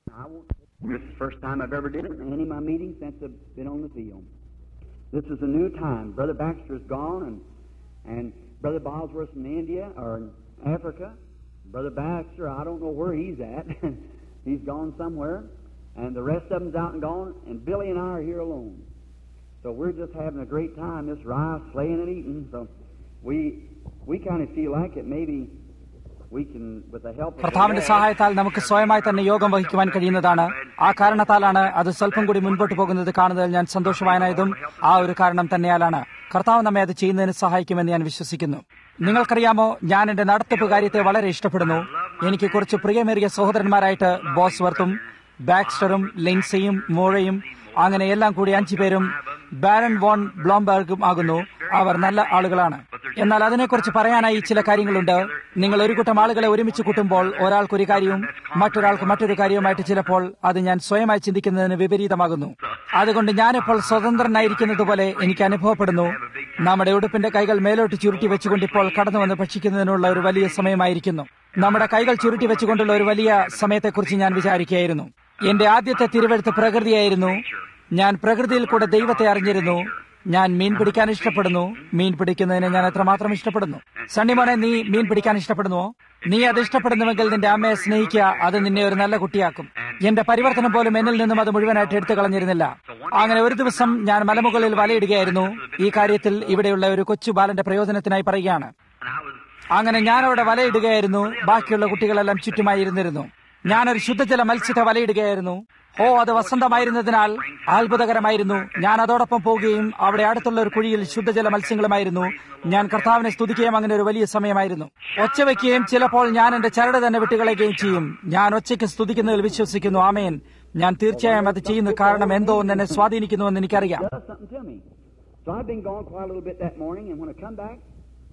I won't. This is the first time I've ever did it in any of my meetings since I've been on the field. This is a new time. Brother Baxter's gone, and and Brother Bosworth's in India or in Africa. Brother Baxter, I don't know where he's at. he's gone somewhere, and the rest of them's out and gone, and Billy and I are here alone. So we're just having a great time, this rice, slaying and eating. So we we kind of feel like it. Maybe we can, with the help of കർത്താവിന്റെ സഹായത്താൽ നമുക്ക് സ്വയമായി തന്നെ യോഗം വഹിക്കുവാൻ കഴിയുന്നതാണ് ആ കാരണത്താലാണ് അത് സ്വല്പം കൂടി മുൻപോട്ട് പോകുന്നത് കാണുന്നതിൽ ഞാൻ സന്തോഷവാനായതും ആ ഒരു കാരണം തന്നെയാലാണ് കർത്താവ് നമ്മെ അത് ചെയ്യുന്നതിന് സഹായിക്കുമെന്ന് ഞാൻ വിശ്വസിക്കുന്നു നിങ്ങൾക്കറിയാമോ ഞാൻ എന്റെ നടത്തിപ്പ് കാര്യത്തെ വളരെ ഇഷ്ടപ്പെടുന്നു എനിക്ക് കുറച്ച് പ്രിയമേറിയ സഹോദരന്മാരായിട്ട് ബോസ്വർത്തും ബാക്സ്റ്ററും ലിൻസിയും മോഴയും അങ്ങനെ എല്ലാം കൂടി അഞ്ചു പേരും ബാരൻ വോൺ ബ്ലോംബർഗും ആകുന്നു അവർ നല്ല ആളുകളാണ് എന്നാൽ അതിനെക്കുറിച്ച് പറയാനായി ചില കാര്യങ്ങളുണ്ട് നിങ്ങൾ ഒരു കൂട്ടം ആളുകളെ ഒരുമിച്ച് കൂട്ടുമ്പോൾ ഒരാൾക്ക് ഒരു കാര്യവും മറ്റൊരാൾക്ക് മറ്റൊരു കാര്യവുമായിട്ട് ചിലപ്പോൾ അത് ഞാൻ സ്വയമായി ചിന്തിക്കുന്നതിന് വിപരീതമാകുന്നു അതുകൊണ്ട് ഞാനിപ്പോൾ സ്വതന്ത്രനായിരിക്കുന്നത് പോലെ എനിക്ക് അനുഭവപ്പെടുന്നു നമ്മുടെ ഉടുപ്പിന്റെ കൈകൾ മേലോട്ട് ചുരുട്ടി വെച്ചുകൊണ്ട് ഇപ്പോൾ കടന്നു വന്ന് ഭക്ഷിക്കുന്നതിനുള്ള ഒരു വലിയ സമയമായിരിക്കുന്നു നമ്മുടെ കൈകൾ ചുരുട്ടി വെച്ചുകൊണ്ടുള്ള ഒരു വലിയ സമയത്തെക്കുറിച്ച് ഞാൻ വിചാരിക്കുകയായിരുന്നു എന്റെ ആദ്യത്തെ തിരുവെഴുത്ത് പ്രകൃതിയായിരുന്നു ഞാൻ പ്രകൃതിയിൽ കൂടെ ദൈവത്തെ അറിഞ്ഞിരുന്നു ഞാൻ മീൻ പിടിക്കാൻ ഇഷ്ടപ്പെടുന്നു മീൻ പിടിക്കുന്നതിനെ ഞാൻ എത്രമാത്രം ഇഷ്ടപ്പെടുന്നു സണ്ണിമോനെ നീ മീൻ പിടിക്കാൻ ഇഷ്ടപ്പെടുന്നുവോ നീ അത് ഇഷ്ടപ്പെടുന്നുവെങ്കിൽ നിന്റെ അമ്മയെ സ്നേഹിക്കുക അത് നിന്നെ ഒരു നല്ല കുട്ടിയാക്കും എന്റെ പരിവർത്തനം പോലും എന്നിൽ നിന്നും അത് മുഴുവനായിട്ട് എടുത്തു കളഞ്ഞിരുന്നില്ല അങ്ങനെ ഒരു ദിവസം ഞാൻ മലമുകളിൽ വലയിടുകയായിരുന്നു ഈ കാര്യത്തിൽ ഇവിടെയുള്ള ഒരു കൊച്ചു ബാലന്റെ പ്രയോജനത്തിനായി പറയുകയാണ് അങ്ങനെ ഞാൻ അവിടെ വലയിടുകയായിരുന്നു ബാക്കിയുള്ള കുട്ടികളെല്ലാം ചുറ്റുമായി ഇരുന്നിരുന്നു ഞാനൊരു ശുദ്ധജല മത്സ്യത്തെ വലയിടുകയായിരുന്നു ഓ അത് വസന്തമായിരുന്നതിനാൽ അത്ഭുതകരമായിരുന്നു ഞാൻ അതോടൊപ്പം പോവുകയും അവിടെ അടുത്തുള്ള ഒരു കുഴിയിൽ ശുദ്ധജല മത്സ്യങ്ങളുമായിരുന്നു ഞാൻ കർത്താവിനെ സ്തുതിക്കുകയും അങ്ങനെ ഒരു വലിയ സമയമായിരുന്നു ഒച്ച വയ്ക്കുകയും ചിലപ്പോൾ ഞാൻ എന്റെ ചരട് തന്നെ വിട്ടുകളയുകയും ചെയ്യും ഞാൻ ഒച്ചയ്ക്ക് സ്തുതിക്കുന്നതിൽ വിശ്വസിക്കുന്നു ആമേൻ ഞാൻ തീർച്ചയായും അത് ചെയ്യുന്ന കാരണം എന്തോ ഒന്ന് എന്നെ സ്വാധീനിക്കുന്നുവെന്ന് എനിക്കറിയാം does something to me. So I've been gone quite a little bit that morning, and when I come back,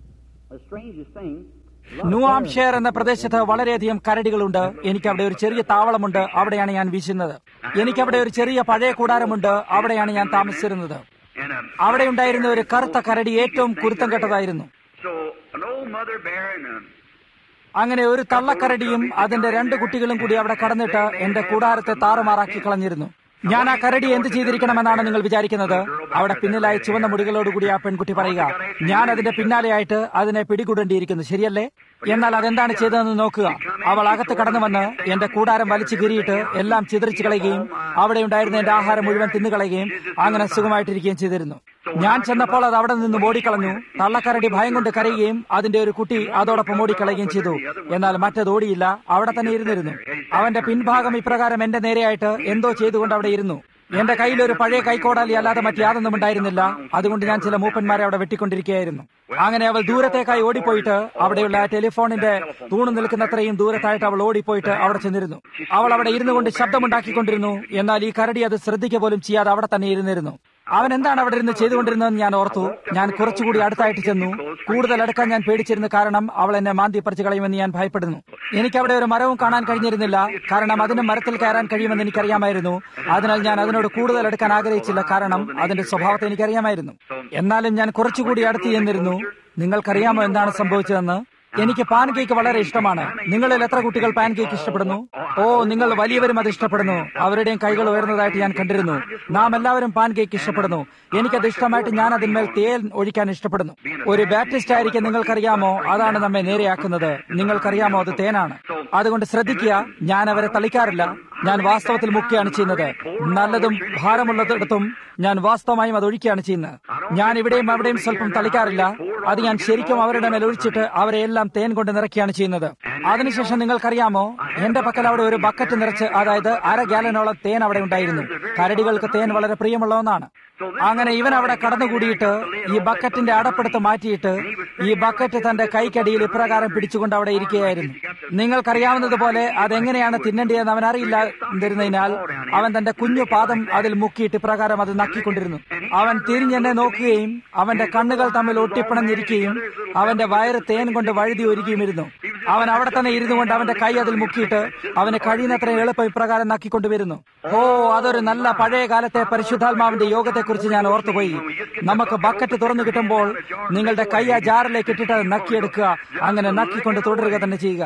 the strangest thing. a lot of New bears- Hampshire എന്ന പ്രദേശത്ത് വളരെയധികം കരടികളുണ്ട് എനിക്ക് അവിടെ ഒരു ചെറിയ താവളമുണ്ട് അവിടെയാണ് ഞാൻ വീശുന്നത് എനിക്ക് അവിടെ ഒരു ചെറിയ പഴയ കൂടാരമുണ്ട് അവിടെയാണ് ഞാൻ താമസിച്ചിരുന്നത് And um, അവിടെ ഉണ്ടായിരുന്ന ഒരു കറുത്ത കരടി ഏറ്റവും കുരുത്തം കെട്ടതായിരുന്നു so an old mother bear and a അങ്ങനെ ഒരു തള്ളക്കരടിയും അതിന്റെ രണ്ട് കുട്ടികളും കൂടി അവിടെ കടന്നിട്ട് എന്റെ കൂടാരത്തെ താറുമാറാക്കി കളഞ്ഞിരുന്നു ഞാൻ ആ കരടി എന്ത് ചെയ്തിരിക്കണമെന്നാണ് നിങ്ങൾ വിചാരിക്കുന്നത് അവിടെ പിന്നിലായി ചുവന്ന മുടികളോടുകൂടി ആ പെൺകുട്ടി പറയുക ഞാൻ അതിന്റെ പിന്നാലെയായിട്ട് അതിനെ പിടികൂടേണ്ടിയിരിക്കുന്നു ശരിയല്ലേ എന്നാൽ അതെന്താണ് ചെയ്തതെന്ന് നോക്കുക അവൾ അകത്ത് കടന്നു വന്ന് എന്റെ കൂടാരം വലിച്ചു കീറിയിട്ട് എല്ലാം ചിതറിച്ചു കളയുകയും അവിടെ ഉണ്ടായിരുന്ന എന്റെ ആഹാരം മുഴുവൻ തിന്നുകളയുകയും അങ്ങനെ സുഖമായിട്ടിരിക്കുകയും ചെയ്തിരുന്നു ഞാൻ ചെന്നപ്പോൾ അത് അവിടെ നിന്ന് ഓടിക്കളഞ്ഞു തള്ളക്കരടി ഭയം കൊണ്ട് കരയുകയും അതിന്റെ ഒരു കുട്ടി അതോടൊപ്പം ഓടിക്കളയുകയും ചെയ്തു എന്നാൽ മറ്റത് ഓടിയില്ല അവിടെ തന്നെ ഇരുന്നിരുന്നു അവന്റെ പിൻഭാഗം ഇപ്രകാരം എന്റെ നേരെയായിട്ട് എന്തോ ചെയ്തുകൊണ്ട് അവിടെ ഇരുന്നു എന്റെ കയ്യിൽ ഒരു പഴയ കൈക്കോടാലി അല്ലാതെ മറ്റ് യാതൊന്നും ഉണ്ടായിരുന്നില്ല അതുകൊണ്ട് ഞാൻ ചില മൂപ്പന്മാരെ അവിടെ വെട്ടിക്കൊണ്ടിരിക്കുകയായിരുന്നു അങ്ങനെ അവൾ ദൂരത്തേക്കായി ഓടിപ്പോയിട്ട് അവിടെയുള്ള ടെലിഫോണിന്റെ തൂണു നിൽക്കുന്നത്രയും ദൂരത്തായിട്ട് അവൾ ഓടിപ്പോയിട്ട് അവിടെ ചെന്നിരുന്നു അവൾ അവിടെ ഇരുന്നു കൊണ്ട് ശബ്ദമുണ്ടാക്കിക്കൊണ്ടിരുന്നു എന്നാൽ ഈ കരടി അത് ശ്രദ്ധിക്കുക പോലും ചെയ്യാതെ അവിടെ തന്നെ ഇരുന്നിരുന്നു അവൻ എന്താണ് അവിടെ ഇരുന്ന് ചെയ്തുകൊണ്ടിരുന്നതെന്ന് ഞാൻ ഓർത്തു ഞാൻ കുറച്ചുകൂടി അടുത്തായിട്ട് ചെന്നു കൂടുതൽ അടുക്കാൻ ഞാൻ പേടിച്ചിരുന്നു കാരണം അവൾ എന്നെ മാന്തി പറിച്ചു കളയുമെന്ന് ഞാൻ ഭയപ്പെടുന്നു എനിക്ക് അവിടെ ഒരു മരവും കാണാൻ കഴിഞ്ഞിരുന്നില്ല കാരണം അതിന് മരത്തിൽ കയറാൻ കഴിയുമെന്ന് എനിക്കറിയാമായിരുന്നു അതിനാൽ ഞാൻ അതിനോട് കൂടുതൽ അടുക്കാൻ ആഗ്രഹിച്ചില്ല കാരണം അതിന്റെ സ്വഭാവത്തെ എനിക്കറിയാമായിരുന്നു എന്നാലും ഞാൻ കുറച്ചുകൂടി അടുത്ത് ചെന്നിരുന്നു നിങ്ങൾക്കറിയാമോ എന്താണ് സംഭവിച്ചതെന്ന് എനിക്ക് പാൻ കേക്ക് വളരെ ഇഷ്ടമാണ് നിങ്ങളിൽ എത്ര കുട്ടികൾ പാൻ കേക്ക് ഇഷ്ടപ്പെടുന്നു ഓ നിങ്ങൾ വലിയവരും അത് ഇഷ്ടപ്പെടുന്നു അവരുടെയും കൈകൾ ഉയർന്നതായിട്ട് ഞാൻ കണ്ടിരുന്നു നാം എല്ലാവരും പാൻ കേക്ക് ഇഷ്ടപ്പെടുന്നു എനിക്കത് ഇഷ്ടമായിട്ട് ഞാൻ അതിന്മേൽ തേൻ ഒഴിക്കാൻ ഇഷ്ടപ്പെടുന്നു ഒരു ബാപ്റ്റിസ്റ്റ് ആയിരിക്കും നിങ്ങൾക്കറിയാമോ അതാണ് നമ്മെ നേരെയാക്കുന്നത് നിങ്ങൾക്കറിയാമോ അത് തേനാണ് അതുകൊണ്ട് ശ്രദ്ധിക്കുക ഞാൻ അവരെ തളിക്കാറില്ല ഞാൻ വാസ്തവത്തിൽ മുക്കുകയാണ് ചെയ്യുന്നത് നല്ലതും ഭാരമുള്ളതിടത്തും ഞാൻ വാസ്തവമായും അത് ഒഴിക്കുകയാണ് ചെയ്യുന്നത് ഞാൻ ഇവിടെയും അവിടെയും സ്വല്പം തളിക്കാറില്ല അത് ഞാൻ ശരിക്കും അവരുടെ മേൽ ഒഴിച്ചിട്ട് അവരെ എല്ലാം തേൻ കൊണ്ട് നിറയ്ക്കുകയാണ് ചെയ്യുന്നത് അതിനുശേഷം നിങ്ങൾക്കറിയാമോ എന്റെ പക്കൽ അവിടെ ഒരു ബക്കറ്റ് നിറച്ച് അതായത് അര ഗാലനോളം തേൻ അവിടെ ഉണ്ടായിരുന്നു കരടികൾക്ക് തേൻ വളരെ പ്രിയമുള്ള ഒന്നാണ് അങ്ങനെ ഇവൻ അവിടെ കടന്നുകൂടിയിട്ട് ഈ ബക്കറ്റിന്റെ അടപ്പെടുത്ത് മാറ്റിയിട്ട് ഈ ബക്കറ്റ് തന്റെ കൈക്കടിയിൽ ഇപ്രകാരം പിടിച്ചുകൊണ്ട് അവിടെ ഇരിക്കുകയായിരുന്നു നിങ്ങൾക്കറിയാവുന്നതുപോലെ അതെങ്ങനെയാണ് തിന്നേണ്ടതെന്ന് അവൻ അറിയില്ലാതിരുന്നതിനാൽ അവൻ തന്റെ കുഞ്ഞു പാദം അതിൽ മുക്കിയിട്ട് ഇപ്രകാരം അത് നക്കിക്കൊണ്ടിരുന്നു അവൻ തിരിഞ്ഞെന്നെ നോക്കുകയും അവന്റെ കണ്ണുകൾ തമ്മിൽ ഒട്ടിപ്പിണഞ്ഞിരിക്കുകയും അവന്റെ വയറ് തേൻ കൊണ്ട് വഴുതി ഒരുക്കിയുമിരുന്നു അവൻ അവിടെ തന്നെ ഇരുന്നു കൊണ്ട് അവന്റെ കൈ അതിൽ മുക്കിയിട്ട് അവന് കഴിയുന്നത്ര എളുപ്പം ഇപ്രകാരം നക്കിക്കൊണ്ടുവരുന്നു ഓ അതൊരു നല്ല പഴയ കാലത്തെ പരിശുദ്ധാത്മാവിന്റെ യോഗത്തെക്കുറിച്ച് ഞാൻ ഓർത്തുപോയി നമുക്ക് ബക്കറ്റ് തുറന്നു കിട്ടുമ്പോൾ നിങ്ങളുടെ കൈ ആ ജാറിലേക്ക് ഇട്ടിട്ട് അത് നക്കിയെടുക്കുക അങ്ങനെ നക്കിക്കൊണ്ട് തുടരുക തന്നെ ചെയ്യുക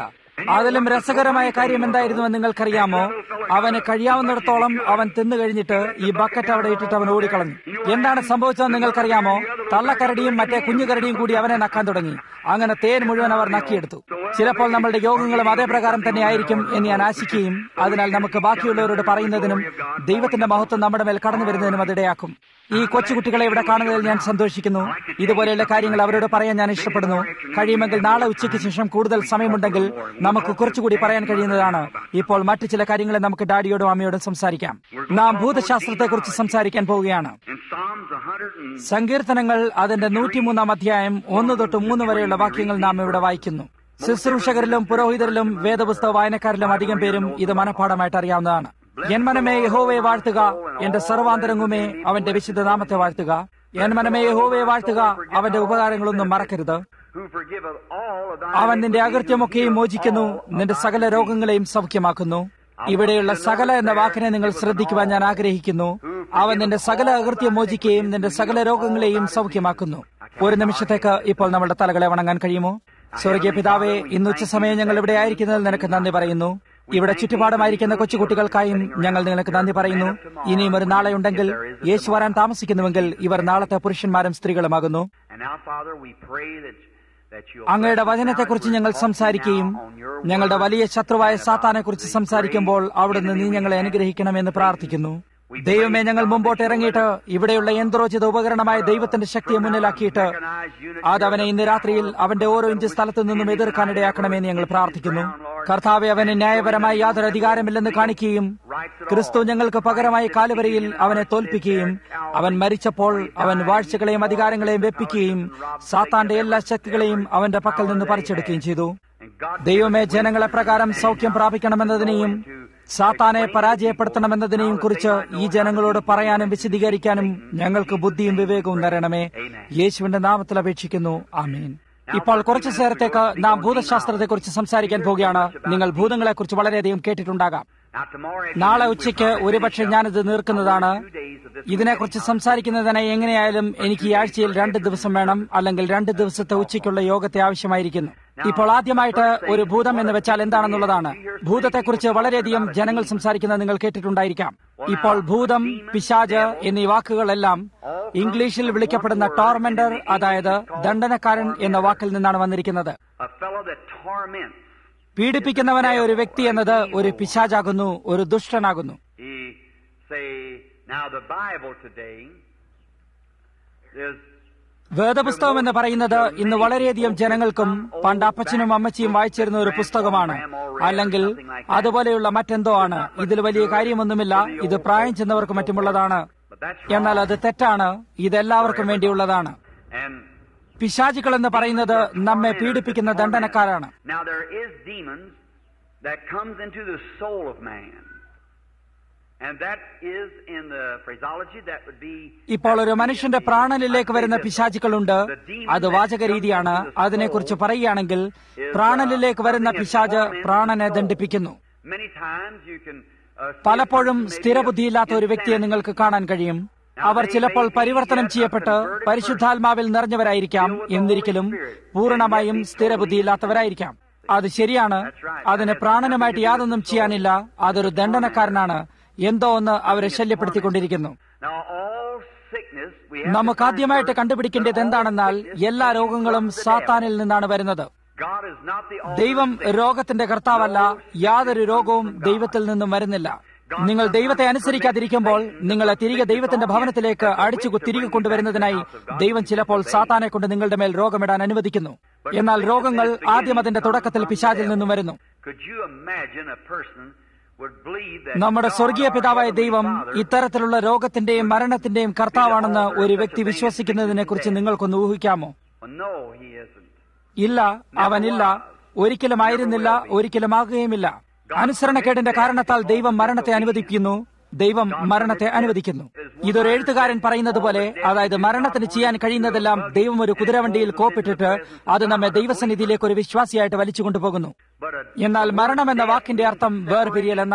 അതിലും രസകരമായ കാര്യം എന്തായിരുന്നുവെന്ന് നിങ്ങൾക്കറിയാമോ അവന് കഴിയാവുന്നിടത്തോളം അവൻ തിന്നു കഴിഞ്ഞിട്ട് ഈ ബക്കറ്റ് അവിടെ ഇട്ടിട്ട് അവൻ ഓടിക്കളഞ്ഞു എന്താണ് സംഭവിച്ചതെന്ന് നിങ്ങൾക്കറിയാമോ തള്ളക്കരടിയും മറ്റേ കുഞ്ഞുകരടിയും കൂടി അവനെ നക്കാൻ തുടങ്ങി അങ്ങനെ തേൻ മുഴുവൻ അവർ നക്കിയെടുത്തു ചിലപ്പോൾ നമ്മളുടെ യോഗങ്ങളും അതേ പ്രകാരം തന്നെ ആയിരിക്കും എന്ന് ഞാൻ ആശിക്കുകയും അതിനാൽ നമുക്ക് ബാക്കിയുള്ളവരോട് പറയുന്നതിനും ദൈവത്തിന്റെ മഹത്വം നമ്മുടെ മേൽ കടന്നു വരുന്നതിനും അതിടയാക്കും ഈ കൊച്ചുകുട്ടികളെ ഇവിടെ കാണുന്നതിൽ ഞാൻ സന്തോഷിക്കുന്നു ഇതുപോലെയുള്ള കാര്യങ്ങൾ അവരോട് പറയാൻ ഞാൻ ഇഷ്ടപ്പെടുന്നു കഴിയുമെങ്കിൽ നാളെ ഉച്ചയ്ക്ക് ശേഷം കൂടുതൽ സമയമുണ്ടെങ്കിൽ നമുക്ക് കുറച്ചുകൂടി പറയാൻ കഴിയുന്നതാണ് ഇപ്പോൾ മറ്റു ചില കാര്യങ്ങളെ നമുക്ക് ഡാഡിയോടും അമ്മയോടും സംസാരിക്കാം നാം ഭൂതശാസ്ത്രത്തെക്കുറിച്ച് സംസാരിക്കാൻ പോവുകയാണ് In Psalms 100 and സങ്കീർത്തനങ്ങൾ അതിന്റെ നൂറ്റിമൂന്നാം അധ്യായം ഒന്ന് തൊട്ട് മൂന്ന് വരെയുള്ള വാക്യങ്ങൾ നാം ഇവിടെ വായിക്കുന്നു ശുശ്രൂഷകരിലും പുരോഹിതരിലും വേദപുസ്തക വായനക്കാരിലും അധികം പേരും ഇത് മനഃപ്പാടമായിട്ട് അറിയാവുന്നതാണ് എൻ മനമേ യഹോവയെ വാഴ്ത്തുക എന്റെ സർവാന്തരംഗുമേ അവന്റെ വിശുദ്ധ നാമത്തെ വാഴ്ത്തുക എൻ മനമേ യഹോവയെ വാഴ്ത്തുക അവന്റെ ഉപകാരങ്ങളൊന്നും മറക്കരുത് who forgiveth all of thy അവൻ നിന്റെ അകൃത്യമൊക്കെയും മോചിക്കുന്നു നിന്റെ സകല രോഗങ്ങളെയും സൗഖ്യമാക്കുന്നു ഇവിടെയുള്ള സകല എന്ന വാക്കിനെ നിങ്ങൾ ശ്രദ്ധിക്കുവാൻ ഞാൻ ആഗ്രഹിക്കുന്നു അവൻ നിന്റെ സകല അകൃത്യം മോചിക്കുകയും നിന്റെ സകല രോഗങ്ങളെയും സൗഖ്യമാക്കുന്നു ഒരു നിമിഷത്തേക്ക് ഇപ്പോൾ നമ്മുടെ തലകളെ വണങ്ങാൻ കഴിയുമോ സ്വർഗീയ പിതാവേ ഇന്ന് ഉച്ച സമയം ഞങ്ങൾ ഇവിടെ ആയിരിക്കുന്നതിൽ നിനക്ക് നന്ദി പറയുന്നു ഇവിടെ ചുറ്റുപാടുമായിരിക്കുന്ന കൊച്ചുകുട്ടികൾക്കായും ഞങ്ങൾ നിങ്ങൾക്ക് നന്ദി പറയുന്നു ഇനിയും ഒരു നാളെ ഉണ്ടെങ്കിൽ യേശു വരാൻ താമസിക്കുന്നുവെങ്കിൽ ഇവർ നാളത്തെ പുരുഷന്മാരും സ്ത്രീകളുമാകുന്നു And now, Father, we pray that, that you'll അങ്ങയുടെ വചനത്തെക്കുറിച്ച് ഞങ്ങൾ സംസാരിക്കുകയും ഞങ്ങളുടെ വലിയ ശത്രുവായ സാത്താനെക്കുറിച്ച് സംസാരിക്കുമ്പോൾ അവിടുന്ന് നീ ഞങ്ങളെ അനുഗ്രഹിക്കണമെന്ന് പ്രാർത്ഥിക്കുന്നു ദൈവമേ ഞങ്ങൾ മുമ്പോട്ട് ഇറങ്ങിയിട്ട് ഇവിടെയുള്ള യന്ത്രോചിത ഉപകരണമായ ദൈവത്തിന്റെ ശക്തിയെ മുന്നിലാക്കിയിട്ട് അത് അവനെ ഇന്ന് രാത്രിയിൽ അവന്റെ ഓരോ ഇഞ്ച് സ്ഥലത്തു നിന്നും എതിർക്കാനിടയാക്കണമെന്ന് ഞങ്ങൾ പ്രാർത്ഥിക്കുന്നു കർത്താവെ അവന് ന്യായപരമായി യാതൊരു അധികാരമില്ലെന്ന് കാണിക്കുകയും ക്രിസ്തു ഞങ്ങൾക്ക് പകരമായി കാലുവരയിൽ അവനെ തോൽപ്പിക്കുകയും അവൻ മരിച്ചപ്പോൾ അവൻ വാഴ്ചകളെയും അധികാരങ്ങളെയും വെപ്പിക്കുകയും സാത്താന്റെ എല്ലാ ശക്തികളെയും അവന്റെ പക്കൽ നിന്ന് പറിച്ചെടുക്കുകയും ചെയ്തു ദൈവമേ ജനങ്ങളെ പ്രകാരം സൗഖ്യം പ്രാപിക്കണമെന്നതിനെയും സാത്താനെ പരാജയപ്പെടുത്തണമെന്നതിനെയും കുറിച്ച് ഈ ജനങ്ങളോട് പറയാനും വിശദീകരിക്കാനും ഞങ്ങൾക്ക് ബുദ്ധിയും വിവേകവും തരണമേ യേശുവിന്റെ നാമത്തിൽ അപേക്ഷിക്കുന്നു ആമീൻ ഇപ്പോൾ കുറച്ചു നേരത്തേക്ക് നാം ഭൂതശാസ്ത്രത്തെക്കുറിച്ച് സംസാരിക്കാൻ പോവുകയാണ് നിങ്ങൾ ഭൂതങ്ങളെക്കുറിച്ച് വളരെയധികം കേട്ടിട്ടുണ്ടാകാം Now, tomorrow നാളെ ഉച്ചയ്ക്ക് ഒരുപക്ഷെ ഞാനിത് നീർക്കുന്നതാണ് ഇതിനെക്കുറിച്ച് സംസാരിക്കുന്നതിനായി എങ്ങനെയായാലും എനിക്ക് ഈ ആഴ്ചയിൽ രണ്ട് ദിവസം വേണം അല്ലെങ്കിൽ രണ്ട് ദിവസത്തെ ഉച്ചയ്ക്കുള്ള യോഗത്തെ ആവശ്യമായിരിക്കുന്നു ഇപ്പോൾ ആദ്യമായിട്ട് ഒരു ഭൂതം എന്ന് വെച്ചാൽ എന്താണെന്നുള്ളതാണ് ഭൂതത്തെക്കുറിച്ച് വളരെയധികം ജനങ്ങൾ സംസാരിക്കുന്നത് നിങ്ങൾ കേട്ടിട്ടുണ്ടായിരിക്കാം ഇപ്പോൾ ഭൂതം പിശാജ് എന്നീ വാക്കുകളെല്ലാം ഇംഗ്ലീഷിൽ വിളിക്കപ്പെടുന്ന ടോർമെന്റർ അതായത് ദണ്ഡനക്കാരൻ എന്ന വാക്കിൽ നിന്നാണ് വന്നിരിക്കുന്നത് a fellow that torments. പീഡിപ്പിക്കുന്നവനായ ഒരു വ്യക്തി എന്നത് ഒരു പിശാജാകുന്നു ഒരു ദുഷ്ടനാകുന്നു He say, now the Bible today is വേദപുസ്തകം എന്ന് പറയുന്നത് ഇന്ന് വളരെയധികം ജനങ്ങൾക്കും പണ്ട് അപ്പച്ചനും അമ്മച്ചിയും വായിച്ചിരുന്ന ഒരു പുസ്തകമാണ് അല്ലെങ്കിൽ അതുപോലെയുള്ള മറ്റെന്തോ ആണ് ഇതിൽ വലിയ കാര്യമൊന്നുമില്ല ഇത് പ്രായം ചെന്നവർക്ക് മറ്റുമുള്ളതാണ് but that's എന്നാൽ അത് തെറ്റാണ് ഇതെല്ലാവർക്കും വേണ്ടിയുള്ളതാണ് and പിശാചുക്കൾ എന്ന് പറയുന്നത് നമ്മെ പീഡിപ്പിക്കുന്ന ദണ്ഡനക്കാരാണ് now there is demons that comes into the soul of man. And that is in the phraseology that would be ഇപ്പോൾ ഒരു മനുഷ്യന്റെ പ്രാണനിലേക്ക് വരുന്ന പിശാചുക്കളുണ്ട് അത് വാചക രീതിയാണ് അതിനെക്കുറിച്ച് പറയുകയാണെങ്കിൽ പ്രാണനിലേക്ക് വരുന്ന പിശാജ് പ്രാണനെ ദണ്ഡിപ്പിക്കുന്നു many times you can uh, see പലപ്പോഴും a person maybe സ്ഥിരബുദ്ധിയില്ലാത്ത ഒരു of വ്യക്തിയെ നിങ്ങൾക്ക് കാണാൻ കഴിയും അവർ ചിലപ്പോൾ പരിവർത്തനം ചെയ്യപ്പെട്ട് പരിശുദ്ധാത്മാവിൽ നിറഞ്ഞവരായിരിക്കാം എന്നിരിക്കലും പൂർണ്ണമായും സ്ഥിരബുദ്ധിയില്ലാത്തവരായിരിക്കാം അത് ശരിയാണ് അതിന് പ്രാണനുമായിട്ട് യാതൊന്നും ചെയ്യാനില്ല അതൊരു ദണ്ഡനക്കാരനാണ് എന്തോ ഒന്ന് അവരെ ശല്യപ്പെടുത്തിക്കൊണ്ടിരിക്കുന്നു Now all sickness we have to നമുക്ക് ആദ്യമായിട്ട് find കണ്ടുപിടിക്കേണ്ടത് എന്താണെന്നാൽ എല്ലാ രോഗങ്ങളും സാത്താനിൽ നിന്നാണ് വരുന്നത് God is not the author ദൈവം of sickness. രോഗത്തിന്റെ കർത്താവല്ല യാതൊരു രോഗവും ദൈവത്തിൽ നിന്നും വരുന്നില്ല നിങ്ങൾ ദൈവത്തെ അനുസരിക്കാതിരിക്കുമ്പോൾ നിങ്ങളെ തിരികെ ദൈവത്തിന്റെ ഭവനത്തിലേക്ക് അടിച്ചു കു- തിരികെ കൊണ്ടുവരുന്നതിനായി ദൈവം ചിലപ്പോൾ സാത്താനെ കൊണ്ട് നിങ്ങളുടെ മേൽ രോഗമിടാൻ അനുവദിക്കുന്നു എന്നാൽ രോഗങ്ങൾ ആദ്യം അതിന്റെ തുടക്കത്തിൽ പിശാചിൽ നിന്നും വരുന്നു Could you imagine a person would believe that നമ്മുടെ God, സ്വർഗീയ our പിതാവായ Heavenly ദൈവം Father, ഇത്തരത്തിലുള്ള രോഗത്തിന്റെയും മരണത്തിന്റെയും കർത്താവാണെന്ന് ഒരു വ്യക്തി വിശ്വസിക്കുന്നതിനെ കുറിച്ച് നിങ്ങൾക്കൊന്ന് ഊഹിക്കാമോ Well, no, he isn't. ഇല്ല അവനില്ല ഒരിക്കലും ആയിരുന്നില്ല ഒരിക്കലും ആകുകയുമില്ല അനുസരണക്കേടിന്റെ കാരണത്താൽ ദൈവം മരണത്തെ അനുവദിക്കുന്നു ദൈവം മരണത്തെ അനുവദിക്കുന്നു ഇതൊരു എഴുത്തുകാരൻ പറയുന്നത് പോലെ അതായത് മരണത്തിന് ചെയ്യാൻ കഴിയുന്നതെല്ലാം ദൈവം ഒരു കുതിരവണ്ടിയിൽ കോപ്പിട്ടിട്ട് അത് നമ്മെ ദൈവസന്നിധിയിലേക്ക് ഒരു വിശ്വാസിയായിട്ട് വലിച്ചു കൊണ്ടുപോകുന്നു But a, എന്നാൽ മരണം എന്ന വാക്കിന്റെ അർത്ഥം വേർപിരിയൽ എന്നാണ്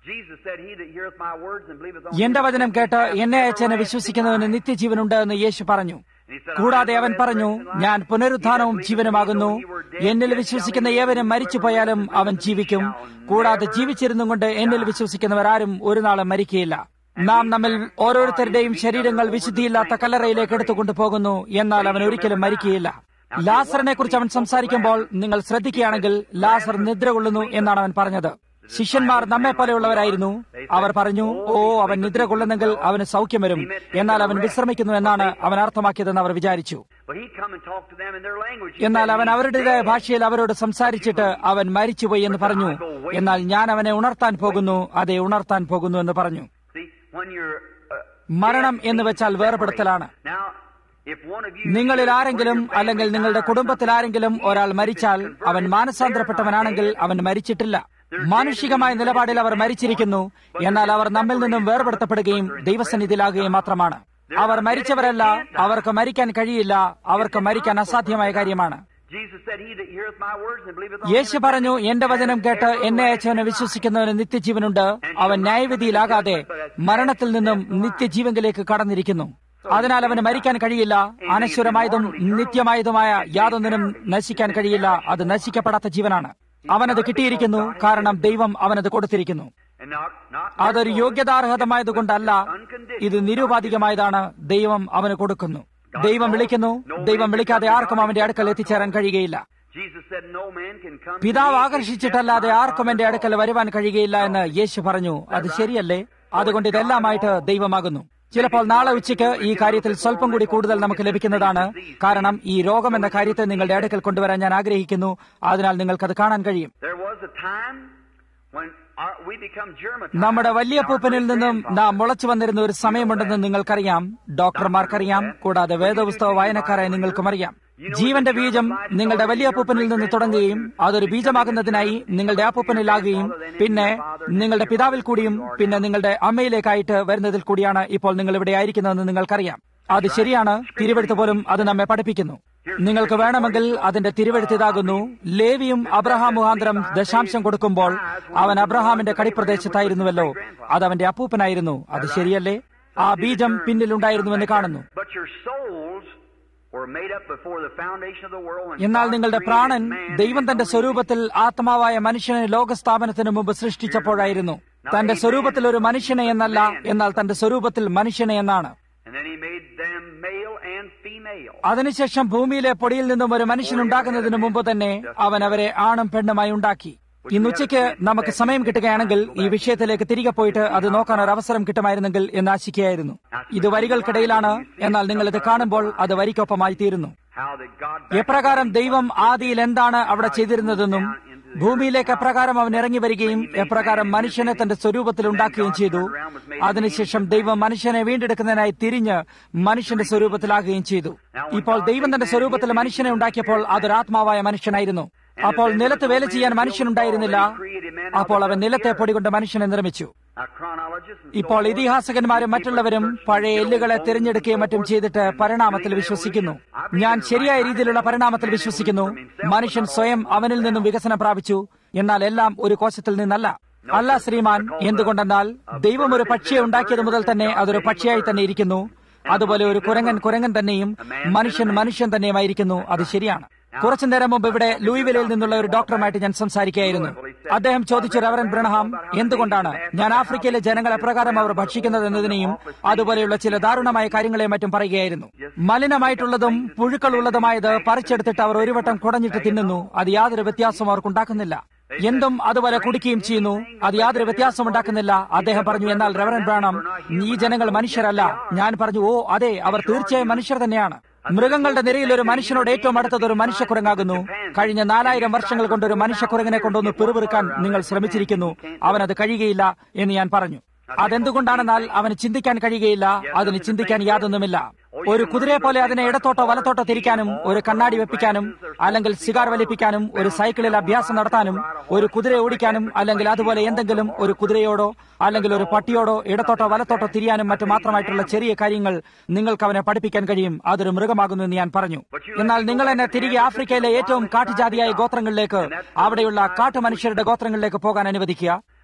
Jesus said, He that heareth my words and believeth on എന്റെ me വചനം കേട്ട് എന്നെ അയച്ചതിനെ വിശ്വസിക്കുന്നവന് നിത്യജീവനുണ്ട് എന്ന് യേശു പറഞ്ഞു കൂടാതെ അവൻ പറഞ്ഞു ഞാൻ പുനരുത്ഥാനവും ജീവനുമാകുന്നു എന്നിൽ വിശ്വസിക്കുന്ന ഏവരും മരിച്ചുപോയാലും അവൻ ജീവിക്കും കൂടാതെ ജീവിച്ചിരുന്നും കൊണ്ട് എന്നിൽ വിശ്വസിക്കുന്നവരാരും ഒരു നാളും മരിക്കുകയില്ല നാം നമ്മിൽ ഓരോരുത്തരുടെയും ശരീരങ്ങൾ വിശുദ്ധിയില്ലാത്ത കല്ലറയിലേക്ക് എടുത്തുകൊണ്ടു പോകുന്നു എന്നാൽ അവൻ ഒരിക്കലും മരിക്കുകയില്ല ലാസറിനെ കുറിച്ച് അവൻ സംസാരിക്കുമ്പോൾ നിങ്ങൾ ശ്രദ്ധിക്കുകയാണെങ്കിൽ ലാസർ നിദ്ര കൊള്ളുന്നു എന്നാണ് അവൻ പറഞ്ഞത് ശിഷ്യന്മാർ നമ്മെ പോലെയുള്ളവരായിരുന്നു അവർ പറഞ്ഞു ഓ അവൻ നിദ്ര കൊള്ളുന്നെങ്കിൽ അവന് സൗഖ്യം വരും എന്നാൽ അവൻ വിശ്രമിക്കുന്നു എന്നാണ് അവൻ അർത്ഥമാക്കിയതെന്ന് അവർ വിചാരിച്ചു But he come and talk to them in their language. He എന്നാൽ said, അവൻ "He അവരുടേതായ dead." ഭാഷയിൽ അവരോട് സംസാരിച്ചിട്ട് അവൻ മരിച്ചുപോയി എന്ന് പറഞ്ഞു എന്നാൽ ഞാൻ അവനെ ഉണർത്താൻ പോകുന്നു അതെ ഉണർത്താൻ പോകുന്നു എന്ന് പറഞ്ഞു See, when you're, uh, മരണം dead എന്ന് means വെച്ചാൽ വേർപെടുത്തലാണ് Now, if one of you നിങ്ങളിൽ ആരെങ്കിലും അല്ലെങ്കിൽ നിങ്ങളുടെ കുടുംബത്തിൽ ആരെങ്കിലും ഒരാൾ മരിച്ചാൽ അവൻ മാനസാന്തരപ്പെട്ടവനാണെങ്കിൽ അവൻ മരിച്ചിട്ടില്ല മാനുഷികമായ നിലപാടിൽ അവർ മരിച്ചിരിക്കുന്നു എന്നാൽ അവർ നമ്മിൽ നിന്നും വേർപെടുത്തപ്പെടുകയും ദൈവസന്നിധിയിലാകുകയും മാത്രമാണ് അവർ മരിച്ചവരല്ല അവർക്ക് മരിക്കാൻ കഴിയില്ല അവർക്ക് മരിക്കാൻ അസാധ്യമായ കാര്യമാണ് Jesus said, He that heareth my words and believeth on Yeshu him പറഞ്ഞു എന്റെ വചനം കേട്ട് എന്നെ അയച്ചവനെ വിശ്വസിക്കുന്നവന് നിത്യജീവനുണ്ട് അവൻ ന്യായവിധിയിലാകാതെ മരണത്തിൽ നിന്നും നിത്യജീവങ്കിലേക്ക് കടന്നിരിക്കുന്നു അതിനാൽ അവന് മരിക്കാൻ കഴിയില്ല അനശ്വരമായതും നിത്യമായതുമായ യാതൊന്നിനും നശിക്കാൻ കഴിയില്ല അത് നശിക്കപ്പെടാത്ത ജീവനാണ് അവനത് കിട്ടിയിരിക്കുന്നു കാരണം ദൈവം അവനത് കൊടുത്തിരിക്കുന്നു and not, not അതൊരു യോഗ്യതാർഹതമായതുകൊണ്ടല്ല ഇത് നിരുപാധികമായതാണ് ദൈവം അവന് കൊടുക്കുന്നു ദൈവം വിളിക്കുന്നു ദൈവം വിളിക്കാതെ ആർക്കും അവന്റെ അടുക്കൽ എത്തിച്ചേരാൻ കഴിയുകയില്ല Jesus said, No man can come to പിതാവ് me ആകർഷിച്ചിട്ടല്ലാതെ ആർക്കും എന്റെ അടുക്കൽ വരുവാൻ കഴിയുകയില്ല എന്ന് യേശു പറഞ്ഞു അത് ശരിയല്ലേ അതുകൊണ്ട് ഇതെല്ലാമായിട്ട് ദൈവമാകുന്നു ചിലപ്പോൾ നാളെ ഉച്ചയ്ക്ക് ഈ കാര്യത്തിൽ സ്വല്പം കൂടി കൂടുതൽ നമുക്ക് ലഭിക്കുന്നതാണ് കാരണം ഈ രോഗം എന്ന കാര്യത്തെ നിങ്ങളുടെ അടുക്കൽ കൊണ്ടുവരാൻ ഞാൻ ആഗ്രഹിക്കുന്നു അതിനാൽ നിങ്ങൾക്കത് കാണാൻ കഴിയും There was a time when our, we become germ നമ്മുടെ വലിയ പൂപ്പനിൽ നിന്നും നാം മുളച്ചു വന്നിരുന്ന ഒരു സമയമുണ്ടെന്ന് നിങ്ങൾക്കറിയാം ഡോക്ടർമാർക്കറിയാം കൂടാതെ വേദപുസ്തക വായനക്കാരായ നിങ്ങൾക്കും അറിയാം ജീവന്റെ ബീജം നിങ്ങളുടെ വലിയ പൂപ്പനിൽ നിന്ന് തുടങ്ങുകയും അതൊരു ബീജമാകുന്നതിനായി നിങ്ങളുടെ ആ പൂപ്പനിലാകുകയും പിന്നെ നിങ്ങളുടെ പിതാവിൽ കൂടിയും പിന്നെ നിങ്ങളുടെ അമ്മയിലേക്കായിട്ട് വരുന്നതിൽ കൂടിയാണ് ഇപ്പോൾ നിങ്ങൾ ഇവിടെ ആയിരിക്കുന്നതെന്ന് നിങ്ങൾക്കറിയാം അത് ശരിയാണ് തിരുവെടുത്ത് പോലും അത് നമ്മെ പഠിപ്പിക്കുന്നു നിങ്ങൾക്ക് വേണമെങ്കിൽ അതിന്റെ തിരുവെടുത്ത് ഇതാകുന്നു ലേവിയും അബ്രഹാം മുഖാന്തരം ദശാംശം കൊടുക്കുമ്പോൾ അവൻ അബ്രഹാമിന്റെ കടിപ്രദേശത്തായിരുന്നുവല്ലോ അത് അവന്റെ അപ്പൂപ്പനായിരുന്നു അത് ശരിയല്ലേ ആ ബീജം പിന്നിലുണ്ടായിരുന്നുവെന്ന് കാണുന്നു But your souls were made up before the foundation of the world. when എന്നാൽ God നിങ്ങളുടെ created പ്രാണൻ man in ദൈവം his തന്റെ own സ്വരൂപത്തിൽ ആത്മാവായ മനുഷ്യനെ ലോകസ്ഥാപനത്തിന് മുമ്പ് സൃഷ്ടിച്ചപ്പോഴായിരുന്നു തന്റെ സ്വരൂപത്തിൽ ഒരു മനുഷ്യനെ എന്നല്ല എന്നാൽ തന്റെ സ്വരൂപത്തിൽ മനുഷ്യനെ എന്നാണ് image. And then he made them male and female. അതിനുശേഷം ഭൂമിയിലെ പൊടിയിൽ നിന്നും ഒരു മനുഷ്യനുണ്ടാകുന്നതിന് മുമ്പ് തന്നെ അവൻ അവരെ ആണും പെണ്ണുമായി ഉണ്ടാക്കി ഇന്നുച്ചയ്ക്ക് നമുക്ക് സമയം കിട്ടുകയാണെങ്കിൽ ഈ വിഷയത്തിലേക്ക് തിരികെ പോയിട്ട് അത് നോക്കാൻ ഒരു അവസരം കിട്ടുമായിരുന്നെങ്കിൽ എന്ന് ആശിക്കുകയായിരുന്നു ഇത് വരികൾക്കിടയിലാണ് എന്നാൽ നിങ്ങൾ ഇത് കാണുമ്പോൾ അത് വരിക്കൊപ്പമായി തീരുന്നു How that God എപ്രകാരം ദൈവം ആദിയിൽ എന്താണ് അവിടെ ചെയ്തിരുന്നതെന്നും ഭൂമിയിലേക്ക് എപ്രകാരം അവൻ ഇറങ്ങി വരികയും എപ്രകാരം മനുഷ്യനെ തന്റെ സ്വരൂപത്തിൽ ഉണ്ടാക്കുകയും ചെയ്തു അതിനുശേഷം ദൈവം മനുഷ്യനെ വീണ്ടെടുക്കുന്നതിനായി തിരിഞ്ഞ് മനുഷ്യന്റെ സ്വരൂപത്തിലാകുകയും ചെയ്തു ഇപ്പോൾ ദൈവം തന്റെ സ്വരൂപത്തിൽ മനുഷ്യനെ ഉണ്ടാക്കിയപ്പോൾ അതൊരാത്മാവായ മനുഷ്യനായിരുന്നു അപ്പോൾ നിലത്ത് വേല ചെയ്യാൻ മനുഷ്യനുണ്ടായിരുന്നില്ല അപ്പോൾ അവൻ നിലത്തെ പൊടി കൊണ്ട് മനുഷ്യനെ നിർമ്മിച്ചു Now, chronologists and ഇപ്പോൾ ഇതിഹാസകന്മാരും മറ്റുള്ളവരും പഴയ എല്ലുകളെ തിരഞ്ഞെടുക്കുകയും മറ്റും ചെയ്തിട്ട് പരിണാമത്തിൽ വിശ്വസിക്കുന്നു ഞാൻ ശരിയായ രീതിയിലുള്ള പരിണാമത്തിൽ വിശ്വസിക്കുന്നു മനുഷ്യൻ സ്വയം അവനിൽ നിന്നും വികസനം പ്രാപിച്ചു എന്നാൽ എല്ലാം ഒരു കോശത്തിൽ നിന്നല്ല അല്ല ശ്രീമാൻ എന്തുകൊണ്ടെന്നാൽ ദൈവം ഒരു പക്ഷിയെ ഉണ്ടാക്കിയത് മുതൽ തന്നെ അതൊരു പക്ഷിയായി തന്നെ ഇരിക്കുന്നു അതുപോലെ ഒരു കുരങ്ങൻ കുരങ്ങൻ തന്നെയും മനുഷ്യൻ മനുഷ്യൻ തന്നെയുമായിരിക്കുന്നു അത് ശരിയാണ് കുറച്ചു നേരം മുമ്പ് ഇവിടെ ലൂയിവിലയിൽ നിന്നുള്ള ഒരു ഡോക്ടറുമായിട്ട് ഞാൻ സംസാരിക്കുകയായിരുന്നു അദ്ദേഹം ചോദിച്ചു റവറൻ ബ്രണഹാം എന്തുകൊണ്ടാണ് ഞാൻ ആഫ്രിക്കയിലെ ജനങ്ങൾ എപ്രകാരം അവർ ഭക്ഷിക്കുന്നത് എന്നതിനെയും അതുപോലെയുള്ള ചില ദാരുണമായ കാര്യങ്ങളെയും മറ്റും പറയുകയായിരുന്നു മലിനമായിട്ടുള്ളതും പുഴുക്കളുള്ളതുമായത് പറിച്ചെടുത്തിട്ട് അവർ ഒരു വട്ടം കുടഞ്ഞിട്ട് തിന്നുന്നു അത് യാതൊരു വ്യത്യാസവും അവർക്കുണ്ടാക്കുന്നില്ല എന്തും അതുപോലെ കുടിക്കുകയും ചെയ്യുന്നു അത് യാതൊരു വ്യത്യാസം ഉണ്ടാക്കുന്നില്ല അദ്ദേഹം പറഞ്ഞു എന്നാൽ റവറൻ ബ്രാണം ഈ ജനങ്ങൾ മനുഷ്യരല്ല ഞാൻ പറഞ്ഞു ഓ അതെ അവർ തീർച്ചയായും മനുഷ്യർ തന്നെയാണ് മൃഗങ്ങളുടെ നിരയിൽ ഒരു മനുഷ്യനോട് ഏറ്റവും അടുത്തത് ഒരു മനുഷ്യക്കുരങ്ങാകുന്നു കഴിഞ്ഞ നാലായിരം വർഷങ്ങൾ കൊണ്ട് ഒരു മനുഷ്യക്കുരങ്ങിനെ കൊണ്ടൊന്ന് പിറുപിറുക്കാൻ നിങ്ങൾ ശ്രമിച്ചിരിക്കുന്നു അവനത് കഴിയുകയില്ല എന്ന് ഞാൻ പറഞ്ഞു അതെന്തുകൊണ്ടാണെന്നാൽ അവന് ചിന്തിക്കാൻ കഴിയുകയില്ല അതിന് ചിന്തിക്കാൻ യാതൊന്നുമില്ല ഒരു കുതിരയെ പോലെ അതിനെ ഇടത്തോട്ടോ വലത്തോട്ടോ തിരിക്കാനും ഒരു കണ്ണാടി വെപ്പിക്കാനും അല്ലെങ്കിൽ സിഗാർ വലിപ്പിക്കാനും ഒരു സൈക്കിളിൽ അഭ്യാസം നടത്താനും ഒരു കുതിരയെ ഓടിക്കാനും അല്ലെങ്കിൽ അതുപോലെ എന്തെങ്കിലും ഒരു കുതിരയോടോ അല്ലെങ്കിൽ ഒരു പട്ടിയോടോ ഇടത്തോട്ടോ വലത്തോട്ടോ തിരിയാനും മറ്റു മാത്രമായിട്ടുള്ള ചെറിയ കാര്യങ്ങൾ നിങ്ങൾക്ക് അവനെ പഠിപ്പിക്കാൻ കഴിയും അതൊരു മൃഗമാകുന്നു എന്ന് ഞാൻ പറഞ്ഞു എന്നാൽ നിങ്ങൾ എന്നെ തിരികെ ആഫ്രിക്കയിലെ ഏറ്റവും കാട്ടുജാതിയായ ഗോത്രങ്ങളിലേക്ക് അവിടെയുള്ള കാട്ടുമനുഷ്യരുടെ ഗോത്രങ്ങളിലേക്ക് പോകാൻ അനുവദിക്കുക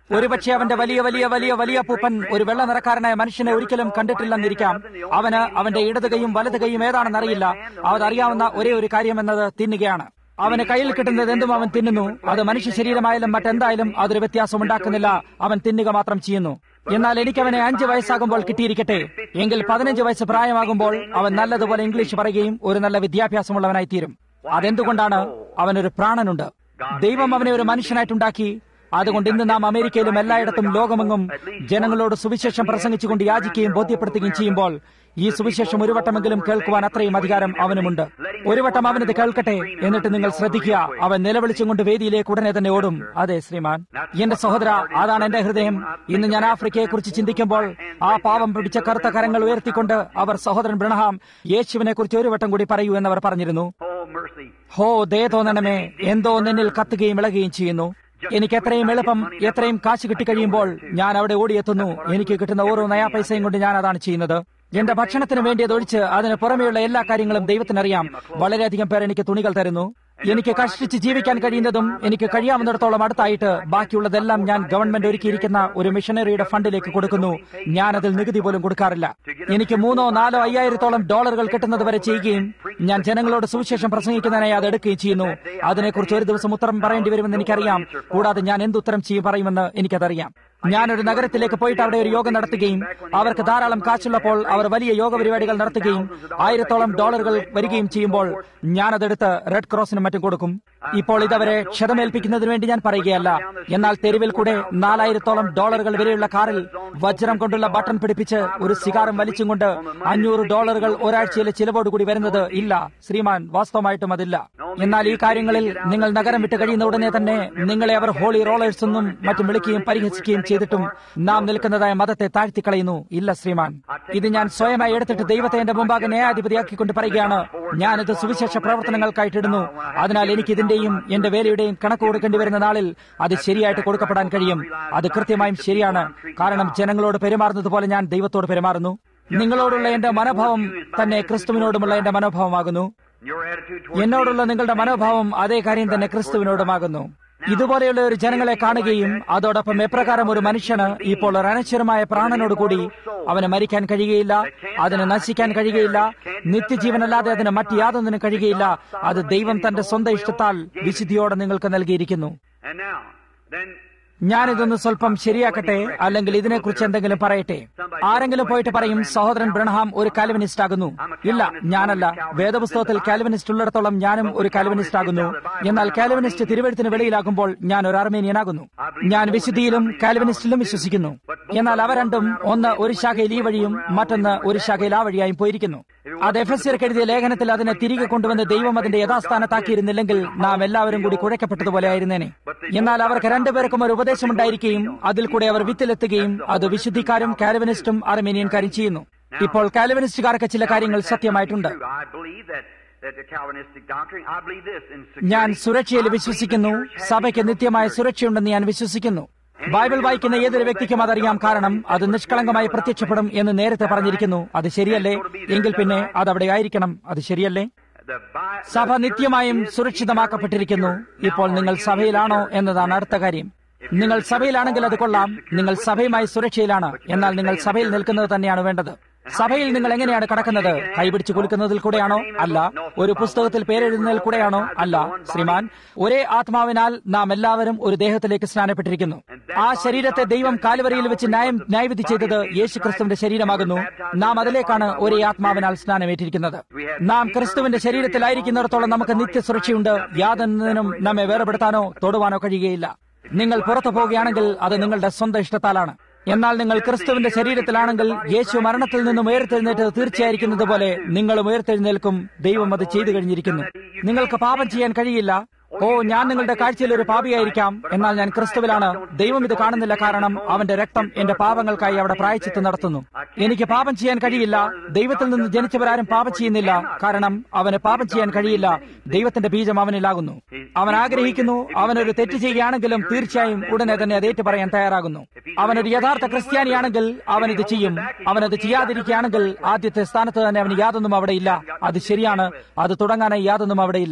ഒരുപക്ഷെ അവന്റെ വലിയ വലിയ വലിയ വലിയ പൂപ്പൻ ഒരു വെള്ള നിറക്കാരനായ മനുഷ്യനെ ഒരിക്കലും കണ്ടിട്ടില്ലെന്നിരിക്കാം അവന് അവന്റെ ഇടത് കൈയും വലത് കൈയും ഏതാണെന്നറിയില്ല അതറിയാവുന്ന ഒരേ ഒരു കാര്യം എന്നത് തിന്നുകയാണ് അവന് കയ്യിൽ കിട്ടുന്നത് എന്തും അവൻ തിന്നുന്നു അത് മനുഷ്യ ശരീരമായാലും മറ്റെന്തായാലും അതൊരു വ്യത്യാസം ഉണ്ടാക്കുന്നില്ല അവൻ തിന്നുക മാത്രം ചെയ്യുന്നു എന്നാൽ എനിക്ക് അവനെ അഞ്ച് വയസ്സാകുമ്പോൾ കിട്ടിയിരിക്കട്ടെ എങ്കിൽ പതിനഞ്ച് വയസ്സ് പ്രായമാകുമ്പോൾ അവൻ നല്ലതുപോലെ ഇംഗ്ലീഷ് പറയുകയും ഒരു നല്ല വിദ്യാഭ്യാസമുള്ളവനായി തീരും അതെന്തുകൊണ്ടാണ് അവനൊരു പ്രാണനുണ്ട് ദൈവം അവനെ ഒരു മനുഷ്യനായിട്ടുണ്ടാക്കി അതുകൊണ്ട് ഇന്ന് നാം അമേരിക്കയിലും എല്ലായിടത്തും ലോകമെങ്ങും ജനങ്ങളോട് സുവിശേഷം പ്രസംഗിച്ചുകൊണ്ട് യാചിക്കുകയും ബോധ്യപ്പെടുത്തുകയും ചെയ്യുമ്പോൾ ഈ സുവിശേഷം ഒരു വട്ടമെങ്കിലും കേൾക്കുവാൻ അത്രയും അധികാരം അവനുമുണ്ട് ഒരു വട്ടം അവനത് കേൾക്കട്ടെ എന്നിട്ട് നിങ്ങൾ ശ്രദ്ധിക്കുക അവൻ നിലവിളിച്ചും കൊണ്ട് വേദിയിലേക്ക് ഉടനെ തന്നെ ഓടും അതെ ശ്രീമാൻ എന്റെ സഹോദര അതാണ് എന്റെ ഹൃദയം ഇന്ന് ഞാൻ ആഫ്രിക്കയെ കുറിച്ച് ചിന്തിക്കുമ്പോൾ ആ പാവം പിടിച്ച കറുത്ത കരങ്ങൾ ഉയർത്തിക്കൊണ്ട് അവർ സഹോദരൻ ബ്രണഹാം യേശുവിനെ കുറിച്ച് ഒരു വട്ടം കൂടി പറയൂ എന്നവർ പറഞ്ഞിരുന്നു Oh, mercy. ഹോ ദേ തോന്നണമേ എന്തോ നിന്നിൽ കത്തുകയും ഇളകുകയും ചെയ്യുന്നു എനിക്ക് എത്രയും എളുപ്പം എത്രയും കാശ് കിട്ടിക്കഴിയുമ്പോൾ ഞാൻ അവിടെ ഓടിയെത്തുന്നു എനിക്ക് കിട്ടുന്ന ഓരോ നയാ പൈസയും കൊണ്ട് ഞാൻ അതാണ് ചെയ്യുന്നത് എന്റെ ഭക്ഷണത്തിന് വേണ്ടിയതൊഴിച്ച് അതിന് പുറമെയുള്ള എല്ലാ കാര്യങ്ങളും ദൈവത്തിനറിയാം വളരെയധികം പേർ എനിക്ക് തുണികൾ തരുന്നു എനിക്ക് കഷ്ടിച്ച് ജീവിക്കാൻ കഴിയുന്നതും എനിക്ക് കഴിയാവുന്നിടത്തോളം അടുത്തായിട്ട് ബാക്കിയുള്ളതെല്ലാം ഞാൻ ഗവൺമെന്റ് ഒരുക്കിയിരിക്കുന്ന ഒരു മിഷനറിയുടെ ഫണ്ടിലേക്ക് കൊടുക്കുന്നു ഞാൻ അതിൽ നികുതി പോലും കൊടുക്കാറില്ല എനിക്ക് മൂന്നോ നാലോ അയ്യായിരത്തോളം ഡോളറുകൾ കിട്ടുന്നത് വരെ ചെയ്യുകയും ഞാൻ ജനങ്ങളോട് സുവിശേഷം പ്രസംഗിക്കുന്നതിനായി അത് എടുക്കുകയും ചെയ്യുന്നു അതിനെക്കുറിച്ച് ഒരു ദിവസം ഉത്തരം പറയേണ്ടി വരുമെന്ന് എനിക്കറിയാം കൂടാതെ ഞാൻ എന്തുത്തരം ചെയ്യും പറയുമെന്ന് എനിക്കതറിയാം ഞാനൊരു നഗരത്തിലേക്ക് പോയിട്ട് അവിടെ ഒരു യോഗം നടത്തുകയും അവർക്ക് ധാരാളം കാശുള്ളപ്പോൾ അവർ വലിയ യോഗ പരിപാടികൾ നടത്തുകയും ആയിരത്തോളം ഡോളറുകൾ വരികയും ചെയ്യുമ്പോൾ ഞാനതെടുത്ത് റെഡ് ക്രോസിനും മറ്റും കൊടുക്കും ഇപ്പോൾ ഇതവരെ ക്ഷതമേൽപ്പിക്കുന്നതിന് വേണ്ടി ഞാൻ പറയുകയല്ല എന്നാൽ തെരുവിൽ കൂടെ നാലായിരത്തോളം ഡോളറുകൾ വിലയുള്ള കാറിൽ വജ്രം കൊണ്ടുള്ള ബട്ടൺ പിടിപ്പിച്ച് ഒരു സിഗാറും വലിച്ചും കൊണ്ട് അഞ്ഞൂറ് ഡോളറുകൾ ഒരാഴ്ചയിലെ ചിലവോടുകൂടി വരുന്നത് ഇല്ല ശ്രീമാൻ വാസ്തവമായിട്ടും അതില്ല എന്നാൽ ഈ കാര്യങ്ങളിൽ നിങ്ങൾ നഗരം വിട്ട് കഴിയുന്ന ഉടനെ തന്നെ നിങ്ങളെ അവർ ഹോളി റോളേഴ്സ് എന്നും മറ്റും വിളിക്കുകയും പരിഹസിക്കുകയും ചെയ്തിട്ടും നാം നിൽക്കുന്നതായ മതത്തെ താഴ്ത്തിക്കളയുന്നു ഇല്ല ശ്രീമാൻ ഇത് ഞാൻ സ്വയമായി എടുത്തിട്ട് ദൈവത്തെ എന്റെ മുമ്പാകെ ന്യായാധിപതിയാക്കിക്കൊണ്ട് പറയുകയാണ് ഞാനിത് സുവിശേഷ പ്രവർത്തനങ്ങൾക്കായിട്ട് ഇടുന്നു അതിനാൽ എനിക്ക് ഇതിന്റെയും എന്റെ വേലയുടെയും കണക്ക് കൊടുക്കേണ്ടി വരുന്ന നാളിൽ അത് ശരിയായിട്ട് കൊടുക്കപ്പെടാൻ കഴിയും അത് കൃത്യമായും ശരിയാണ് കാരണം ജനങ്ങളോട് പെരുമാറുന്നത് പോലെ ഞാൻ ദൈവത്തോട് പെരുമാറുന്നു നിങ്ങളോടുള്ള എന്റെ മനോഭാവം തന്നെ ക്രിസ്തുവിനോടുമുള്ള എന്റെ മനോഭാവമാകുന്നു Your attitude towards എന്നോടുള്ള നിങ്ങളുടെ മനോഭാവം അതേ കാര്യം തന്നെ ക്രിസ്തുവിനോടുമാകുന്നു ഇതുപോലെയുള്ള ഒരു ജനങ്ങളെ കാണുകയും അതോടൊപ്പം എപ്രകാരം ഒരു മനുഷ്യന് ഇപ്പോൾ ഒരു അനശ്വരമായ പ്രാണനോടുകൂടി അവന് മരിക്കാൻ കഴിയുകയില്ല അതിന് നശിക്കാൻ കഴിയുകയില്ല നിത്യജീവനല്ലാതെ അതിന് മറ്റ് യാതൊന്നിനും കഴിയുകയില്ല അത് ദൈവം തന്റെ സ്വന്തം ഇഷ്ടത്താൽ വിശുദ്ധിയോടെ നിങ്ങൾക്ക് നൽകിയിരിക്കുന്നു And now, then, ഞാനിതൊന്ന് സ്വല്പം ശരിയാക്കട്ടെ അല്ലെങ്കിൽ ഇതിനെക്കുറിച്ച് എന്തെങ്കിലും പറയട്ടെ ആരെങ്കിലും പോയിട്ട് പറയും സഹോദരൻ ബ്രണഹാം ഒരു കാൽവിനിസ്റ്റ് ആകുന്നു ഇല്ല ഞാനല്ല വേദപുസ്തകത്തിൽ കാൽവിനിസ്റ്റ് ഉള്ളിടത്തോളം ഞാനും ഒരു കാൽവിനിസ്റ്റ് ആകുന്നു എന്നാൽ കാൽവിനിസ്റ്റ് തിരുവഴുത്തിന് വെളിയിലാകുമ്പോൾ ഞാൻ ഒരു അർമേനിയനാകുന്നു ഞാൻ വിശുദ്ധിയിലും കാൽവിനിസ്റ്റിലും വിശ്വസിക്കുന്നു എന്നാൽ അവ രണ്ടും ഒന്ന് ഒരു ശാഖയിൽ ഈ വഴിയും മറ്റൊന്ന് ഒരു ശാഖയിൽ ആ വഴിയായും പോയിരിക്കുന്നു അത് എഫ് എസ് എഴുതിയ ലേഖനത്തിൽ അതിനെ തിരികെ കൊണ്ടുവന്ന് ദൈവം അതിന്റെ യഥാസ്ഥാനത്താക്കിയിരുന്നില്ലെങ്കിൽ നാം എല്ലാവരും കൂടി കുഴക്കപ്പെട്ടതുപോലെ ആയിരുന്നേനെ എന്നാൽ അവർക്ക് രണ്ടുപേർക്കും ഒരു ഉപദേശമുണ്ടായിരിക്കുകയും അതിൽ കൂടെ അവർ വിത്തിലെത്തുകയും അത് വിശുദ്ധിക്കാരും കാൽവിനിസ്റ്റും അർമേനിയൻകാരും ചെയ്യുന്നു ഇപ്പോൾ കാൽവിനിസ്റ്റുകാർക്ക് ചില കാര്യങ്ങൾ സത്യമായിട്ടുണ്ട് true. I believe that, that the Calvinistic doctrine, I believe this in ഞാൻ security. സുരക്ഷയിൽ I believe വിശ്വസിക്കുന്നു that Jews have സഭയ്ക്ക് eternal നിത്യമായ security. സുരക്ഷയുണ്ടെന്ന് ഞാൻ വിശ്വസിക്കുന്നു ബൈബിൾ വായിക്കുന്ന ഏതൊരു വ്യക്തിക്കും അതറിയാം കാരണം അത് നിഷ്കളങ്കമായി പ്രത്യക്ഷപ്പെടും എന്ന് നേരത്തെ പറഞ്ഞിരിക്കുന്നു അത് ശരിയല്ലേ എങ്കിൽ പിന്നെ അത് അവിടെ ആയിരിക്കണം അത് ശരിയല്ലേ The Bi- സഭ the നിത്യമായും church is സുരക്ഷിതമാക്കപ്പെട്ടിരിക്കുന്നു secure. ഇപ്പോൾ Now, നിങ്ങൾ are you സഭയിലാണോ in the എന്നതാണ് അടുത്ത കാര്യം നിങ്ങൾ സഭയിലാണെങ്കിൽ അത് കൊള്ളാം നിങ്ങൾ സഭയുമായി സുരക്ഷയിലാണ് എന്നാൽ നിങ്ങൾ സഭയിൽ നിൽക്കുന്നത് തന്നെയാണ് വേണ്ടത് സഭയിൽ നിങ്ങൾ എങ്ങനെയാണ് കടക്കുന്നത് കൈപിടിച്ച് കുലുക്കുന്നതിൽ കൂടെയാണോ അല്ല ഒരു പുസ്തകത്തിൽ പേരെഴുതുന്നതിൽ കൂടെയാണോ അല്ല ശ്രീമാൻ ഒരേ ആത്മാവിനാൽ നാം എല്ലാവരും ഒരു ദേഹത്തിലേക്ക് സ്നാനപ്പെട്ടിരിക്കുന്നു ആ ശരീരത്തെ ദൈവം കാലുവരിയിൽ വെച്ച് ന്യായം ന്യായവിധി ചെയ്തത് യേശു ക്രിസ്തുവിന്റെ ശരീരമാകുന്നു നാം അതിലേക്കാണ് ഒരേ ആത്മാവിനാൽ സ്നാനമേറ്റിരിക്കുന്നത് നാം ക്രിസ്തുവിന്റെ ശരീരത്തിലായിരിക്കുന്നിടത്തോളം നമുക്ക് നിത്യസുരക്ഷയുണ്ട് യാതൊന്നിനും നമ്മെ വേർപെടുത്താനോ തൊടുവാനോ കഴിയുകയില്ല നിങ്ങൾ പുറത്തു പോവുകയാണെങ്കിൽ അത് നിങ്ങളുടെ സ്വന്തം ഇഷ്ടത്താലാണ് എന്നാൽ നിങ്ങൾ ക്രിസ്തുവിന്റെ ശരീരത്തിലാണെങ്കിൽ യേശു മരണത്തിൽ നിന്നും ഉയർത്തെഴുന്നേറ്റ് തീർച്ചയായിരിക്കുന്നത് പോലെ നിങ്ങളും ഉയർത്തെഴുന്നേൽക്കും ദൈവം അത് ചെയ്തു കഴിഞ്ഞിരിക്കുന്നു നിങ്ങൾക്ക് പാപം ചെയ്യാൻ കഴിയില്ല ഓ ഞാൻ നിങ്ങളുടെ കാഴ്ചയിൽ ഒരു പാപിയായിരിക്കാം എന്നാൽ ഞാൻ ക്രിസ്തുവിലാണ് ദൈവം ഇത് കാണുന്നില്ല കാരണം അവന്റെ രക്തം എന്റെ പാപങ്ങൾക്കായി അവിടെ പ്രായച്ചിത്ത് നടത്തുന്നു എനിക്ക് പാപം ചെയ്യാൻ കഴിയില്ല ദൈവത്തിൽ നിന്ന് ജനിച്ചവരാരും പാപം ചെയ്യുന്നില്ല കാരണം അവന് പാപം ചെയ്യാൻ കഴിയില്ല ദൈവത്തിന്റെ ബീജം അവനിലാകുന്നു അവൻ ആഗ്രഹിക്കുന്നു അവനൊരു തെറ്റ് ചെയ്യുകയാണെങ്കിലും തീർച്ചയായും ഉടനെ തന്നെ അത് ഏറ്റു പറയാൻ തയ്യാറാകുന്നു അവനൊരു യഥാർത്ഥ ക്രിസ്ത്യാനിയാണെങ്കിൽ അവൻ ഇത് ചെയ്യും അവനത് ചെയ്യാതിരിക്കുകയാണെങ്കിൽ ആദ്യത്തെ സ്ഥാനത്ത് തന്നെ അവന് യാതൊന്നും അവിടെ ഇല്ല അത് ശരിയാണ് അത് തുടങ്ങാനായി യാതൊന്നും അവിടെയില്ല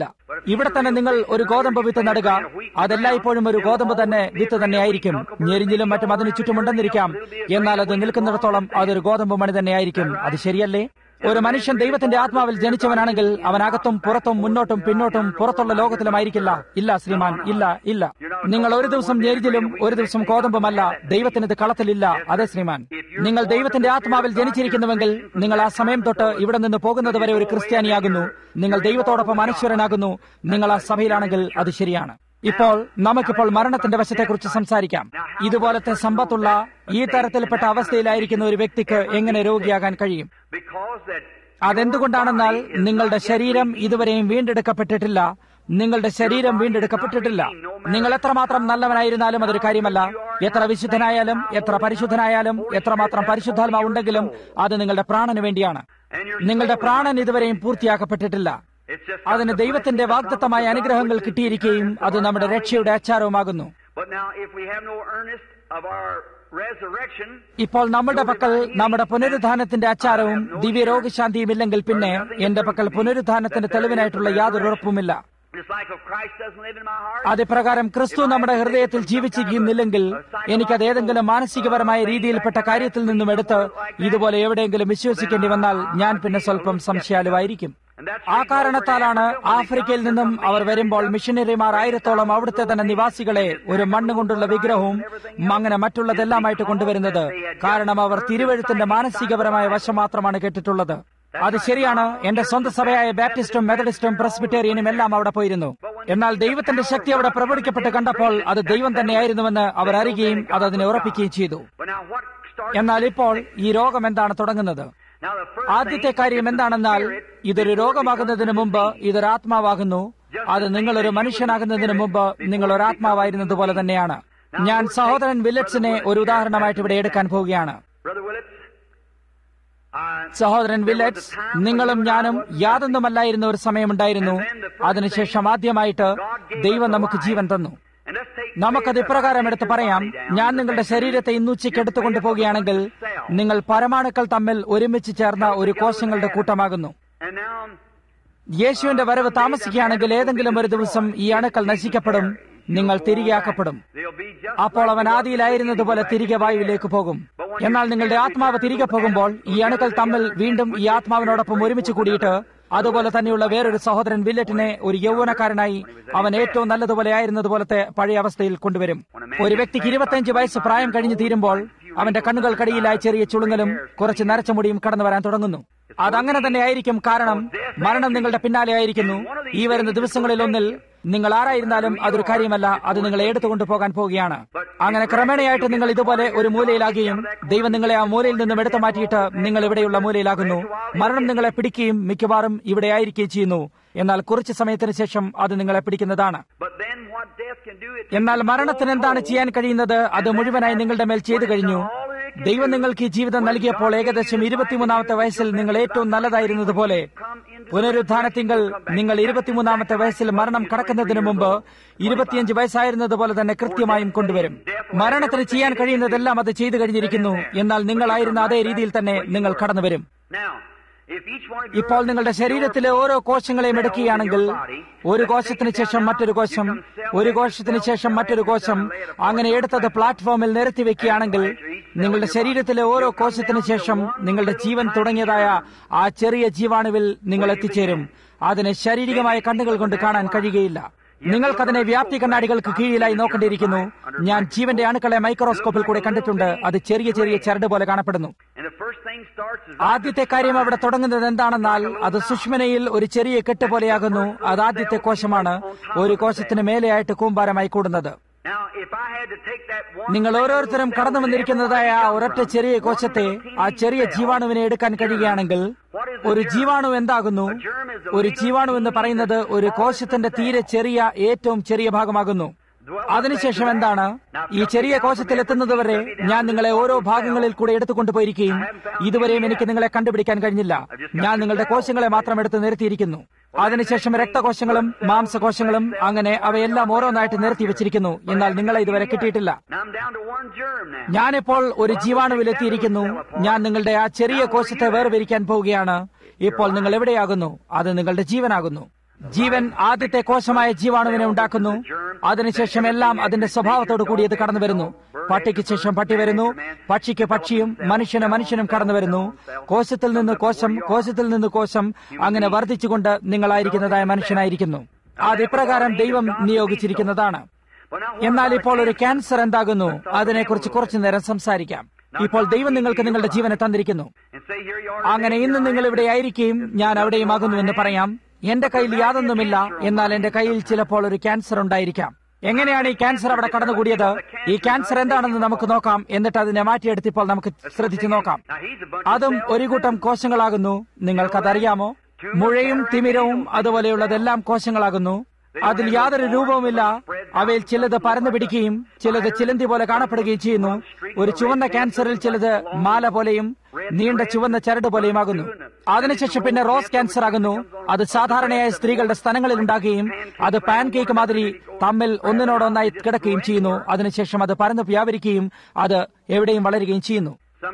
ഇവിടെ തന്നെ നിങ്ങൾ ഒരു ഗോതമ്പ് വിത്ത് നടുക അതെല്ലായ്പ്പോഴും ഒരു ഗോതമ്പ് തന്നെ വിത്ത് തന്നെയായിരിക്കും ഞെരിഞ്ഞിലും മറ്റും അതിന് ചുറ്റുമുണ്ടെന്നിരിക്കാം എന്നാൽ അത് നിൽക്കുന്നിടത്തോളം അതൊരു ഗോതമ്പ് മണി തന്നെയായിരിക്കും അത് ശരിയല്ലേ ഒരു മനുഷ്യൻ ദൈവത്തിന്റെ ആത്മാവിൽ ജനിച്ചവനാണെങ്കിൽ അവനകത്തും പുറത്തും മുന്നോട്ടും പിന്നോട്ടും പുറത്തുള്ള ലോകത്തിലുമായിരിക്കില്ല ഇല്ല ശ്രീമാൻ ഇല്ല ഇല്ല നിങ്ങൾ ഒരു ദിവസം ഞെരിഞ്ഞിലും ഒരു ദിവസം കോതമ്പുമല്ല ദൈവത്തിന് ഇത് കളത്തിലില്ല അതെ ശ്രീമാൻ നിങ്ങൾ ദൈവത്തിന്റെ ആത്മാവിൽ ജനിച്ചിരിക്കുന്നുവെങ്കിൽ നിങ്ങൾ ആ സമയം തൊട്ട് ഇവിടെ നിന്ന് പോകുന്നത് വരെ ഒരു ക്രിസ്ത്യാനിയാകുന്നു നിങ്ങൾ ദൈവത്തോടൊപ്പം അനശ്വരനാകുന്നു നിങ്ങൾ ആ സഭയിലാണെങ്കിൽ അത് ശരിയാണ് ഇപ്പോൾ നമുക്കിപ്പോൾ മരണത്തിന്റെ വശത്തെക്കുറിച്ച് സംസാരിക്കാം ഇതുപോലത്തെ സമ്പത്തുള്ള ഈ തരത്തിൽപ്പെട്ട അവസ്ഥയിലായിരിക്കുന്ന ഒരു വ്യക്തിക്ക് എങ്ങനെ രോഗിയാകാൻ കഴിയും Because that അതെന്തുകൊണ്ടാണെന്നാൽ നിങ്ങളുടെ ശരീരം ഇതുവരെയും വീണ്ടെടുക്കപ്പെട്ടിട്ടില്ല നിങ്ങളുടെ ശരീരം വീണ്ടെടുക്കപ്പെട്ടിട്ടില്ല നിങ്ങൾ എത്രമാത്രം നല്ലവനായിരുന്നാലും അതൊരു കാര്യമല്ല എത്ര വിശുദ്ധനായാലും എത്ര പരിശുദ്ധനായാലും എത്രമാത്രം പരിശുദ്ധാത്മാവ് ഉണ്ടെങ്കിലും അത് നിങ്ങളുടെ പ്രാണന് വേണ്ടിയാണ് and your നിങ്ങളുടെ പ്രാണൻ ഇതുവരെയും പൂർത്തിയാക്കപ്പെട്ടിട്ടില്ല it's just അതിന് ദൈവത്തിന്റെ വാഗ്ദത്തമായ അനുഗ്രഹങ്ങൾ കിട്ടിയിരിക്കുകയും അത് നമ്മുടെ രക്ഷയുടെ അച്ചാരവുമാകുന്നു But now if we have no earnest of our resurrection, ഇപ്പോൾ നമ്മുടെ പക്കൽ നമ്മുടെ പുനരുദ്ധാനത്തിന്റെ അച്ചാരവും ദിവ്യ രോഗശാന്തിയും ഇല്ലെങ്കിൽ പിന്നെ എന്റെ പക്കൽ പുനരുദ്ധാനത്തിന്റെ തെളിവിനായിട്ടുള്ള യാതൊരു ഉറപ്പുമില്ല this life of Christ doesn't live in my heart. അതിപ്രകാരം ക്രിസ്തു നമ്മുടെ ഹൃദയത്തിൽ ജീവിച്ചിരിക്കുന്നില്ലെങ്കിൽ എനിക്കത് ഏതെങ്കിലും മാനസികപരമായ രീതിയിൽപ്പെട്ട കാര്യത്തിൽ നിന്നും എടുത്ത് ഇതുപോലെ എവിടെയെങ്കിലും വിശ്വസിക്കേണ്ടി വന്നാൽ ഞാൻ പിന്നെ സ്വല്പം സംശയാലുവായിരിക്കും And that's ആ കാരണത്താലാണ് ആഫ്രിക്കയിൽ നിന്നും അവർ വരുമ്പോൾ മിഷനറിമാർ ആയിരത്തോളം അവിടുത്തെ തന്നെ നിവാസികളെ ഒരു മണ്ണ് കൊണ്ടുള്ള വിഗ്രഹവും അങ്ങനെ മറ്റുള്ളതെല്ലാമായിട്ട് കൊണ്ടുവരുന്നത് കാരണം അവർ തിരുവഴുത്തിന്റെ മാനസികപരമായ വശം മാത്രമാണ് കേട്ടിട്ടുള്ളത് അത് ശരിയാണ് എന്റെ സ്വന്തം സഭയായ ബാപ്റ്റിസ്റ്റും മെത്തഡിസ്റ്റും പ്രസ്ബിറ്റേറിയനും എല്ലാം അവിടെ പോയിരുന്നു എന്നാൽ ദൈവത്തിന്റെ ശക്തി അവിടെ പ്രകടിക്കപ്പെട്ട് കണ്ടപ്പോൾ അത് ദൈവം തന്നെയായിരുന്നുവെന്ന് അവർ അറിയുകയും അത് അതിനെ ഉറപ്പിക്കുകയും ചെയ്തു But now what starts എന്നാൽ ഇപ്പോൾ ഈ രോഗം എന്താണ് തുടങ്ങുന്നത് now the first ആദ്യത്തെ thing കാര്യം is എന്താണെന്നാൽ the spirit ഇതൊരു before it രോഗമാകുന്നതിന് becomes മുമ്പ് a disease. ഇതൊരു ആത്മാവാകുന്നു അത് നിങ്ങളൊരു മനുഷ്യനാകുന്നതിന് മുമ്പ് നിങ്ങൾ ഒരു ആത്മാവായിരുന്നത് പോലെ തന്നെയാണ് ഞാൻ സഹോദരൻ വില്ലറ്റ്സിനെ ഒരു ഉദാഹരണമായിട്ട് ഇവിടെ എടുക്കാൻ പോവുകയാണ് Brother Willits, I- സഹോദരൻ there was വില്ലറ്റ്സ് a time when നിങ്ങളും you and I ഞാനും was യാതൊന്നുമല്ലായിരുന്ന ഒരു സമയമുണ്ടായിരുന്നു അതിനുശേഷം ആദ്യമായിട്ട് ദൈവം നമുക്ക് ജീവൻ തന്നു And let's take നമുക്കത് ഇപ്രകാരം എടുത്ത് പറയാം ഞാൻ നിങ്ങളുടെ ശരീരത്തെ ഇന്നുച്ചയ്ക്ക് എടുത്തുകൊണ്ട് പോവുകയാണെങ്കിൽ നിങ്ങൾ പരമാണുക്കൾ തമ്മിൽ ഒരുമിച്ച് ചേർന്ന ഒരു കോശങ്ങളുടെ കൂട്ടമാകുന്നു And now യേശുവിന്റെ വരവ് താമസിക്കുകയാണെങ്കിൽ ഏതെങ്കിലും ഒരു ദിവസം ഈ അണുക്കൾ നശിക്കപ്പെടും നിങ്ങൾ തിരികെ ആക്കപ്പെടും they'll be just അപ്പോൾ അവൻ ആദിയിലായിരുന്നതുപോലെ തിരികെ വായുവിലേക്ക് പോകും എന്നാൽ നിങ്ങളുടെ ആത്മാവ് തിരികെ പോകുമ്പോൾ ഈ അണുക്കൾ തമ്മിൽ വീണ്ടും ഈ ആത്മാവിനോടൊപ്പം ഒരുമിച്ച് കൂടിയിട്ട് അതുപോലെ തന്നെയുള്ള വേറൊരു സഹോദരൻ വില്ലറ്റിനെ ഒരു യൗവനക്കാരനായി അവൻ ഏറ്റവും നല്ലതുപോലെ ആയിരുന്നതുപോലത്തെ പഴയ അവസ്ഥയിൽ കൊണ്ടുവരും ഒരു വ്യക്തിക്ക് ഇരുപത്തിയഞ്ച് വയസ്സ് പ്രായം കഴിഞ്ഞു തീരുമ്പോൾ അവന്റെ കണ്ണുകൾക്കടിയിലായി ചെറിയ ചുളുങ്ങലും കുറച്ച് നരച്ച മുടിയും കടന്നു വരാൻ തുടങ്ങുന്നു അതങ്ങനെ തന്നെ ആയിരിക്കും കാരണം മരണം നിങ്ങളുടെ പിന്നാലെ ആയിരിക്കുന്നു ഈ വരുന്ന ദിവസങ്ങളിലൊന്നിൽ നിങ്ങൾ ആരായിരുന്നാലും അതൊരു കാര്യമല്ല അത് നിങ്ങളെ എടുത്തുകൊണ്ട് പോകാൻ പോവുകയാണ് അങ്ങനെ ക്രമേണയായിട്ട് നിങ്ങൾ ഇതുപോലെ ഒരു മൂലയിലാകുകയും ദൈവം നിങ്ങളെ ആ മൂലയിൽ നിന്നും എടുത്തു മാറ്റിയിട്ട് നിങ്ങൾ ഇവിടെയുള്ള മൂലയിലാകുന്നു മരണം നിങ്ങളെ പിടിക്കുകയും മിക്കവാറും ഇവിടെ ആയിരിക്കുകയും ചെയ്യുന്നു എന്നാൽ കുറച്ച് സമയത്തിന് ശേഷം അത് നിങ്ങളെ പിടിക്കുന്നതാണ് But then what death can do, it എന്നാൽ മരണത്തിന് എന്താണ് ചെയ്യാൻ കഴിയുന്നത് അത് മുഴുവനായി നിങ്ങളുടെ മേൽ ചെയ്തു കഴിഞ്ഞു ദൈവം നിങ്ങൾക്ക് ഈ ജീവിതം നൽകിയപ്പോൾ ഏകദേശം ഇരുപത്തിമൂന്നാമത്തെ വയസ്സിൽ നിങ്ങൾ ഏറ്റവും നല്ലതായിരുന്നതുപോലെ പുനരുദ്ധാനത്തിങ്കൽ നിങ്ങൾ ഇരുപത്തിമൂന്നാമത്തെ വയസ്സിൽ മരണം കടക്കുന്നതിന് മുമ്പ് ഇരുപത്തിയഞ്ച് വയസ്സായിരുന്നതുപോലെ തന്നെ കൃത്യമായും കൊണ്ടുവരും മരണത്തിന് ചെയ്യാൻ കഴിയുന്നതെല്ലാം അത് ചെയ്തു കഴിഞ്ഞിരിക്കുന്നു എന്നാൽ നിങ്ങളായിരുന്ന അതേ രീതിയിൽ തന്നെ നിങ്ങൾ കടന്നുവരും Now, if each one of ഇപ്പോൾ your- നിങ്ങളുടെ ശരീരത്തിലെ ഓരോ കോശങ്ങളെയും എടുക്കുകയാണെങ്കിൽ ഒരു കോശത്തിന് ശേഷം മറ്റൊരു കോശം ഒരു കോശത്തിന് ശേഷം മറ്റൊരു കോശം അങ്ങനെ എടുത്തത് പ്ലാറ്റ്ഫോമിൽ നിരത്തി വെക്കുകയാണെങ്കിൽ നിങ്ങളുടെ ശരീരത്തിലെ ഓരോ കോശത്തിന് ശേഷം നിങ്ങളുടെ ജീവൻ തുടങ്ങിയതായ ആ ചെറിയ ജീവാണുവിൽ നിങ്ങൾ എത്തിച്ചേരും അതിനെ ശാരീരികമായ കണ്ണുകൾ കൊണ്ട് കാണാൻ കഴിയുകയില്ല നിങ്ങൾക്കതിനെ വ്യാപ്തി കണ്ണാടികൾക്ക് കീഴിലായി നോക്കേണ്ടിയിരിക്കുന്നു ഞാൻ ജീവന്റെ അണുക്കളെ മൈക്രോസ്കോപ്പിൽ കൂടെ കണ്ടിട്ടുണ്ട് അത് ചെറിയ ചെറിയ ചരട് പോലെ കാണപ്പെടുന്നു And the first thing starts is ആദ്യത്തെ കാര്യം അവിടെ തുടങ്ങുന്നത് എന്താണെന്നാൽ അത് സുഷ്മനയിൽ ഒരു ചെറിയ കെട്ട് പോലെയാകുന്നു അത് ആദ്യത്തെ കോശമാണ് ഒരു കോശത്തിന് മേലെയായിട്ട് കൂമ്പാരമായി കൂടുന്നത് Now, if I had to take that one നിങ്ങൾ ഓരോരുത്തരും കടന്നു വന്നിരിക്കുന്നതായ ആ ഒരൊറ്റ ചെറിയ കോശത്തെ ആ ചെറിയ ജീവാണുവിനെ എടുക്കാൻ കഴിയുകയാണെങ്കിൽ ഒരു ജീവാണു എന്താകുന്നു ഒരു ജീവാണു എന്ന് പറയുന്നത് ഒരു കോശത്തിന്റെ തീരെ ചെറിയ ഏറ്റവും ചെറിയ ഭാഗമാകുന്നു അതിനുശേഷം എന്താണ് ഈ ചെറിയ കോശത്തിൽ എത്തുന്നതുവരെ ഞാൻ നിങ്ങളെ ഓരോ ഭാഗങ്ങളിൽ കൂടെ എടുത്തുകൊണ്ട് പോയിരിക്കുകയും ഇതുവരെയും എനിക്ക് നിങ്ങളെ കണ്ടുപിടിക്കാൻ കഴിഞ്ഞില്ല ഞാൻ നിങ്ങളുടെ കോശങ്ങളെ മാത്രം എടുത്ത് നിരത്തിയിരിക്കുന്നു അതിനുശേഷം രക്തകോശങ്ങളും മാംസകോശങ്ങളും അങ്ങനെ അവയെല്ലാം ഓരോന്നായിട്ട് നിരത്തി വെച്ചിരിക്കുന്നു എന്നാൽ നിങ്ങളെ ഇതുവരെ കിട്ടിയിട്ടില്ല Now I'm down to one germ now. ഞാനിപ്പോൾ ഒരു ജീവാണുവിലെത്തിയിരിക്കുന്നു ഞാൻ നിങ്ങളുടെ ആ ചെറിയ കോശത്തെ വേർപിരിക്കാൻ പോവുകയാണ് ഇപ്പോൾ നിങ്ങൾ എവിടെയാകുന്നു അത് നിങ്ങളുടെ ജീവനാകുന്നു ജീവൻ ആദ്യത്തെ കോശമായ ജീവാണുവിനെ ഉണ്ടാക്കുന്നു അതിനുശേഷം എല്ലാം അതിന്റെ സ്വഭാവത്തോടു കൂടി ഇത് കടന്നു വരുന്നു പട്ടിക്ക് ശേഷം പട്ടി വരുന്നു പക്ഷിക്ക് പക്ഷിയും മനുഷ്യന് മനുഷ്യനും കടന്നു വരുന്നു കോശത്തിൽ നിന്ന് കോശം കോശത്തിൽ നിന്ന് കോശം അങ്ങനെ വർദ്ധിച്ചുകൊണ്ട് നിങ്ങളായിരിക്കുന്നതായ മനുഷ്യനായിരിക്കുന്നു അത് ഇപ്രകാരം ദൈവം നിയോഗിച്ചിരിക്കുന്നതാണ് എന്നാൽ ഇപ്പോൾ ഒരു ക്യാൻസർ എന്താകുന്നു അതിനെക്കുറിച്ച് കുറച്ചു നേരം സംസാരിക്കാം ഇപ്പോൾ ദൈവം നിങ്ങൾക്ക് നിങ്ങളുടെ ജീവനെ തന്നിരിക്കുന്നു അങ്ങനെ ഇന്ന് നിങ്ങൾ ഇവിടെ ആയിരിക്കുകയും ഞാൻ അവിടെയും ആകുന്നുവെന്ന് പറയാം എന്റെ കയ്യിൽ യാതൊന്നുമില്ല എന്നാൽ എന്റെ കയ്യിൽ ചിലപ്പോൾ ഒരു ക്യാൻസർ ഉണ്ടായിരിക്കാം എങ്ങനെയാണ് ഈ ക്യാൻസർ അവിടെ കടന്നുകൂടിയത് ഈ ക്യാൻസർ എന്താണെന്ന് നമുക്ക് നോക്കാം എന്നിട്ട് അതിനെ മാറ്റിയെടുത്തിപ്പോൾ നമുക്ക് ശ്രദ്ധിച്ചു നോക്കാം അതും ഒരു കൂട്ടം കോശങ്ങളാകുന്നു നിങ്ങൾക്കതറിയാമോ മുഴയും തിമിരവും അതുപോലെയുള്ളതെല്ലാം കോശങ്ങളാകുന്നു അതിൽ യാതൊരു രൂപവുമില്ല അവയിൽ ചിലത് പരന്നു പിടിക്കുകയും ചിലത് ചിലന്തി പോലെ കാണപ്പെടുകയും ചെയ്യുന്നു ഒരു ചുവന്ന ക്യാൻസറിൽ ചിലത് മാല പോലെയും നീണ്ട ചുവന്ന ചരട് പോലെയുമാകുന്നു അതിനുശേഷം പിന്നെ റോസ് ക്യാൻസർ ആകുന്നു അത് സാധാരണയായ സ്ത്രീകളുടെ സ്ഥലങ്ങളിൽ ഉണ്ടാകുകയും അത് പാൻ കേക്ക് മാതിരി തമ്മിൽ ഒന്നിനോടൊന്നായി കിടക്കുകയും ചെയ്യുന്നു അതിനുശേഷം അത് പരന്നു വ്യാപരിക്കുകയും അത് എവിടെയും വളരുകയും ചെയ്യുന്നു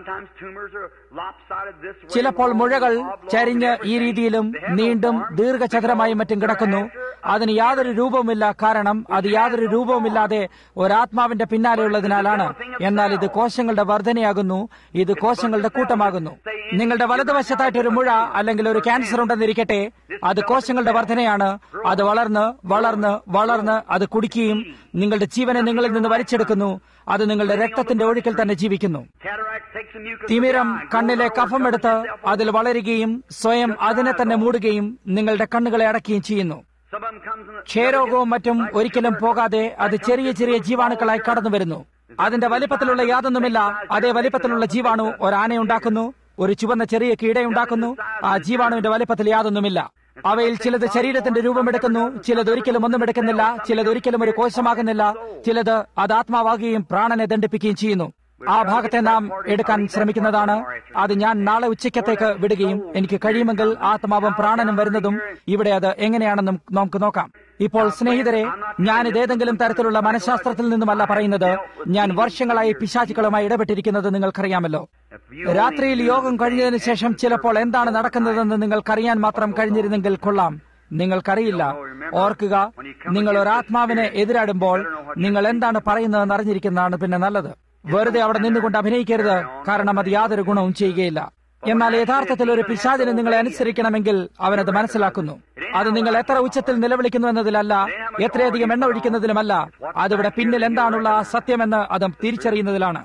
ചിലപ്പോൾ മുഴകൾ ചരിഞ്ഞ് ഈ രീതിയിലും നീണ്ടും ദീർഘചതുരമായും മറ്റും കിടക്കുന്നു അതിന് യാതൊരു രൂപവുമില്ല കാരണം അത് യാതൊരു രൂപവുമില്ലാതെ ഒരാത്മാവിന്റെ പിന്നാലെയുള്ളതിനാലാണ് എന്നാൽ ഇത് കോശങ്ങളുടെ വർധനയാകുന്നു ഇത് കോശങ്ങളുടെ കൂട്ടമാകുന്നു നിങ്ങളുടെ വലതുവശത്തായിട്ട് ഒരു മുഴ അല്ലെങ്കിൽ ഒരു ക്യാൻസർ ഉണ്ടെന്നിരിക്കട്ടെ അത് കോശങ്ങളുടെ വർധനയാണ് അത് വളർന്ന് വളർന്ന് വളർന്ന് അത് കുടിക്കുകയും നിങ്ങളുടെ ജീവനെ നിങ്ങളിൽ നിന്ന് വലിച്ചെടുക്കുന്നു അത് നിങ്ങളുടെ രക്തത്തിന്റെ ഒഴുക്കിൽ തന്നെ ജീവിക്കുന്നു തിമിരം കണ്ണിലെ കഫമെടുത്ത് അതിൽ വളരുകയും സ്വയം അതിനെ തന്നെ മൂടുകയും നിങ്ങളുടെ കണ്ണുകളെ അടക്കുകയും ചെയ്യുന്നു ക്ഷയരോഗവും മറ്റും ഒരിക്കലും പോകാതെ അത് ചെറിയ ചെറിയ ജീവാണുക്കളായി കടന്നു വരുന്നു അതിന്റെ വലിപ്പത്തിലുള്ള യാതൊന്നുമില്ല അതേ വലിപ്പത്തിലുള്ള ജീവാണു ഒരാനയുണ്ടാക്കുന്നു ഒരു ചുവന്ന ചെറിയ കീടയുണ്ടാക്കുന്നു ആ ജീവാണുവിന്റെ വലിപ്പത്തിൽ യാതൊന്നുമില്ല അവയിൽ ചിലത് ശരീരത്തിന്റെ രൂപമെടുക്കുന്നു ചിലത് ഒരിക്കലും ഒന്നും എടുക്കുന്നില്ല ചിലത് ഒരിക്കലും ഒരു കോശമാകുന്നില്ല ചിലത് അത് ആത്മാവാകുകയും പ്രാണനെ ദണ്ഡിപ്പിക്കുകയും ചെയ്യുന്നു ആ ഭാഗത്തെ നാം എടുക്കാൻ ശ്രമിക്കുന്നതാണ് അത് ഞാൻ നാളെ ഉച്ചയ്ക്കത്തേക്ക് വിടുകയും എനിക്ക് കഴിയുമെങ്കിൽ ആത്മാവും പ്രാണനും വരുന്നതും ഇവിടെ അത് എങ്ങനെയാണെന്നും നമുക്ക് നോക്കാം ഇപ്പോൾ സ്നേഹിതരെ ഞാൻ ഇതേതെങ്കിലും തരത്തിലുള്ള മനഃശാസ്ത്രത്തിൽ നിന്നുമല്ല പറയുന്നത് ഞാൻ വർഷങ്ങളായി പിശാചുക്കളുമായി ഇടപെട്ടിരിക്കുന്നത് നിങ്ങൾക്കറിയാമല്ലോ രാത്രിയിൽ യോഗം കഴിഞ്ഞതിന് ശേഷം ചിലപ്പോൾ എന്താണ് നടക്കുന്നതെന്ന് നിങ്ങൾക്കറിയാൻ മാത്രം കഴിഞ്ഞിരുന്നെങ്കിൽ കൊള്ളാം നിങ്ങൾക്കറിയില്ല ഓർക്കുക നിങ്ങൾ ഒരാത്മാവിനെ എതിരാടുമ്പോൾ നിങ്ങൾ എന്താണ് പറയുന്നതെന്ന് അറിഞ്ഞിരിക്കുന്നതാണ് പിന്നെ നല്ലത് വെറുതെ അവിടെ നിന്നുകൊണ്ട് അഭിനയിക്കരുത് കാരണം അത് യാതൊരു ഗുണവും ചെയ്യുകയില്ല എന്നാൽ യഥാർത്ഥത്തിൽ ഒരു പിശാചിനെ നിങ്ങളെ അനുസരിക്കണമെങ്കിൽ അവനത് മനസ്സിലാക്കുന്നു അത് നിങ്ങൾ എത്ര ഉച്ചത്തിൽ നിലവിളിക്കുന്നു എന്നതിലല്ല എത്രയധികം എണ്ണ ഒഴിക്കുന്നതിലുമല്ല അതിവിടെ പിന്നിൽ എന്താണുള്ള സത്യമെന്ന് അത് തിരിച്ചറിയുന്നതിലാണ്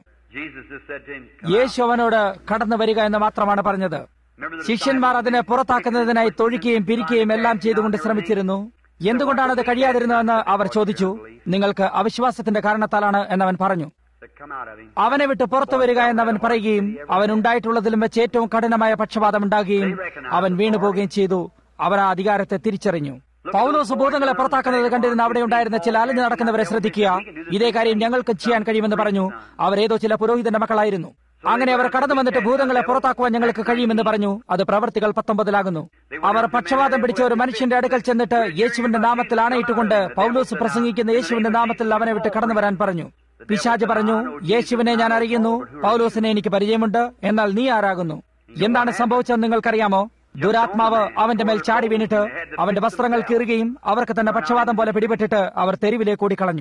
യേശു അവനോട് കടന്നു വരിക എന്ന് മാത്രമാണ് പറഞ്ഞത് ശിഷ്യന്മാർ അതിനെ പുറത്താക്കുന്നതിനായി തൊഴിക്കുകയും പിരിക്കുകയും എല്ലാം ചെയ്തുകൊണ്ട് ശ്രമിച്ചിരുന്നു എന്തുകൊണ്ടാണ് അത് കഴിയാതിരുന്നതെന്ന് അവർ ചോദിച്ചു നിങ്ങൾക്ക് അവിശ്വാസത്തിന്റെ കാരണത്താലാണ് എന്നവൻ പറഞ്ഞു അവനെ വിട്ട് പുറത്തു വരിക എന്നവൻ പറയുകയും അവൻ ഉണ്ടായിട്ടുള്ളതിലും വെച്ച് ഏറ്റവും കഠിനമായ പക്ഷപാതം ഉണ്ടാകുകയും അവൻ വീണുപോകുകയും ചെയ്തു അവൻ ആ അധികാരത്തെ തിരിച്ചറിഞ്ഞു പൗലോസ് ഭൂതങ്ങളെ പുറത്താക്കുന്നത് കണ്ടിരുന്ന അവിടെ ഉണ്ടായിരുന്ന ചില അലഞ്ഞു നടക്കുന്നവരെ ശ്രദ്ധിക്കുക ഇതേ കാര്യം ഞങ്ങൾക്ക് ചെയ്യാൻ കഴിയുമെന്ന് പറഞ്ഞു അവരേതോ ചില പുരോഹിതന്റെ മക്കളായിരുന്നു അങ്ങനെ അവർ കടന്നു വന്നിട്ട് ഭൂതങ്ങളെ പുറത്താക്കുവാൻ ഞങ്ങൾക്ക് കഴിയുമെന്ന് പറഞ്ഞു അത് പ്രവർത്തികൾ പത്തൊമ്പതിലാകുന്നു അവർ പക്ഷപാതം പിടിച്ച ഒരു മനുഷ്യന്റെ അടുക്കൽ ചെന്നിട്ട് യേശുവിന്റെ നാമത്തിൽ ആണയിട്ടുകൊണ്ട് പൗലോസ് പ്രസംഗിക്കുന്ന യേശുവിന്റെ നാമത്തിൽ അവനെ വിട്ട് കടന്നു വരാൻ പറഞ്ഞു പിശാജ് പറഞ്ഞു യേശുവിനെ ഞാൻ അറിയുന്നു പൗലോസിനെ എനിക്ക് പരിചയമുണ്ട് എന്നാൽ നീ ആരാകുന്നു എന്താണ് സംഭവിച്ചതെന്ന് നിങ്ങൾക്കറിയാമോ ദുരാത്മാവ് അവന്റെ മേൽ ചാടി വീണിട്ട് അവന്റെ വസ്ത്രങ്ങൾ കീറുകയും അവർക്ക് തന്നെ പക്ഷപാതം പോലെ പിടിപെട്ടിട്ട് അവർ തെരുവിലേക്ക് ഓടിക്കളഞ്ഞു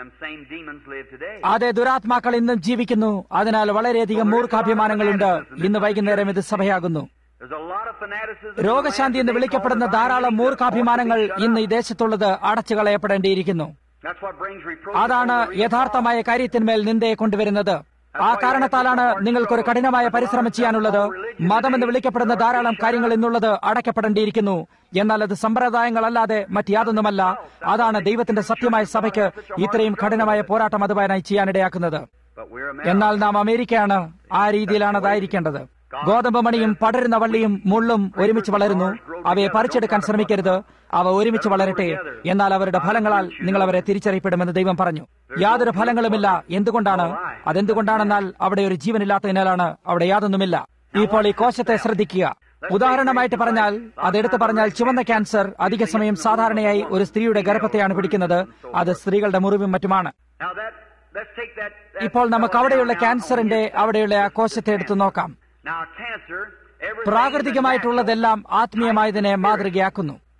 അതെ ദുരാത്മാക്കൾ ഇന്നും ജീവിക്കുന്നു അതിനാൽ വളരെയധികം മൂർഖാഭിമാനങ്ങളുണ്ട് ഇന്ന് വൈകുന്നേരം ഇത് സഭയാകുന്നു രോഗശാന്തി എന്ന് വിളിക്കപ്പെടുന്ന ധാരാളം മൂർഖാഭിമാനങ്ങൾ ഇന്ന് ഈ ദേശത്തുള്ളത് അടച്ചു കളയപ്പെടേണ്ടിയിരിക്കുന്നു അതാണ് യഥാർത്ഥമായ കാര്യത്തിന്മേൽ നിന്ദയെ കൊണ്ടുവരുന്നത് ആ കാരണത്താലാണ് നിങ്ങൾക്കൊരു കഠിനമായ പരിശ്രമം ചെയ്യാനുള്ളത് മതമെന്ന് വിളിക്കപ്പെടുന്ന ധാരാളം കാര്യങ്ങൾ ഇന്നുള്ളത് അടയ്ക്കപ്പെടേണ്ടിയിരിക്കുന്നു എന്നാൽ അത് സമ്പ്രദായങ്ങളല്ലാതെ മറ്റ് യാതൊന്നുമല്ല അതാണ് ദൈവത്തിന്റെ സത്യമായ സഭയ്ക്ക് ഇത്രയും കഠിനമായ പോരാട്ടം അതുവാനായി ചെയ്യാനിടയാക്കുന്നത് എന്നാൽ നാം അമേരിക്കയാണ് ആ രീതിയിലാണ് അതായിരിക്കേണ്ടത് ഗോതമ്പ് മണിയും പടരുന്ന വള്ളിയും മുള്ളും ഒരുമിച്ച് വളരുന്നു അവയെ പറിച്ചെടുക്കാൻ ശ്രമിക്കരുത് അവ ഒരുമിച്ച് വളരട്ടെ എന്നാൽ അവരുടെ ഫലങ്ങളാൽ നിങ്ങൾ അവരെ തിരിച്ചറിയപ്പെടുമെന്ന് ദൈവം പറഞ്ഞു യാതൊരു ഫലങ്ങളുമില്ല എന്തുകൊണ്ടാണ് അതെന്തുകൊണ്ടാണെന്നാൽ അവിടെ ഒരു ജീവനില്ലാത്തതിനാലാണ് അവിടെ യാതൊന്നുമില്ല ഇപ്പോൾ ഈ കോശത്തെ ശ്രദ്ധിക്കുക ഉദാഹരണമായിട്ട് പറഞ്ഞാൽ അതെടുത്ത് പറഞ്ഞാൽ ചുവന്ന ക്യാൻസർ അധിക സമയം സാധാരണയായി ഒരു സ്ത്രീയുടെ ഗർഭത്തെയാണ് പിടിക്കുന്നത് അത് സ്ത്രീകളുടെ മുറിവും മറ്റുമാണ് ഇപ്പോൾ നമുക്ക് അവിടെയുള്ള ക്യാൻസറിന്റെ അവിടെയുള്ള ആ കോശത്തെ എടുത്തു നോക്കാം പ്രാകൃതികമായിട്ടുള്ളതെല്ലാം ആത്മീയമായതിനെ മാതൃകയാക്കുന്നു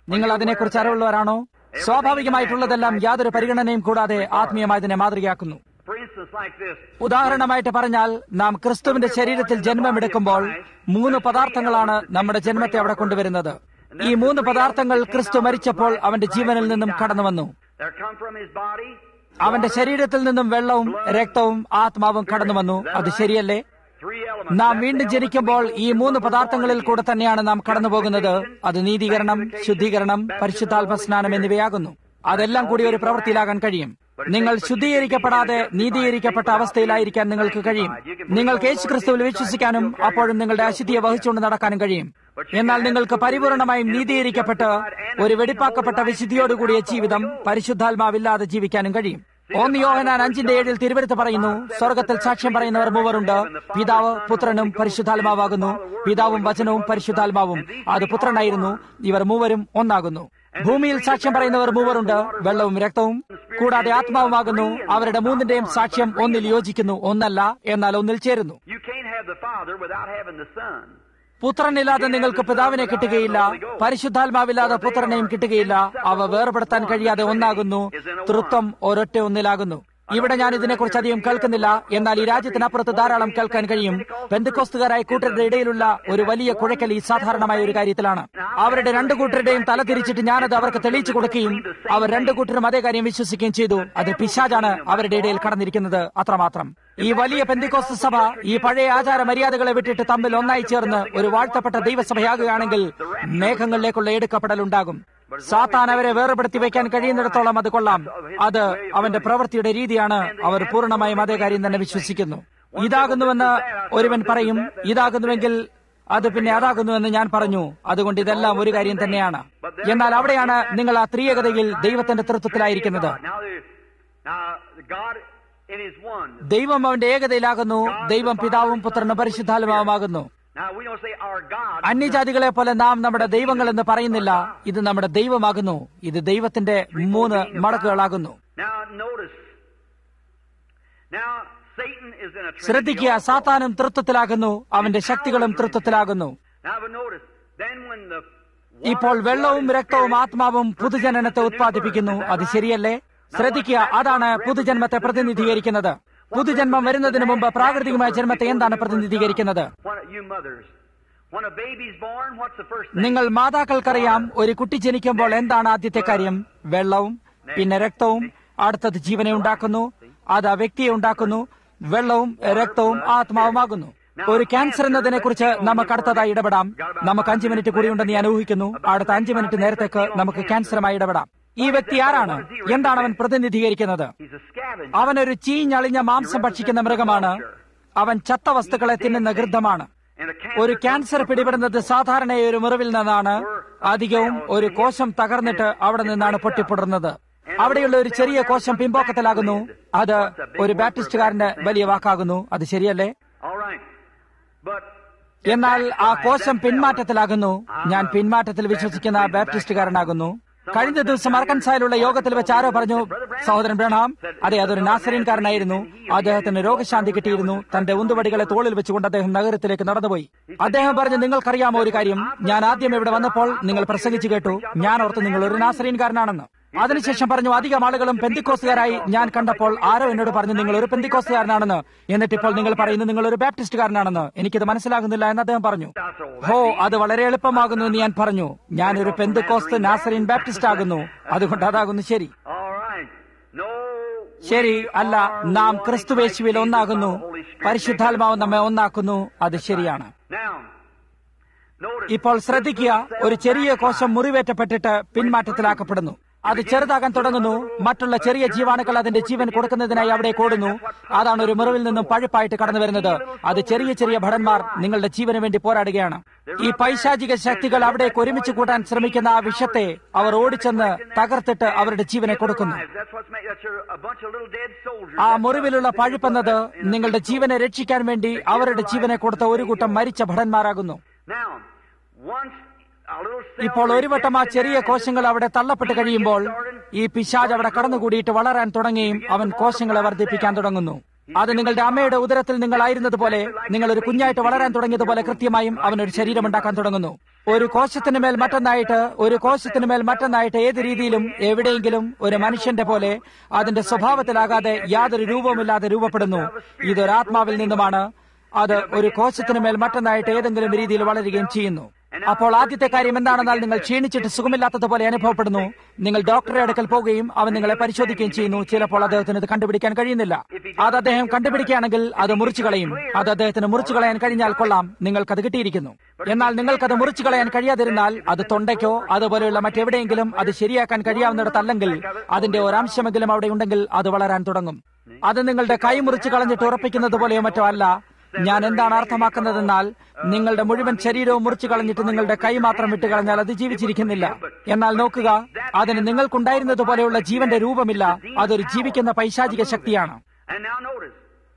നിങ്ങൾ അതിനെക്കുറിച്ച് അറിവുള്ളവരാണോ സ്വാഭാവികമായിട്ടുള്ളതെല്ലാം യാതൊരു പരിഗണനയും കൂടാതെ ആത്മീയമായതിനെ മാതൃകയാക്കുന്നു For instance, like this. ഉദാഹരണമായിട്ട് പറഞ്ഞാൽ നാം ക്രിസ്തുവിന്റെ ശരീരത്തിൽ ജന്മമെടുക്കുമ്പോൾ മൂന്ന് പദാർത്ഥങ്ങളാണ് നമ്മുടെ ജന്മത്തെ അവിടെ കൊണ്ടുവരുന്നത് ഈ മൂന്ന് പദാർത്ഥങ്ങൾ ക്രിസ്തു മരിച്ചപ്പോൾ അവന്റെ ജീവനിൽ നിന്നും കടന്നു വന്നു There come from his body. അവന്റെ ശരീരത്തിൽ നിന്നും വെള്ളവും രക്തവും ആത്മാവും കടന്നു വന്നു അത് ശരിയല്ലേ Three elements. നാം That's വീണ്ടും the ജനിക്കുമ്പോൾ elements ഈ we മൂന്ന് go through പദാർത്ഥങ്ങളിൽ before കൂടെ തന്നെയാണ് നാം കടന്നു പോകുന്നത് അത് നീതീകരണം ശുദ്ധീകരണം പരിശുദ്ധാത്മ സ്നാനം എന്നിവയാകുന്നു അതെല്ലാം കൂടി ഒരു പ്രവൃത്തിയിലാകാൻ കഴിയും നിങ്ങൾ ശുദ്ധീകരിക്കപ്പെടാതെ നീതീകരിക്കപ്പെട്ട അവസ്ഥയിലായിരിക്കാൻ നിങ്ങൾക്ക് കഴിയും നിങ്ങൾക്ക് യേശു ക്രിസ്തുവിൽ വിശ്വസിക്കാനും അപ്പോഴും നിങ്ങളുടെ അശുദ്ധിയെ വഹിച്ചുകൊണ്ട് നടക്കാനും കഴിയും എന്നാൽ നിങ്ങൾക്ക് പരിപൂർണമായും നീതീകരിക്കപ്പെട്ട് ഒരു വെടിപ്പാക്കപ്പെട്ട വിശുദ്ധിയോടുകൂടിയ ജീവിതം പരിശുദ്ധാത്മാവില്ലാതെ ജീവിക്കാനും കഴിയും ഒന്ന് യോഹനാൻ അഞ്ചിന്റെ ഏഴിൽ തിരുവരുത്ത് പറയുന്നു സ്വർഗത്തിൽ സാക്ഷ്യം പറയുന്നവർ മൂവരുണ്ട് പിതാവ് പുത്രനും പരിശുദ്ധാത്മാവാകുന്നു പിതാവും വചനവും പരിശുദ്ധാത്മാവും അത് പുത്രനായിരുന്നു ഇവർ മൂവരും ഒന്നാകുന്നു ഭൂമിയിൽ സാക്ഷ്യം പറയുന്നവർ മൂവരുണ്ട് വെള്ളവും രക്തവും കൂടാതെ ആത്മാവുമാകുന്നു അവരുടെ മൂന്നിന്റെയും സാക്ഷ്യം ഒന്നിൽ യോജിക്കുന്നു ഒന്നല്ല എന്നാൽ ഒന്നിൽ ചേരുന്നു You can't have the Father without having the Son. പുത്രനില്ലാതെ നിങ്ങൾക്ക് പിതാവിനെ കിട്ടുകയില്ല പരിശുദ്ധാത്മാവില്ലാതെ പുത്രനെയും കിട്ടുകയില്ല അവ വേർപെടുത്താൻ കഴിയാതെ ഒന്നാകുന്നു തൃത്വം ഒരൊറ്റ ഒന്നിലാകുന്നു ഇവിടെ ഞാൻ ഇതിനെക്കുറിച്ച് അധികം കേൾക്കുന്നില്ല എന്നാൽ ഈ രാജ്യത്തിനപ്പുറത്ത് ധാരാളം കേൾക്കാൻ കഴിയും ബന്ധുക്കോസ്തുകാരായ കൂട്ടരുടെ ഇടയിലുള്ള ഒരു വലിയ കുഴക്കൽ ഈ സാധാരണമായ ഒരു കാര്യത്തിലാണ് അവരുടെ രണ്ടു കൂട്ടരുടെയും തല തിരിച്ചിട്ട് ഞാനത് അവർക്ക് തെളിയിച്ചു കൊടുക്കുകയും അവർ രണ്ടു കൂട്ടരും അതേ കാര്യം വിശ്വസിക്കുകയും ചെയ്തു അത് പിശാജാണ് അവരുടെ ഇടയിൽ കടന്നിരിക്കുന്നത് അത്രമാത്രം ഈ വലിയ പെന്തിക്കോസ്ത് സഭ ഈ പഴയ ആചാര മര്യാദകളെ വിട്ടിട്ട് തമ്മിൽ ഒന്നായി ചേർന്ന് ഒരു വാഴ്ത്തപ്പെട്ട ദൈവസഭയാകുകയാണെങ്കിൽ മേഘങ്ങളിലേക്കുള്ള എടുക്കപ്പെടൽ ഉണ്ടാകും സാത്താൻ അവരെ വേർപെടുത്തി വയ്ക്കാൻ കഴിയുന്നിടത്തോളം അത് കൊള്ളാം അത് അവന്റെ പ്രവൃത്തിയുടെ രീതിയാണ് അവർ പൂർണ്ണമായും അതേ കാര്യം തന്നെ വിശ്വസിക്കുന്നു ഇതാകുന്നുവെന്ന് ഒരുവൻ പറയും ഇതാകുന്നുവെങ്കിൽ അത് പിന്നെ അതാകുന്നുവെന്ന് ഞാൻ പറഞ്ഞു അതുകൊണ്ട് ഇതെല്ലാം ഒരു കാര്യം തന്നെയാണ് എന്നാൽ അവിടെയാണ് നിങ്ങൾ ആ ത്രിയകതയിൽ ദൈവത്തിന്റെ തൃത്വത്തിലായിരിക്കുന്നത് Now, there- now God in His one. ദൈവം അവന്റെ ഏകതയിലാകുന്നു ദൈവം പിതാവും പുത്രനും പരിശുദ്ധാത്മാവുമാകുന്നു Now we don't say our God. അന്യജാതികളെ പോലെ നാം നമ്മുടെ ദൈവങ്ങൾ എന്ന് പറയുന്നില്ല ഇത് നമ്മുടെ ദൈവമാകുന്നു ഇത് ദൈവത്തിന്റെ മൂന്ന് മടക്കുകളാകുന്നു Now notice. Now Satan is in a ശ്രദ്ധിക്കുക trinity also. സാത്താനും തൃത്വത്തിലാകുന്നു അവന്റെ ശക്തികളും തൃത്വത്തിലാകുന്നു Now but notice. Then when the ഇപ്പോൾ water, വെള്ളവും blood, and രക്തവും spirit ആത്മാവും പുതുജനനത്തെ ഉത്പാദിപ്പിക്കുന്നു അത് ശരിയല്ലേ ശ്രദ്ധിക്കുക അതാണ് പുതുജന്മത്തെ പ്രതിനിധീകരിക്കുന്നത് പുതുജന്മം വരുന്നതിന് മുമ്പ് പ്രാകൃതികമായ ജന്മത്തെ എന്താണ് പ്രതിനിധീകരിക്കുന്നത് When, you mothers, when a baby's born, what's the first thing? നിങ്ങൾ മാതാക്കൾക്കറിയാം ഒരു കുട്ടി ജനിക്കുമ്പോൾ എന്താണ് ആദ്യത്തെ കാര്യം വെള്ളവും പിന്നെ രക്തവും അടുത്തത് ജീവനെ ഉണ്ടാക്കുന്നു അത് ആ വ്യക്തിയെ ഉണ്ടാക്കുന്നു വെള്ളവും രക്തവും ആത്മാവുമാകുന്നു ഒരു ക്യാൻസർ എന്നതിനെ കുറിച്ച് നമുക്ക് അടുത്തതായി ഇടപെടാം നമുക്ക് അഞ്ചു മിനിറ്റ് കൂടിയുണ്ടെന്ന് ഞാൻ ഊഹിക്കുന്നു അടുത്ത അഞ്ചു മിനിറ്റ് നേരത്തേക്ക് നമുക്ക് ക്യാൻസറുമായി ഇടപെടാം ഈ വ്യക്തി ആരാണ് എന്താണ് അവൻ പ്രതിനിധീകരിക്കുന്നത് He's a scavenger. അവനൊരു ചീഞ്ഞളിഞ്ഞ മാംസം ഭക്ഷിക്കുന്ന മൃഗമാണ് അവൻ ചത്ത വസ്തുക്കളെ തിന്നുന്ന ഗൃദ്ധമാണ് And a ഒരു cancer ക്യാൻസർ പിടിപെടുന്നത് സാധാരണ ഒരു മുറിവിൽ നിന്നാണ് അധികവും ഒരു കോശം തകർന്നിട്ട് അവിടെ നിന്നാണ് പൊട്ടിപ്പൊടുന്നത് അവിടെയുള്ള ഒരു ചെറിയ കോശം പിമ്പോക്കത്തിലാകുന്നു അത് ഒരു ബാപ്റ്റിസ്റ്റുകാരന്റെ വലിയ വാക്കാകുന്നു അത് ശരിയല്ലേ All right. But എന്നാൽ ആ കോശം പിന്മാറ്റത്തിലാകുന്നു ഞാൻ പിന്മാറ്റത്തിൽ വിശ്വസിക്കുന്ന ബാപ്റ്റിസ്റ്റുകാരനാകുന്നു കഴിഞ്ഞ ദിവസം അർക്കൻസായിലുള്ള യോഗത്തിൽ വെച്ച് ആരോ പറഞ്ഞു സഹോദരൻ ബ്രണാം അതെ അതൊരു നാസറീൻകാരനായിരുന്നു അദ്ദേഹത്തിന് രോഗശാന്തി കിട്ടിയിരുന്നു തന്റെ ഉന്തുവടികളെ തോളിൽ വെച്ചുകൊണ്ട് അദ്ദേഹം നഗരത്തിലേക്ക് നടന്നുപോയി അദ്ദേഹം പറഞ്ഞു നിങ്ങൾക്കറിയാമോ ഒരു കാര്യം ഞാൻ ആദ്യം ഇവിടെ വന്നപ്പോൾ നിങ്ങൾ പ്രസംഗിച്ചു കേട്ടു ഞാൻ ഓർത്ത് നിങ്ങൾ ഒരു നാസറീൻകാരനാണെന്ന് അതിനുശേഷം പറഞ്ഞു അധികം ആളുകളും പെന്തിക്കോസുകാരായി ഞാൻ കണ്ടപ്പോൾ ആരോ എന്നോട് പറഞ്ഞു നിങ്ങൾ ഒരു പെന്തിക്കോസുകാരനാണെന്ന് എന്നിട്ട് ഇപ്പോൾ നിങ്ങൾ പറയുന്നു നിങ്ങൾ ഒരു ബാപ്റ്റിസ്റ്റുകാരനാണെന്ന് എനിക്കിത് മനസ്സിലാകുന്നില്ല എന്ന് അദ്ദേഹം പറഞ്ഞു ഹോ അത് വളരെ എളുപ്പമാകുന്നു എന്ന് ഞാൻ പറഞ്ഞു ഞാൻ ഒരു പെന്തിക്കോസ്ത് നാസറിൻ ബാപ്റ്റിസ്റ്റ് ആകുന്നു അതുകൊണ്ട് അതാകുന്നു ശരി all right. No. ശരി അല്ല നാം ക്രിസ്തുവേശുവിൽ ഒന്നാകുന്നു പരിശുദ്ധാത്മാവ് നമ്മെ ഒന്നാക്കുന്നു അത് ശരിയാണ് Now. Notice. ഇപ്പോൾ ശ്രദ്ധിക്കുക ഒരു ചെറിയ കോശം മുറിവേറ്റപ്പെട്ടിട്ട് പിന്മാറ്റത്തിലാക്കപ്പെടുന്നു അത് ചെറുതാകാൻ തുടങ്ങുന്നു മറ്റുള്ള ചെറിയ ജീവാണുക്കൾ അതിന്റെ ജീവൻ കൊടുക്കുന്നതിനായി അവിടെ കൂടുന്നു അതാണ് ഒരു മുറിവിൽ നിന്നും പഴുപ്പായിട്ട് കടന്നു വരുന്നത് അത് ചെറിയ ചെറിയ ഭടന്മാർ നിങ്ങളുടെ ജീവന് വേണ്ടി പോരാടുകയാണ് ഈ പൈശാചിക ശക്തികൾ അവിടേക്ക് ഒരുമിച്ച് കൂട്ടാൻ ശ്രമിക്കുന്ന ആ വിഷത്തെ അവർ ഓടിച്ചെന്ന് തകർത്തിട്ട് അവരുടെ ജീവനെ കൊടുക്കുന്നു That's what's made, that's your, a bunch of little dead soldiers. ആ മുറിവിലുള്ള പഴുപ്പെന്നത് നിങ്ങളുടെ ജീവനെ രക്ഷിക്കാൻ വേണ്ടി അവരുടെ ജീവനെ കൊടുത്ത ഒരു കൂട്ടം മരിച്ച ഭടന്മാരാകുന്നു Now, once a little cell ഇപ്പോൾ ഒരു വട്ടം ആ ചെറിയ rejected കോശങ്ങൾ അവിടെ തള്ളപ്പെട്ട് കഴിയുമ്പോൾ ഈ പിശാജ് അവിടെ കടന്നുകൂടിയിട്ട് വളരാൻ തുടങ്ങുകയും അവൻ കോശങ്ങളെ വർദ്ധിപ്പിക്കാൻ തുടങ്ങുന്നു അത് നിങ്ങളുടെ അമ്മയുടെ ഉദരത്തിൽ നിങ്ങളായിരുന്നതുപോലെ നിങ്ങൾ ഒരു കുഞ്ഞായിട്ട് വളരാൻ തുടങ്ങിയതുപോലെ കൃത്യമായും അവൻ ഒരു ശരീരമുണ്ടാക്കാൻ തുടങ്ങുന്നു ഒരു കോശത്തിന് മേൽ മറ്റൊന്നായിട്ട് ഒരു കോശത്തിന് മേൽ മറ്റൊന്നായിട്ട് ഏത് രീതിയിലും എവിടെയെങ്കിലും ഒരു മനുഷ്യന്റെ പോലെ അതിന്റെ സ്വഭാവത്തിലാകാതെ യാതൊരു രൂപവുമില്ലാതെ രൂപപ്പെടുന്നു ഇതൊരു ആത്മാവിൽ നിന്നുമാണ് അത് ഒരു കോശത്തിന് മേൽ മറ്റൊന്നായിട്ട് ഏതെങ്കിലും രീതിയിൽ വളരുകയും ചെയ്യുന്നു അപ്പോൾ ആദ്യത്തെ കാര്യം എന്താണെന്നാൽ നിങ്ങൾ ക്ഷീണിച്ചിട്ട് സുഖമില്ലാത്തതുപോലെ അനുഭവപ്പെടുന്നു നിങ്ങൾ ഡോക്ടറെ അടുക്കൽ പോവുകയും അവൻ നിങ്ങളെ പരിശോധിക്കുകയും ചെയ്യുന്നു ചിലപ്പോൾ അദ്ദേഹത്തിന് ഇത് കണ്ടുപിടിക്കാൻ കഴിയുന്നില്ല അത് അദ്ദേഹം കണ്ടുപിടിക്കുകയാണെങ്കിൽ അത് മുറിച്ചു കളയും അത് അദ്ദേഹത്തിന് മുറിച്ചു കളയാൻ കഴിഞ്ഞാൽ കൊള്ളാം നിങ്ങൾക്കത് കിട്ടിയിരിക്കുന്നു എന്നാൽ നിങ്ങൾക്കത് മുറിച്ചു കളയാൻ കഴിയാതിരുന്നാൽ അത് തൊണ്ടയ്ക്കോ അതുപോലെയുള്ള മറ്റെവിടെയെങ്കിലും അത് ശരിയാക്കാൻ കഴിയാവുന്നിടത്തല്ലെങ്കിൽ അതിന്റെ ഒരംശമെങ്കിലും അവിടെ ഉണ്ടെങ്കിൽ അത് വളരാൻ തുടങ്ങും അത് നിങ്ങളുടെ കൈ മുറിച്ച് കളഞ്ഞിട്ട് ഉറപ്പിക്കുന്നത് പോലെയോ മറ്റോ അല്ല ഞാൻ എന്താണ് അർത്ഥമാക്കുന്നതെന്നാൽ നിങ്ങളുടെ മുഴുവൻ ശരീരവും മുറിച്ചു കളഞ്ഞിട്ട് നിങ്ങളുടെ കൈ മാത്രം വിട്ട് കളഞ്ഞാൽ അത് ജീവിച്ചിരിക്കുന്നില്ല എന്നാൽ നോക്കുക അതിന് നിങ്ങൾക്കുണ്ടായിരുന്നത് പോലെയുള്ള ജീവന്റെ രൂപമില്ല അതൊരു ജീവിക്കുന്ന പൈശാചിക ശക്തിയാണ് And now notice,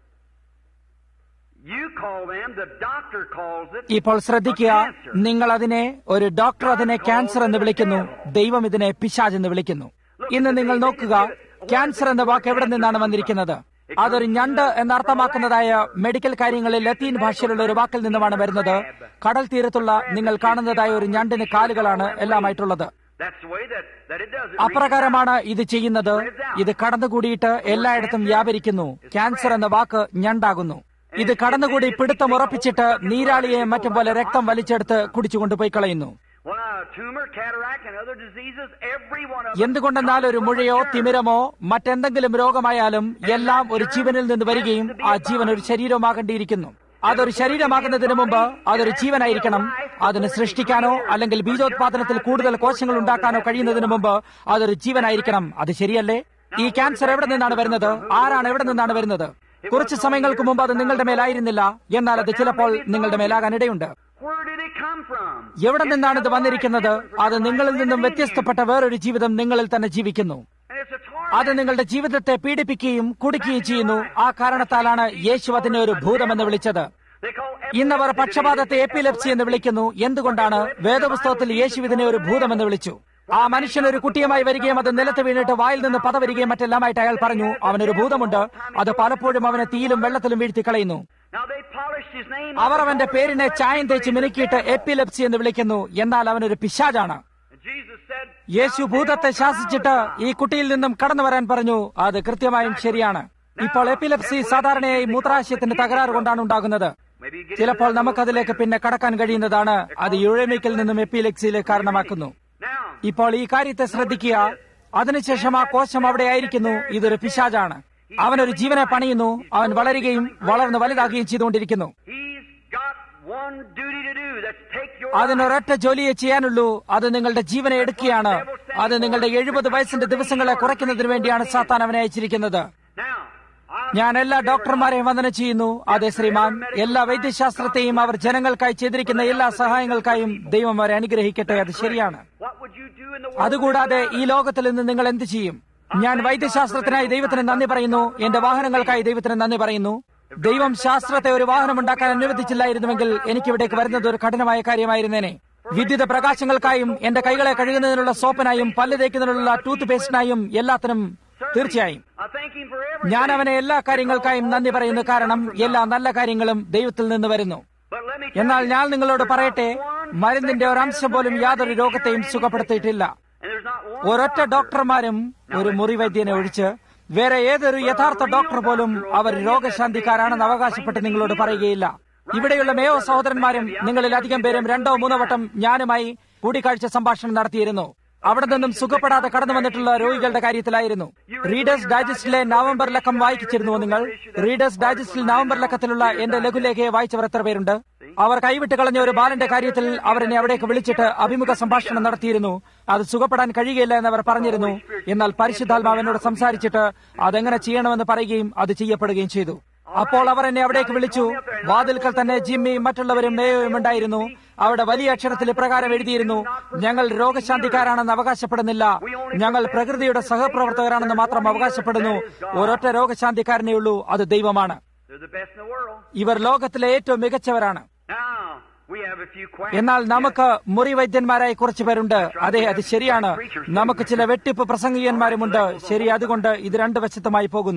you call them, the doctor calls it. ഇപ്പോൾ ശ്രദ്ധിക്കുക a cancer. നിങ്ങൾ അതിനെ ഒരു ഡോക്ടർ അതിനെ ക്യാൻസർ എന്ന് വിളിക്കുന്നു ദൈവം ഇതിനെ പിശാജ് എന്ന് വിളിക്കുന്നു ഇന്ന് നിങ്ങൾ നോക്കുക ക്യാൻസർ എന്ന വാക്ക് എവിടെ നിന്നാണ് വന്നിരിക്കുന്നത് അതൊരു ഞണ്ട് എന്നർത്ഥമാക്കുന്നതായ മെഡിക്കൽ കാര്യങ്ങളിൽ ലത്തീൻ ഭാഷയിലുള്ള ഒരു വാക്കിൽ നിന്നുമാണ് വരുന്നത് കടൽ തീരത്തുള്ള നിങ്ങൾ കാണുന്നതായ ഒരു ഞണ്ടിന് കാലുകളാണ് എല്ലാമായിട്ടുള്ളത് That's the way that, that it does. It അപ്രകാരമാണ് ഇത് ചെയ്യുന്നത് ഇത് കടന്നുകൂടിയിട്ട് എല്ലായിടത്തും വ്യാപരിക്കുന്നു ക്യാൻസർ എന്ന വാക്ക് ഞണ്ടാകുന്നു ഇത് കടന്നുകൂടി പിടുത്തം ഉറപ്പിച്ചിട്ട് നീരാളിയെ മറ്റും പോലെ രക്തം വലിച്ചെടുത്ത് കുടിച്ചുകൊണ്ടുപോയി കളയുന്നു Well, a tumor, cataract, and other diseases, every one of them. എന്തുകൊണ്ടെന്നാൽ ഒരു മുഴയോ തിമിരമോ മറ്റെന്തെങ്കിലും രോഗമായാലും എല്ലാം ഒരു ജീവനിൽ നിന്ന് വരികയും ആ ജീവൻ ഒരു ശരീരമാകേണ്ടിയിരിക്കുന്നു അതൊരു ശരീരമാകുന്നതിന് മുമ്പ് അതൊരു ജീവനായിരിക്കണം അതിന് സൃഷ്ടിക്കാനോ അല്ലെങ്കിൽ ബീജോത്പാദനത്തിൽ കൂടുതൽ കോശങ്ങൾ ഉണ്ടാക്കാനോ കഴിയുന്നതിന് മുമ്പ് അതൊരു ജീവനായിരിക്കണം അത് ശരിയല്ലേ ഈ ക്യാൻസർ എവിടെ നിന്നാണ് വരുന്നത് ആരാണ് എവിടെ നിന്നാണ് വരുന്നത് കുറച്ച് സമയങ്ങൾക്ക് മുമ്പ് അത് നിങ്ങളുടെ മേലായിരുന്നില്ല എന്നാൽ അത് ചിലപ്പോൾ നിങ്ങളുടെ മേലാകാൻ ഇടയുണ്ട് Where did it come from? എവിടെ നിന്നാണ് ഇത് വന്നിരിക്കുന്നത് അത് നിങ്ങളിൽ നിന്നും വ്യത്യസ്തപ്പെട്ട വേറൊരു ജീവിതം നിങ്ങളിൽ തന്നെ ജീവിക്കുന്നു And it's a torment. അത് നിങ്ങളുടെ ജീവിതത്തെ പീഡിപ്പിക്കുകയും കുടിക്കുകയും ചെയ്യുന്നു ആ കാരണത്താലാണ് യേശു അതിനെ ഒരു ഭൂതമെന്ന് വിളിച്ചത് They call ഇന്നവർ പക്ഷപാതത്തെ എപ്പിലെപ്സി എന്ന് വിളിക്കുന്നു എന്തുകൊണ്ടാണ് വേദപുസ്തകത്തിൽ യേശു ഇതിനെ ഒരു ഭൂതമെന്ന് വിളിച്ചു ആ മനുഷ്യൻ ഒരു കുട്ടിയുമായി വരികയും അത് നിലത്ത് വീണിട്ട് വായിൽ നിന്ന് പത വരികയും മറ്റെല്ലാമായിട്ട് അയാൾ പറഞ്ഞു അവനൊരു ഭൂതമുണ്ട് അത് പലപ്പോഴും അവനെ തീയിലും വെള്ളത്തിലും വീഴ്ത്തി കളയുന്നു Now they polished his name. അവർ അവന്റെ പേരിനെ ചായം തേച്ച് മിനുക്കിയിട്ട് എപ്പിലെപ്സി എന്ന് വിളിക്കുന്നു എന്നാൽ അവനൊരു പിശാജാണ് And Jesus said, യേശു ഭൂതത്തെ ശാസിച്ചിട്ട് ഈ കുട്ടിയിൽ നിന്നും കടന്നു വരാൻ പറഞ്ഞു അത് കൃത്യമായും ശരിയാണ് ഇപ്പോൾ എപ്പിലെപ്സി സാധാരണയായി മൂത്രാശയത്തിന്റെ തകരാറ് കൊണ്ടാണ് ഉണ്ടാകുന്നത് maybe you get ചിലപ്പോൾ നമുക്കതിലേക്ക് പിന്നെ കടക്കാൻ കഴിയുന്നതാണ് അത് യുഴമിക്കിൽ നിന്നും എപ്പിലെക്സിയിലേക്ക് കാരണമാക്കുന്നു now. ഇപ്പോൾ ഈ കാര്യത്തെ ശ്രദ്ധിക്കുക അതിനുശേഷം ആ കോശം അവിടെ ആയിരിക്കുന്നു ഇതൊരു പിശാജാണ് അവനൊരു ജീവനെ പണിയുന്നു അവൻ വളരുകയും വളർന്ന് വലുതാകുകയും ചെയ്തുകൊണ്ടിരിക്കുന്നു He's got one duty to do. That's take your അതിനൊരൊറ്റ ജോലിയെ ചെയ്യാനുള്ളൂ അത് നിങ്ങളുടെ ജീവനെ എടുക്കുകയാണ് അത് നിങ്ങളുടെ എഴുപത് വയസ്സിന്റെ ദിവസങ്ങളെ കുറയ്ക്കുന്നതിന് വേണ്ടിയാണ് സാത്താൻ അവനെ അയച്ചിരിക്കുന്നത് Now, I ഞാൻ എല്ലാ ഡോക്ടർമാരെയും വന്ദനം ചെയ്യുന്നു അതെ ശ്രീമാൻ എല്ലാ വൈദ്യശാസ്ത്രത്തെയും അവർ ജനങ്ങൾക്കായി ചെയ്തിരിക്കുന്ന എല്ലാ സഹായങ്ങൾക്കായും ദൈവം അവരെ അനുഗ്രഹിക്കട്ടെ അത് ശരിയാണ് what would you do in the world? അതുകൂടാതെ ഈ ലോകത്തിൽ നിന്ന് നിങ്ങൾ എന്ത് ചെയ്യും ഞാൻ വൈദ്യശാസ്ത്രത്തിനായി ദൈവത്തിന് നന്ദി പറയുന്നു എന്റെ വാഹനങ്ങൾക്കായി ദൈവത്തിന് നന്ദി പറയുന്നു ദൈവം ശാസ്ത്രത്തെ ഒരു വാഹനം ഉണ്ടാക്കാൻ അനുവദിച്ചില്ലായിരുന്നുവെങ്കിൽ എനിക്കിവിടേക്ക് വരുന്നത് ഒരു കഠിനമായ കാര്യമായിരുന്നേനെ വിദ്യുത പ്രകാശങ്ങൾക്കായും എന്റെ കൈകളെ കഴുകുന്നതിനുള്ള സോപ്പിനായും പല്ല് തേക്കുന്നതിനുള്ള ടൂത്ത് പേസ്റ്റിനായും എല്ലാത്തിനും തീർച്ചയായും I thank him for everything. ഞാൻ അവനെ എല്ലാ കാര്യങ്ങൾക്കായും നന്ദി പറയുന്നു കാരണം എല്ലാ നല്ല കാര്യങ്ങളും ദൈവത്തിൽ നിന്ന് വരുന്നു But let me എന്നാൽ ഞാൻ നിങ്ങളോട് പറയട്ടെ മരുന്നിന്റെ ഒരംശം പോലും യാതൊരു രോഗത്തെയും സുഖപ്പെടുത്തിയിട്ടില്ല and there's not one ഒരൊറ്റ ഡോക്ടർമാരും ഒരു മുറിവൈദ്യനെ ഒഴിച്ച് വേറെ ഏതൊരു യഥാർത്ഥ ഡോക്ടർ പോലും അവർ രോഗശാന്തിക്കാരാണെന്ന് അവകാശപ്പെട്ട് നിങ്ങളോട് പറയുകയില്ല ഇവിടെയുള്ള മേയോ സഹോദരന്മാരും നിങ്ങളിൽ അധികം പേരും രണ്ടോ മൂന്നോ വട്ടം ഞാനുമായി കൂടിക്കാഴ്ച സംഭാഷണം നടത്തിയിരുന്നു അവിടെ നിന്നും സുഖപ്പെടാതെ കടന്നു വന്നിട്ടുള്ള രോഗികളുടെ കാര്യത്തിലായിരുന്നു റീഡേഴ്സ് ഡൈജസ്റ്റിലെ നവംബർ ലക്കം വായിച്ചിരുന്നു നിങ്ങൾ റീഡേഴ്സ് ഡൈജസ്റ്റിൽ നവംബർ ലക്കത്തിലുള്ള എന്റെ ലഘുലേഖയെ വായിച്ചവർ എത്ര പേരുണ്ട് അവർ കൈവിട്ട് കളഞ്ഞ ഒരു ബാലന്റെ കാര്യത്തിൽ അവരെന്നെ അവിടേക്ക് വിളിച്ചിട്ട് അഭിമുഖ സംഭാഷണം നടത്തിയിരുന്നു അത് സുഖപ്പെടാൻ കഴിയുകയില്ല എന്ന് അവർ പറഞ്ഞിരുന്നു എന്നാൽ പരിശുദ്ധാത്മാവിനോട് സംസാരിച്ചിട്ട് അതെങ്ങനെ ചെയ്യണമെന്ന് പറയുകയും അത് ചെയ്യപ്പെടുകയും ചെയ്തു അപ്പോൾ അവർ എന്നെ അവിടേക്ക് വിളിച്ചു വാതിൽക്കൽ തന്നെ ജിമ്മിയും മറ്റുള്ളവരും മേയോയും ഉണ്ടായിരുന്നു അവിടെ വലിയ അക്ഷരത്തിൽ ഇപ്രകാരം എഴുതിയിരുന്നു ഞങ്ങൾ രോഗശാന്തിക്കാരാണെന്ന് അവകാശപ്പെടുന്നില്ല ഞങ്ങൾ പ്രകൃതിയുടെ സഹപ്രവർത്തകരാണെന്ന് മാത്രം അവകാശപ്പെടുന്നു ഒരൊറ്റ രോഗശാന്തിക്കാരനേ ഉള്ളൂ അത് ദൈവമാണ് They're the best in the world. ഇവർ ലോകത്തിലെ ഏറ്റവും മികച്ചവരാണ് Now, we have a few questions. എന്നാൽ നമുക്ക് മുറിവൈദ്യന്മാരായി കുറച്ചു പേരുണ്ട് അതെ അത് ശരിയാണ് നമുക്ക് ചില വെട്ടിപ്പ് പ്രസംഗികന്മാരുമുണ്ട് ശരി അതുകൊണ്ട് ഇത് രണ്ട് വശത്തുമായി പോകുന്നു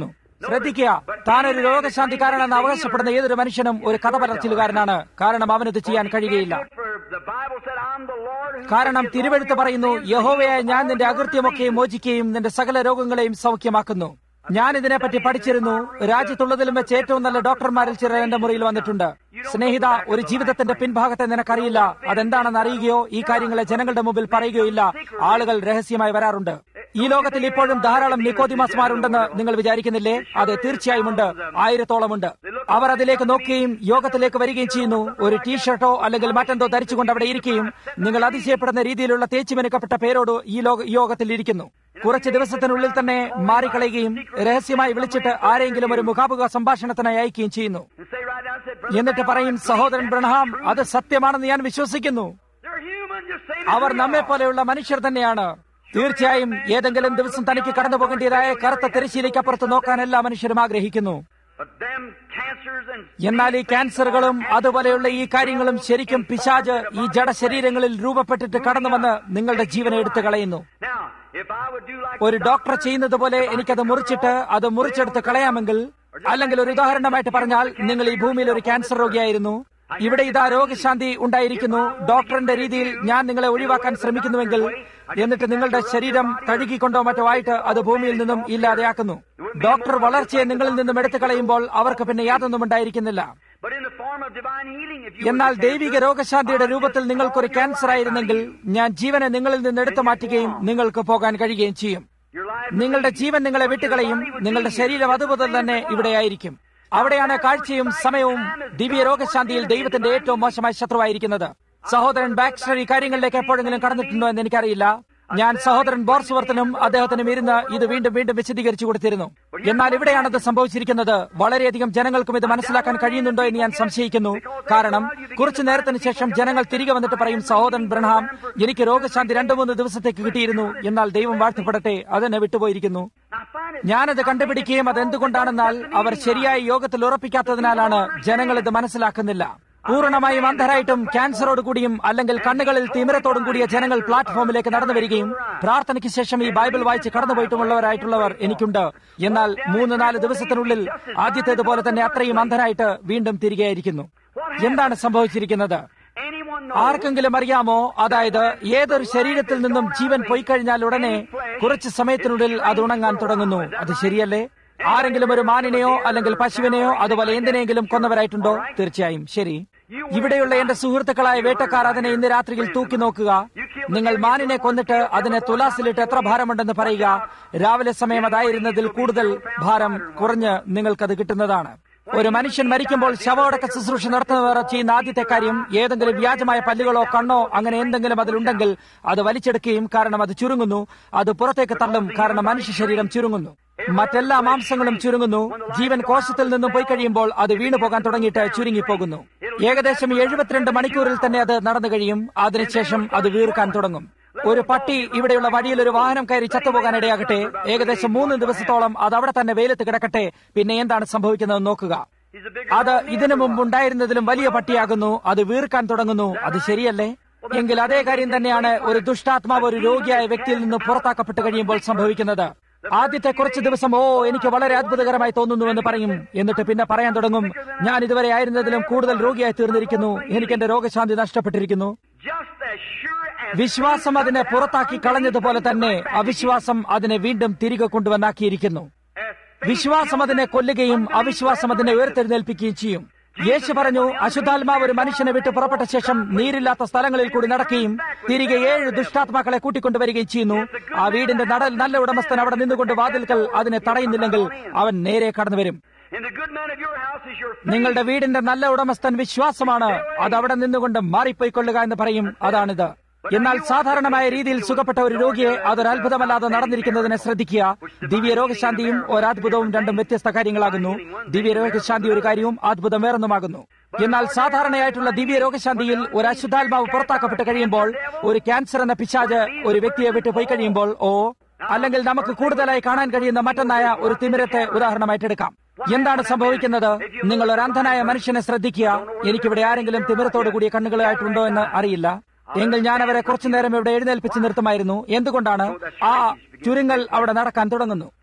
ശ്രദ്ധിക്കുക താനൊരു രോഗശാന്തിക്കാരനെന്ന് അവകാശപ്പെടുന്ന ഏതൊരു മനുഷ്യനും ഒരു കഥ പറച്ചിലുകാരനാണ് കാരണം അവനത് ചെയ്യാൻ കഴിയുകയില്ല For the Bible said, I'm the Lord who കാരണം തിരുവെടുത്ത് പറയുന്നു യഹോവയായ ഞാൻ നിന്റെ അകൃത്യമൊക്കെയും മോചിക്കുകയും നിന്റെ സകല രോഗങ്ങളെയും സൗഖ്യമാക്കുന്നു ഞാൻ ഇതിനെപ്പറ്റി പഠിച്ചിരുന്നു രാജ്യത്തുള്ളതിലും വെച്ച് ഏറ്റവും നല്ല ഡോക്ടർമാരിൽ ചിലർ എന്റെ മുറിയിൽ വന്നിട്ടുണ്ട് സ്നേഹിത ഒരു ജീവിതത്തിന്റെ പിൻഭാഗത്തെ നിനക്കറിയില്ല അതെന്താണെന്ന് അറിയുകയോ ഈ കാര്യങ്ങളെ ജനങ്ങളുടെ മുമ്പിൽ പറയുകയോ ഇല്ല ആളുകൾ രഹസ്യമായി വരാറുണ്ട് ഈ ലോകത്തിൽ ഇപ്പോഴും ധാരാളം നിക്കോതിമാസ്മാരുണ്ടെന്ന് നിങ്ങൾ വിചാരിക്കുന്നില്ലേ അതെ തീർച്ചയായും ഉണ്ട് ആയിരത്തോളമുണ്ട് അവർ അതിലേക്ക് നോക്കുകയും യോഗത്തിലേക്ക് വരികയും ചെയ്യുന്നു ഒരു ടീഷർട്ടോ അല്ലെങ്കിൽ മറ്റെന്തോ ധരിച്ചുകൊണ്ട് അവിടെ ഇരിക്കുകയും നിങ്ങൾ അതിശയപ്പെടുന്ന രീതിയിലുള്ള തേച്ചുമെനുക്കപ്പെട്ട പേരോട് ഈ ലോക ഈ യോഗത്തിൽ ഇരിക്കുന്നു കുറച്ച് ദിവസത്തിനുള്ളിൽ തന്നെ മാറിക്കളയുകയും രഹസ്യമായി വിളിച്ചിട്ട് ആരെങ്കിലും ഒരു മുഖാമുഖ സംഭാഷണത്തിനായി അയക്കുകയും ചെയ്യുന്നു and say right now, said, എന്നിട്ട് പറയും സഹോദരൻ ബ്രഹ്ഹാം അത് സത്യമാണെന്ന് ഞാൻ വിശ്വസിക്കുന്നു they're human, just say അവർ നമ്മെ പോലെയുള്ള മനുഷ്യർ തന്നെയാണ് തീർച്ചയായും ഏതെങ്കിലും ദിവസം തനിക്ക് കടന്നു പോകേണ്ടതായ കറുത്ത തിരശ്ശീലയ്ക്കപ്പുറത്ത് നോക്കാൻ എല്ലാ മനുഷ്യരും ആഗ്രഹിക്കുന്നു But them cancers and എന്നാൽ ഈ ക്യാൻസറുകളും അതുപോലെയുള്ള ഈ കാര്യങ്ങളും ശരിക്കും പിശാജ് ഈ ജഡശരീരങ്ങളിൽ രൂപപ്പെട്ടിട്ട് കടന്നു വന്ന് നിങ്ങളുടെ ജീവനെ എടുത്തു കളയുന്നു now, if I would do like ഒരു ഡോക്ടർ ചെയ്യുന്നത് പോലെ എനിക്കത് മുറിച്ചിട്ട് അത് മുറിച്ചെടുത്ത് കളയാമെങ്കിൽ അല്ലെങ്കിൽ ഒരു ഉദാഹരണമായിട്ട് പറഞ്ഞാൽ നിങ്ങൾ ഈ ഭൂമിയിൽ ഒരു ക്യാൻസർ രോഗിയായിരുന്നു ഇവിടെ ഇതാ രോഗശാന്തി ഉണ്ടായിരിക്കുന്നു ഡോക്ടറിന്റെ രീതിയിൽ ഞാൻ നിങ്ങളെ ഒഴിവാക്കാൻ ശ്രമിക്കുന്നുവെങ്കിൽ എന്നിട്ട് നിങ്ങളുടെ ശരീരം കഴുകിക്കൊണ്ടോ മറ്റോ ആയിട്ട് അത് ഭൂമിയിൽ നിന്നും ഇല്ലാതെയാക്കുന്നു ഡോക്ടർ വളർച്ചയെ നിങ്ങളിൽ നിന്നും എടുത്തു കളയുമ്പോൾ അവർക്ക് പിന്നെ യാതൊന്നും ഉണ്ടായിരിക്കുന്നില്ല But in the form of divine healing, if you എന്നാൽ were to ദൈവിക രോഗശാന്തിയുടെ രൂപത്തിൽ നിങ്ങൾക്കൊരു ക്യാൻസർ ആയിരുന്നെങ്കിൽ ഞാൻ ജീവനെ നിങ്ങളിൽ നിന്ന് എടുത്തു മാറ്റുകയും നിങ്ങൾക്ക് പോകാൻ കഴിയുകയും ചെയ്യും your life നിങ്ങളുടെ ജീവൻ നിങ്ങളെ വിട്ടുകളയും നിങ്ങളുടെ ശരീരം അതുപോലെ തന്നെ ഇവിടെയായിരിക്കും അവിടെയാണ് കാഴ്ചയും സമയവും ദിവ്യ രോഗശാന്തിയിൽ ദൈവത്തിന്റെ ഏറ്റവും മോശമായ ശത്രുവായിരിക്കുന്നത് സഹോദരൻ ബാക്സ്റ്റർ ഈ കാര്യങ്ങളിലേക്ക് എപ്പോഴെങ്കിലും കടന്നിട്ടുണ്ടോ എന്ന് എനിക്കറിയില്ല ഞാൻ സഹോദരൻ ബോർസ്വർത്തനും അദ്ദേഹത്തിനും ഇരുന്ന് ഇത് വീണ്ടും വീണ്ടും വിശദീകരിച്ചു കൊടുത്തിരുന്നു എന്നാൽ ഇവിടെയാണത് സംഭവിച്ചിരിക്കുന്നത് വളരെയധികം ജനങ്ങൾക്കും ഇത് മനസ്സിലാക്കാൻ കഴിയുന്നുണ്ടോ എന്ന് ഞാൻ സംശയിക്കുന്നു കാരണം കുറച്ചു നേരത്തിന് ശേഷം ജനങ്ങൾ തിരികെ വന്നിട്ട് പറയും സഹോദരൻ ബ്രഹാം എനിക്ക് രോഗശാന്തി രണ്ടു മൂന്ന് ദിവസത്തേക്ക് കിട്ടിയിരുന്നു എന്നാൽ ദൈവം വാഴ്ത്തപ്പെടട്ടെ അതെന്നെ വിട്ടുപോയിരിക്കുന്നു I find it ഞാനത് കണ്ടുപിടിക്കുകയും അത് എന്തുകൊണ്ടാണെന്നാൽ അവർ ശരിയായ യോഗത്തിൽ ഉറപ്പിക്കാത്തതിനാലാണ് ജനങ്ങൾ ഇത് മനസ്സിലാക്കുന്നില്ല പൂർണ്ണമായും അന്ധരായിട്ടും ക്യാൻസറോട് കൂടിയും അല്ലെങ്കിൽ കണ്ണുകളിൽ തിമിരത്തോടും കൂടിയ ജനങ്ങൾ പ്ലാറ്റ്ഫോമിലേക്ക് നടന്നു വരികയും പ്രാർത്ഥനയ്ക്ക് ശേഷം ഈ ബൈബിൾ വായിച്ച് കടന്നുപോയിട്ടുമുള്ളവരായിട്ടുള്ളവർ എനിക്കുണ്ട് എന്നാൽ മൂന്ന് നാല് ദിവസത്തിനുള്ളിൽ ആദ്യത്തേതുപോലെ തന്നെ അത്രയും അന്ധരായിട്ട് വീണ്ടും തിരികെയായിരിക്കുന്നു എന്താണ് സംഭവിച്ചിരിക്കുന്നത് anyone knows ആർക്കെങ്കിലും അറിയാമോ അതായത് ഏതൊരു ശരീരത്തിൽ നിന്നും ജീവൻ പോയി കഴിഞ്ഞാൽ ഉടനെ കുറച്ച് സമയത്തിനുള്ളിൽ അത് ഉണങ്ങാൻ തുടങ്ങുന്നു അത് ശരിയല്ലേ ആരെങ്കിലും ഒരു മാനിനെയോ അല്ലെങ്കിൽ പശുവിനെയോ അതുപോലെ എന്തിനെങ്കിലും കൊന്നവരായിട്ടുണ്ടോ തീർച്ചയായും ശരി ഇവിടെയുള്ള എന്റെ സുഹൃത്തുക്കളായ വേട്ടക്കാർ അതിനെ ഇന്ന് രാത്രിയിൽ തൂക്കി നോക്കുക നിങ്ങൾ മാനിനെ കൊന്നിട്ട് അതിനെ തുലാസിലിട്ട് എത്ര ഭാരമുണ്ടെന്ന് പറയുക രാവിലെ സമയം അതായിരുന്നതിൽ കൂടുതൽ ഭാരം കുറഞ്ഞ് നിങ്ങൾക്കത് കിട്ടുന്നതാണ് ഒരു മനുഷ്യൻ മരിക്കുമ്പോൾ ശവോടക്ക ശുശ്രൂഷ നടത്തുന്നവർ ചെയ്യുന്ന ആദ്യത്തെ കാര്യം ഏതെങ്കിലും വ്യാജമായ പല്ലുകളോ കണ്ണോ അങ്ങനെ എന്തെങ്കിലും അതിലുണ്ടെങ്കിൽ അത് വലിച്ചെടുക്കുകയും കാരണം അത് ചുരുങ്ങുന്നു അത് പുറത്തേക്ക് തള്ളും കാരണം മനുഷ്യ ശരീരം ചുരുങ്ങുന്നു മറ്റെല്ലാ മാംസങ്ങളും ചുരുങ്ങുന്നു ജീവൻ കോശത്തിൽ നിന്നും പോയി കഴിയുമ്പോൾ അത് വീണു പോകാൻ തുടങ്ങിയിട്ട് ചുരുങ്ങിപ്പോകുന്നു ഏകദേശം എഴുപത്തിരണ്ട് മണിക്കൂറിൽ തന്നെ അത് നടന്നു കഴിയും അതിനുശേഷം അത് വീർക്കാൻ തുടങ്ങും ഒരു പട്ടി ഇവിടെയുള്ള വഴിയിൽ ഒരു വാഹനം കയറി ചത്തുപോകാൻ ഇടയാകട്ടെ ഏകദേശം മൂന്ന് ദിവസത്തോളം അത് അവിടെ തന്നെ വെയിലത്ത് കിടക്കട്ടെ പിന്നെ എന്താണ് സംഭവിക്കുന്നത് നോക്കുക he's a big അത് ഇതിനു മുമ്പ് ഉണ്ടായിരുന്നതിലും വലിയ പട്ടിയാകുന്നു അത് വീർക്കാൻ തുടങ്ങുന്നു അത് ശരിയല്ലേ എങ്കിൽ അതേ കാര്യം തന്നെയാണ് ഒരു ദുഷ്ടാത്മാവ് ഒരു രോഗിയായ വ്യക്തിയിൽ നിന്ന് പുറത്താക്കപ്പെട്ട് കഴിയുമ്പോൾ സംഭവിക്കുന്നത് ആദ്യത്തെ കുറച്ച് ദിവസം ഓ എനിക്ക് വളരെ അത്ഭുതകരമായി തോന്നുന്നുവെന്ന് പറയും എന്നിട്ട് പിന്നെ പറയാൻ തുടങ്ങും ഞാൻ ഇതുവരെ ആയിരുന്നതിലും കൂടുതൽ രോഗിയായി തീർന്നിരിക്കുന്നു എനിക്ക് എന്റെ രോഗശാന്തി നഷ്ടപ്പെട്ടിരിക്കുന്നു just as sure as വിശ്വാസം അതിനെ പുറത്താക്കി കളഞ്ഞതുപോലെ തന്നെ അവിശ്വാസം അതിനെ വീണ്ടും തിരികെ കൊണ്ടുവന്നാക്കിയിരിക്കുന്നു as വിശ്വാസം അതിനെ കൊല്ലുകയും അവിശ്വാസം അതിനെ ഉയർത്തെഴുന്നേൽപ്പിക്കുകയും ചെയ്യും യേശു പറഞ്ഞു അശുദ്ധാത്മാവ് ഒരു മനുഷ്യനെ വിട്ട് പുറപ്പെട്ട ശേഷം നീരില്ലാത്ത സ്ഥലങ്ങളിൽ കൂടി നടക്കുകയും തിരികെ ഏഴ് ദുഷ്ടാത്മാക്കളെ കൂട്ടിക്കൊണ്ടുവരികയും ചെയ്യുന്നു ആ വീടിന്റെ നട നല്ല ഉടമസ്ഥൻ അവിടെ നിന്നുകൊണ്ട് വാതിൽക്കൽ അതിനെ തടയുന്നില്ലെങ്കിൽ അവൻ നേരെ കടന്നു വരും and the good man of your house is your faith. നിങ്ങളുടെ വീടിന്റെ നല്ല ഉടമസ്ഥൻ വിശ്വാസമാണ് അത് അവിടെ നിന്നുകൊണ്ട് മാറിപ്പോയിക്കൊള്ളുക എന്ന് പറയും അതാണിത് എന്നാൽ സാധാരണമായ രീതിയിൽ സുഖപ്പെട്ട ഒരു രോഗിയെ അതൊരു അത്ഭുതമല്ലാതെ നടന്നിരിക്കുന്നതിനെ ശ്രദ്ധിക്കുക ദിവ്യ രോഗശാന്തിയും ഒരത്ഭുതവും രണ്ടും വ്യത്യസ്ത കാര്യങ്ങളാകുന്നു ദിവ്യ രോഗശാന്തി ഒരു കാര്യവും അത്ഭുതം വേറൊന്നുമാകുന്നു എന്നാൽ സാധാരണയായിട്ടുള്ള ദിവ്യ രോഗശാന്തിയിൽ ഒരു അശുദ്ധാത്മാവ് പുറത്താക്കപ്പെട്ട് കഴിയുമ്പോൾ ഒരു ക്യാൻസർ എന്ന പിശാജ് ഒരു വ്യക്തിയെ വിട്ട് പോയി കഴിയുമ്പോൾ ഓ അല്ലെങ്കിൽ നമുക്ക് കൂടുതലായി കാണാൻ കഴിയുന്ന മറ്റൊന്നായ ഒരു തിമിരത്തെ ഉദാഹരണമായിട്ട് എടുക്കാം എന്താണ് സംഭവിക്കുന്നത് നിങ്ങൾ ഒരു അന്ധനായ മനുഷ്യനെ ശ്രദ്ധിക്കുക എനിക്കിവിടെ ആരെങ്കിലും തിമിരത്തോടു കൂടിയ കണ്ണുകളായിട്ടുണ്ടോ എന്ന് അറിയില്ല എങ്കിൽ ഞാൻ അവരെ കുറച്ചു നേരം ഇവിടെ എഴുന്നേൽപ്പിച്ച് നിർത്തുമായിരുന്നു എന്തുകൊണ്ടാണ് ആ ചുരുങ്ങൽ അവിടെ നടക്കാൻ തുടങ്ങുന്നു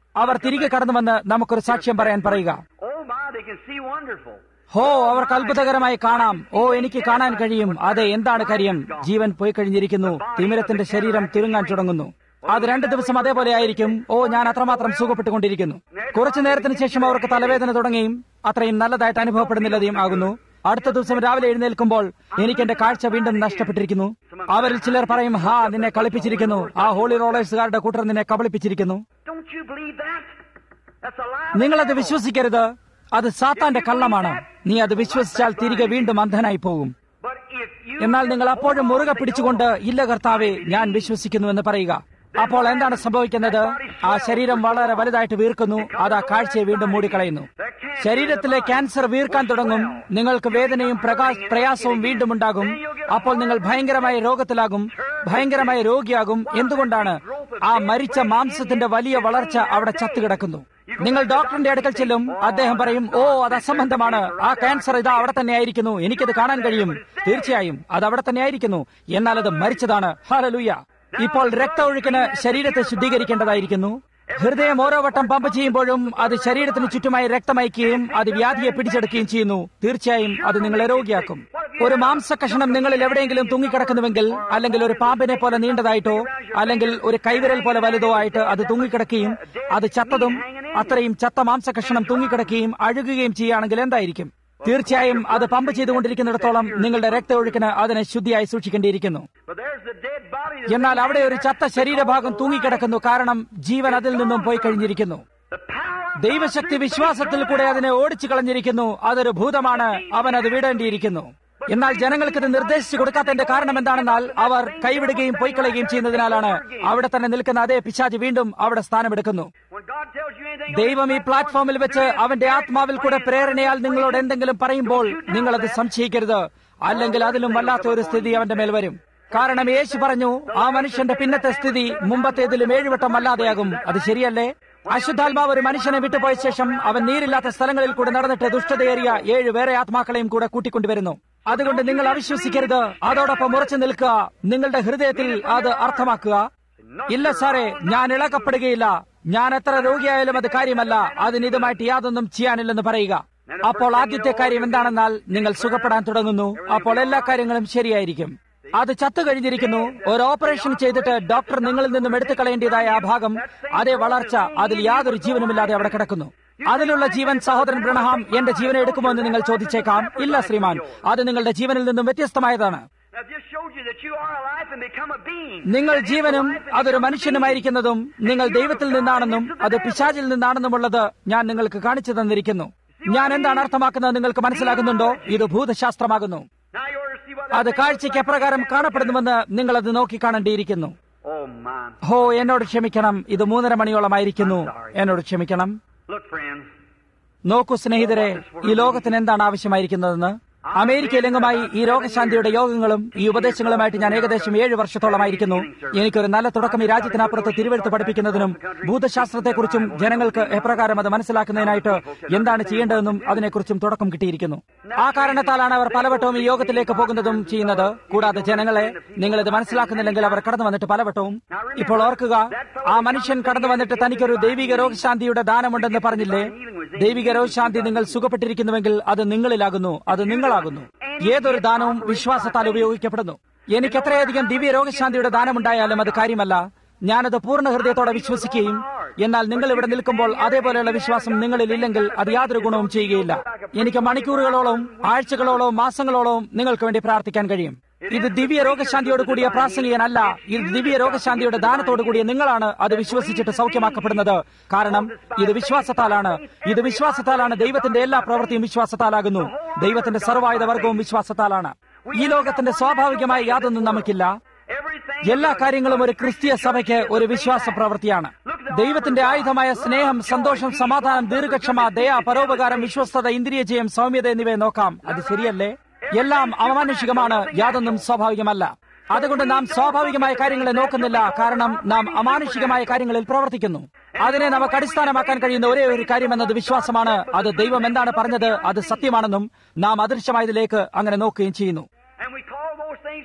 അവർ തിരികെ കടന്നുവന്ന് നമുക്കൊരു സാക്ഷ്യം പറയാൻ പറയുക Oh my, they can see wonderful. ഹോ അവർക്ക് അത്ഭുതകരമായി കാണാം ഓ എനിക്ക് കാണാൻ കഴിയും അതെ എന്താണ് കാര്യം ജീവൻ പോയി കഴിഞ്ഞിരിക്കുന്നു തിമിരത്തിന്റെ ശരീരം തിരുങ്ങാൻ തുടങ്ങുന്നു അത് രണ്ട് ദിവസം അതേപോലെ ആയിരിക്കും ഓ ഞാൻ അത്രമാത്രം സുഖപ്പെട്ടുകൊണ്ടിരിക്കുന്നു കുറച്ചു നേരത്തിന് ശേഷം അവർക്ക് തലവേദന തുടങ്ങിയും അത്രയും നല്ലതായിട്ട് അനുഭവപ്പെടുന്നില്ലതയും ആകുന്നു അടുത്ത ദിവസം രാവിലെ എഴുന്നേൽക്കുമ്പോൾ എനിക്ക് എന്റെ കാഴ്ച വീണ്ടും നഷ്ടപ്പെട്ടിരിക്കുന്നു അവരിൽ ചിലർ പറയും ഹാ നിന്നെ കളിപ്പിച്ചിരിക്കുന്നു ആ ഹോളി റോളേഴ്സുകാരുടെ കൂട്ടർ നിന്നെ കബളിപ്പിച്ചിരിക്കുന്നു Don't you believe that? That's a lie. നിങ്ങളത് വിശ്വസിക്കരുത് അത് സാത്താന്റെ കള്ളമാണ് നീ അത് വിശ്വസിച്ചാൽ തിരികെ വീണ്ടും അന്ധനായി പോകും But if you എന്നാൽ നിങ്ങൾ അപ്പോഴും മുറുകെ പിടിച്ചുകൊണ്ട് ഇല്ല കർത്താവെ ഞാൻ വിശ്വസിക്കുന്നു എന്ന് പറയുക അപ്പോൾ എന്താണ് സംഭവിക്കുന്നത് ആ ശരീരം വളരെ വലുതായിട്ട് വീർക്കുന്നു അത് ആ കാഴ്ചയെ വീണ്ടും മൂടിക്കളയുന്നു ശരീരത്തിലെ ക്യാൻസർ വീർക്കാൻ തുടങ്ങും നിങ്ങൾക്ക് വേദനയും പ്രകാശ പ്രയാസവും വീണ്ടും ഉണ്ടാകും അപ്പോൾ നിങ്ങൾ ഭയങ്കരമായ രോഗത്തിലാകും ഭയങ്കരമായ രോഗിയാകും എന്തുകൊണ്ടാണ് ആ മരിച്ച മാംസത്തിന്റെ വലിയ വളർച്ച അവിടെ ചത്തുകിടക്കുന്നു നിങ്ങൾ ഡോക്ടറിന്റെ അടുക്കൽ ചെല്ലും അദ്ദേഹം പറയും ഓ അത് അസംബന്ധമാണ് ആ ക്യാൻസർ ഇതാ അവിടെ തന്നെ ആയിരിക്കുന്നു എനിക്കത് കാണാൻ കഴിയും തീർച്ചയായും അത് അവിടെ തന്നെ ആയിരിക്കുന്നു എന്നാൽ അത് മരിച്ചതാണ് ഹാലലൂയ ഇപ്പോൾ രക്തഒഴുക്കിന് ശരീരത്തെ ശുദ്ധീകരിക്കേണ്ടതായിരിക്കുന്നു ഹൃദയം ഓരോ വട്ടം പമ്പ് ചെയ്യുമ്പോഴും അത് ശരീരത്തിന് ചുറ്റുമായി രക്തമയക്കുകയും അത് വ്യാധിയെ പിടിച്ചെടുക്കുകയും ചെയ്യുന്നു തീർച്ചയായും അത് നിങ്ങളെ രോഗിയാക്കും ഒരു മാംസകഷണം നിങ്ങളിൽ എവിടെയെങ്കിലും തൂങ്ങിക്കിടക്കുന്നുവെങ്കിൽ അല്ലെങ്കിൽ ഒരു പാമ്പിനെ പോലെ നീണ്ടതായിട്ടോ അല്ലെങ്കിൽ ഒരു കൈവിരൽ പോലെ വലുതോ ആയിട്ട് അത് തൂങ്ങിക്കിടക്കുകയും അത് ചത്തതും അത്രയും ചത്ത മാംസകഷണം തൂങ്ങിക്കിടക്കുകയും അഴുകുകയും ചെയ്യുകയാണെങ്കിൽ എന്തായിരിക്കും തീർച്ചയായും അത് പമ്പ് ചെയ്തുകൊണ്ടിരിക്കുന്നിടത്തോളം നിങ്ങളുടെ രക്തഒഴുക്കിന് അതിനെ ശുദ്ധിയായി സൂക്ഷിക്കേണ്ടിയിരിക്കുന്നു But there's the dead body. എന്നാൽ അവിടെ ഒരു ചത്ത ശരീരഭാഗം തൂങ്ങിക്കിടക്കുന്നു കാരണം ജീവൻ അതിൽ നിന്നും പോയി കഴിഞ്ഞിരിക്കുന്നു The power of ദൈവശക്തി വിശ്വാസത്തിൽ കൂടെ അതിനെ ഓടിച്ചു കളഞ്ഞിരിക്കുന്നു അതൊരു ഭൂതമാണ് അവൻ അത് വിടേണ്ടിയിരിക്കുന്നു എന്നാൽ ജനങ്ങൾക്ക് ഇത് നിർദ്ദേശിച്ചു കൊടുക്കാത്തതിന്റെ കാരണം എന്താണെന്നാൽ അവർ കൈവിടുകയും പൊയ്ക്കളയുകയും ചെയ്യുന്നതിനാലാണ് അവിടെ തന്നെ നിൽക്കുന്ന അതേ പിശാജ് വീണ്ടും അവിടെ സ്ഥാനമെടുക്കുന്നു when God tells you anything, ദൈവം ഈ പ്ലാറ്റ്ഫോമിൽ വെച്ച് അവന്റെ ആത്മാവിൽ കൂടെ പ്രേരണയാൽ നിങ്ങളോട് എന്തെങ്കിലും പറയുമ്പോൾ നിങ്ങൾ അത് സംശയിക്കരുത് അല്ലെങ്കിൽ അതിലും വല്ലാത്ത ഒരു സ്ഥിതി അവന്റെ മേൽ വരും കാരണം യേശു പറഞ്ഞു ആ മനുഷ്യന്റെ പിന്നത്തെ സ്ഥിതി മുമ്പത്തേതിലും ഏഴുവട്ടം അല്ലാതെയാകും അത് ശരിയല്ലേ അശുദ്ധാത്മാവ് ഒരു മനുഷ്യനെ വിട്ടുപോയ ശേഷം അവൻ നീരില്ലാത്ത സ്ഥലങ്ങളിൽ കൂടെ നടന്നിട്ട് ദുഷ്ടതയേറിയ ഏഴ് വേറെ ആത്മാക്കളെയും കൂടെ കൂട്ടിക്കൊണ്ടുവരുന്നു അതുകൊണ്ട് നിങ്ങൾ അവിശ്വസിക്കരുത് അതോടൊപ്പം ഉറച്ചു നിൽക്കുക നിങ്ങളുടെ ഹൃദയത്തിൽ അത് അർത്ഥമാക്കുക ഇല്ല സാറേ ഞാൻ ഇളക്കപ്പെടുകയില്ല ഞാൻ എത്ര രോഗിയായാലും അത് കാര്യമല്ല അതിന് ഇതുമായിട്ട് യാതൊന്നും ചെയ്യാനില്ലെന്ന് പറയുക അപ്പോൾ ആദ്യത്തെ കാര്യം എന്താണെന്നാൽ നിങ്ങൾ സുഖപ്പെടാൻ തുടങ്ങുന്നു അപ്പോൾ എല്ലാ കാര്യങ്ങളും ശരിയായിരിക്കും അത് ചത്തു കഴിഞ്ഞിരിക്കുന്നു ഒരു ഓപ്പറേഷൻ ചെയ്തിട്ട് ഡോക്ടർ നിങ്ങളിൽ നിന്നും എടുത്തു കളയേണ്ടതായ ആ ഭാഗം അതേ വളർച്ച അതിൽ യാതൊരു ജീവനുമില്ലാതെ അവിടെ കിടക്കുന്നു അതിലുള്ള ജീവൻ സഹോദരൻ ബ്രണഹാം എന്റെ ജീവനെ എടുക്കുമോ എന്ന് നിങ്ങൾ ചോദിച്ചേക്കാം ഇല്ല ശ്രീമാൻ അത് നിങ്ങളുടെ ജീവനിൽ നിന്നും വ്യത്യസ്തമായതാണ് Now, just showed you that you are alive and become a being. നിങ്ങൾ ജീവനും അതൊരു മനുഷ്യനുമായിരിക്കുന്നതും നിങ്ങൾ ദൈവത്തിൽ നിന്നാണെന്നും അത് പിശാചിൽ നിന്നാണെന്നുമുള്ളത് ഞാൻ നിങ്ങൾക്ക് കാണിച്ചു തന്നിരിക്കുന്നു ഞാൻ എന്താണ് അർത്ഥമാക്കുന്നത് നിങ്ങൾക്ക് മനസ്സിലാകുന്നുണ്ടോ ഇത് ഭൂതശാസ്ത്രമാകുന്നു Now you ought to see what അത് that കാഴ്ചയ്ക്ക് എപ്രകാരം കാണപ്പെടുന്നുവെന്ന് നിങ്ങൾ അത് നോക്കിക്കാണേണ്ടിയിരിക്കുന്നു Oh, man. ഹോ എന്നോട് ക്ഷമിക്കണം ഇത് മൂന്നര മണിയോളമായിരിക്കുന്നു എന്നോട് ക്ഷമിക്കണം Look, friends. നോക്കൂ സ്നേഹിതരെ ഈ ലോകത്തിന് എന്താണ് ആവശ്യമായിരിക്കുന്നതെന്ന് അമേരിക്കയിലെങ്ങുമായി ഈ രോഗശാന്തിയുടെ യോഗങ്ങളും ഈ ഉപദേശങ്ങളുമായിട്ട് ഞാൻ ഏകദേശം ഏഴ് വർഷത്തോളമായിരിക്കുന്നു എനിക്കൊരു നല്ല തുടക്കം ഈ രാജ്യത്തിനപ്പുറത്ത് തിരുവെഴുത്ത് പഠിപ്പിക്കുന്നതിനും ഭൂതശാസ്ത്രത്തെക്കുറിച്ചും ജനങ്ങൾക്ക് എപ്രകാരം അത് മനസ്സിലാക്കുന്നതിനായിട്ട് എന്താണ് ചെയ്യേണ്ടതെന്നും അതിനെക്കുറിച്ചും തുടക്കം കിട്ടിയിരിക്കുന്നു ആ കാരണത്താലാണ് അവർ പലവട്ടവും ഈ യോഗത്തിലേക്ക് പോകുന്നതും ചെയ്യുന്നത് കൂടാതെ ജനങ്ങളെ നിങ്ങൾ ഇത് മനസ്സിലാക്കുന്നില്ലെങ്കിൽ അവർ കടന്നു വന്നിട്ട് പലവട്ടവും ഇപ്പോൾ ഓർക്കുക ആ മനുഷ്യൻ കടന്നു വന്നിട്ട് തനിക്കൊരു ദൈവിക രോഗശാന്തിയുടെ ദാനമുണ്ടെന്ന് പറഞ്ഞില്ലേ ദൈവിക രോഗശാന്തി നിങ്ങൾ സുഖപ്പെട്ടിരിക്കുന്നുവെങ്കിൽ അത് നിങ്ങളിലാകുന്നു അത് നിങ്ങളാകുന്നു ഏതൊരു ദാനവും വിശ്വാസത്താൽ ഉപയോഗിക്കപ്പെടുന്നു എനിക്ക് എത്രയധികം ദിവ്യ രോഗശാന്തിയുടെ ദാനമുണ്ടായാലും അത് കാര്യമല്ല ഞാനത് പൂർണ്ണ ഹൃദയത്തോടെ വിശ്വസിക്കുകയും എന്നാൽ നിങ്ങൾ ഇവിടെ നിൽക്കുമ്പോൾ അതേപോലെയുള്ള വിശ്വാസം നിങ്ങളിൽ ഇല്ലെങ്കിൽ അത് യാതൊരു ഗുണവും ചെയ്യുകയില്ല എനിക്ക് മണിക്കൂറുകളോളം ആഴ്ചകളോളവും മാസങ്ങളോളവും നിങ്ങൾക്ക് വേണ്ടി പ്രാർത്ഥിക്കാൻ കഴിയും ഇത് ദിവ്യ രോഗശാന്തിയോട് കൂടിയ പ്രാസംഗികനല്ല ഇത് ദിവ്യ രോഗശാന്തിയുടെ ദാനത്തോടു കൂടിയ നിങ്ങളാണ് അത് വിശ്വസിച്ചിട്ട് സൗഖ്യമാക്കപ്പെടുന്നത് കാരണം ഇത് വിശ്വാസത്താലാണ് ഇത് വിശ്വാസത്താലാണ് ദൈവത്തിന്റെ എല്ലാ പ്രവൃത്തിയും വിശ്വാസത്താലാകുന്നു ദൈവത്തിന്റെ സർവായുധ വർഗവും വിശ്വാസത്താലാണ് ഈ ലോകത്തിന്റെ സ്വാഭാവികമായ യാതൊന്നും നമുക്കില്ല Everything. എല്ലാ കാര്യങ്ങളും ഒരു ക്രിസ്തീയ സഭയ്ക്ക് ഒരു വിശ്വാസ പ്രവൃത്തിയാണ് ദൈവത്തിന്റെ ആയുധമായ സ്നേഹം സന്തോഷം സമാധാനം ദീർഘക്ഷമ ദയ പരോപകാരം വിശ്വസ്തത ഇന്ദ്രിയജയം സൗമ്യത എന്നിവയെ നോക്കാം അത് ശരിയല്ലേ എല്ലാം അമാനുഷികമാണ് യാതൊന്നും സ്വാഭാവികമല്ല അതുകൊണ്ട് നാം സ്വാഭാവികമായ കാര്യങ്ങളെ നോക്കുന്നില്ല കാരണം നാം അമാനുഷികമായ കാര്യങ്ങളിൽ പ്രവർത്തിക്കുന്നു അതിനെ നമുക്ക് അടിസ്ഥാനമാക്കാൻ കഴിയുന്ന ഒരേ ഒരു കാര്യം എന്നത് വിശ്വാസമാണ് അത് ദൈവം എന്താണ് പറഞ്ഞത് അത് സത്യമാണെന്നും നാം അദൃശ്യമായതിലേക്ക് അങ്ങനെ നോക്കുകയും ചെയ്യുന്നു And we call those things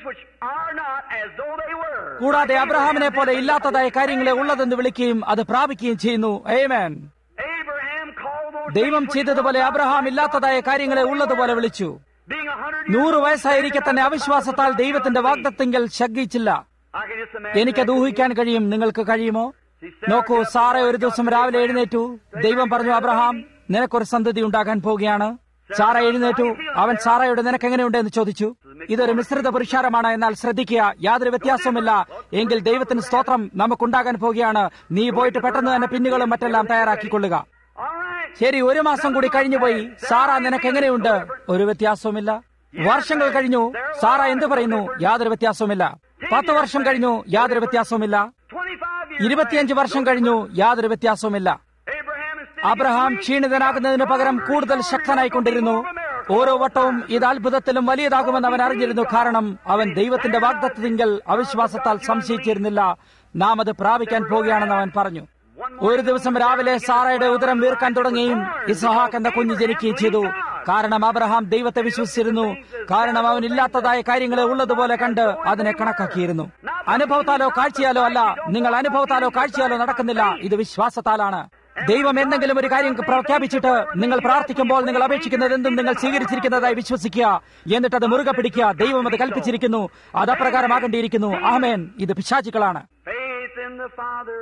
which are not as though they were. കൂടാതെ അബ്രഹാമിനെ പോലെ ഇല്ലാത്തതായ കാര്യങ്ങളെ ഉള്ളതെന്ന് വിളിക്കുകയും അത് പ്രാപിക്കുകയും ചെയ്യുന്നു ഏമേൻ Abraham called those ദൈവം things which ചെയ്തതുപോലെ were not അബ്രഹാം as ഇല്ലാത്തതായ കാര്യങ്ങളെ ഉള്ളതുപോലെ വിളിച്ചു being a hundred നൂറ് years വയസ്സായിരിക്കെ old, തന്നെ അവിശ്വാസത്താൽ ദൈവത്തിന്റെ വാഗ്ദത്തെങ്കിൽ ശങ്കിച്ചില്ല I can just imagine എനിക്കത് that. ഊഹിക്കാൻ കഴിയും നിങ്ങൾക്ക് കഴിയുമോ He said, നോക്കൂ സാറ ഒരു ദിവസം രാവിലെ എഴുന്നേറ്റു ദൈവം പറഞ്ഞു അബ്രഹാം നിനക്കൊരു സന്തതി ഉണ്ടാകാൻ പോവുകയാണ് സാറ എഴുന്നേറ്റു അവൻ സാറയോട് നിനക്ക് എങ്ങനെയുണ്ട് എന്ന് ചോദിച്ചു ഇതൊരു മിശ്രിത പുരുഷാരമാണ് എന്നാൽ ശ്രദ്ധിക്കുക യാതൊരു വ്യത്യാസവുമില്ല എങ്കിൽ ദൈവത്തിന് സ്തോത്രം നമുക്കുണ്ടാകാൻ പോവുകയാണ് നീ പോയിട്ട് പെട്ടെന്ന് തന്നെ പിന്നുകളും മറ്റെല്ലാം തയ്യാറാക്കിക്കൊള്ളുക All right. ശരി ഒരു മാസം കൂടി കഴിഞ്ഞുപോയി സാറ നിനക്ക് എങ്ങനെയുണ്ട് ഒരു വ്യത്യാസവുമില്ല വർഷങ്ങൾ കഴിഞ്ഞു സാറ എന്തു പറയുന്നു യാതൊരു വ്യത്യാസവുമില്ല പത്ത് വർഷം കഴിഞ്ഞു യാതൊരു വ്യത്യാസവുമില്ല 25 years ഇരുപത്തിയഞ്ച് വർഷം കഴിഞ്ഞു യാതൊരു വ്യത്യാസവുമില്ല Abraham is sitting Abraham weak, ക്ഷീണിതനാകുന്നതിന് പകരം കൂടുതൽ ശക്തനായിക്കൊണ്ടിരുന്നു ഓരോ വട്ടവും ഇത് അത്ഭുതത്തിലും വലിയതാകുമെന്ന് അവൻ അറിഞ്ഞിരുന്നു കാരണം അവൻ ദൈവത്തിന്റെ വാഗ്ദത്തിങ്കൽ അവിശ്വാസത്താൽ സംശയിച്ചിരുന്നില്ല നാം അത് പ്രാപിക്കാൻ പോകുകയാണെന്ന് അവൻ പറഞ്ഞു ഒരു ദിവസം രാവിലെ സാറയുടെ ഉദരം വീർക്കാൻ തുടങ്ങുകയും ഇസഹാക്ക് എന്ന കുഞ്ഞ് ജനിക്കുകയും ചെയ്തു കാരണം അബ്രഹാം ദൈവത്തെ വിശ്വസിച്ചിരുന്നു കാരണം അവൻ ഇല്ലാത്തതായ കാര്യങ്ങളെ ഉള്ളതുപോലെ കണ്ട് അതിനെ കണക്കാക്കിയിരുന്നു അനുഭവത്താലോ കാഴ്ചയാലോ അല്ല നിങ്ങൾ അനുഭവത്താലോ കാഴ്ചയാലോ നടക്കുന്നില്ല ഇത് വിശ്വാസത്താലാണ് ദൈവം എന്തെങ്കിലും ഒരു കാര്യം പ്രഖ്യാപിച്ചിട്ട് നിങ്ങൾ പ്രാർത്ഥിക്കുമ്പോൾ നിങ്ങൾ അപേക്ഷിക്കുന്നത് എന്തും നിങ്ങൾ സ്വീകരിച്ചിരിക്കുന്നതായി വിശ്വസിക്കുക എന്നിട്ട് അത് മുറുകെ പിടിക്കുക ദൈവം അത് കൽപ്പിച്ചിരിക്കുന്നു അത് അപ്രകാരമാകേണ്ടിയിരിക്കുന്നു ആമേൻ ഇത് പിശാചുക്കളാണ് faith in the Father,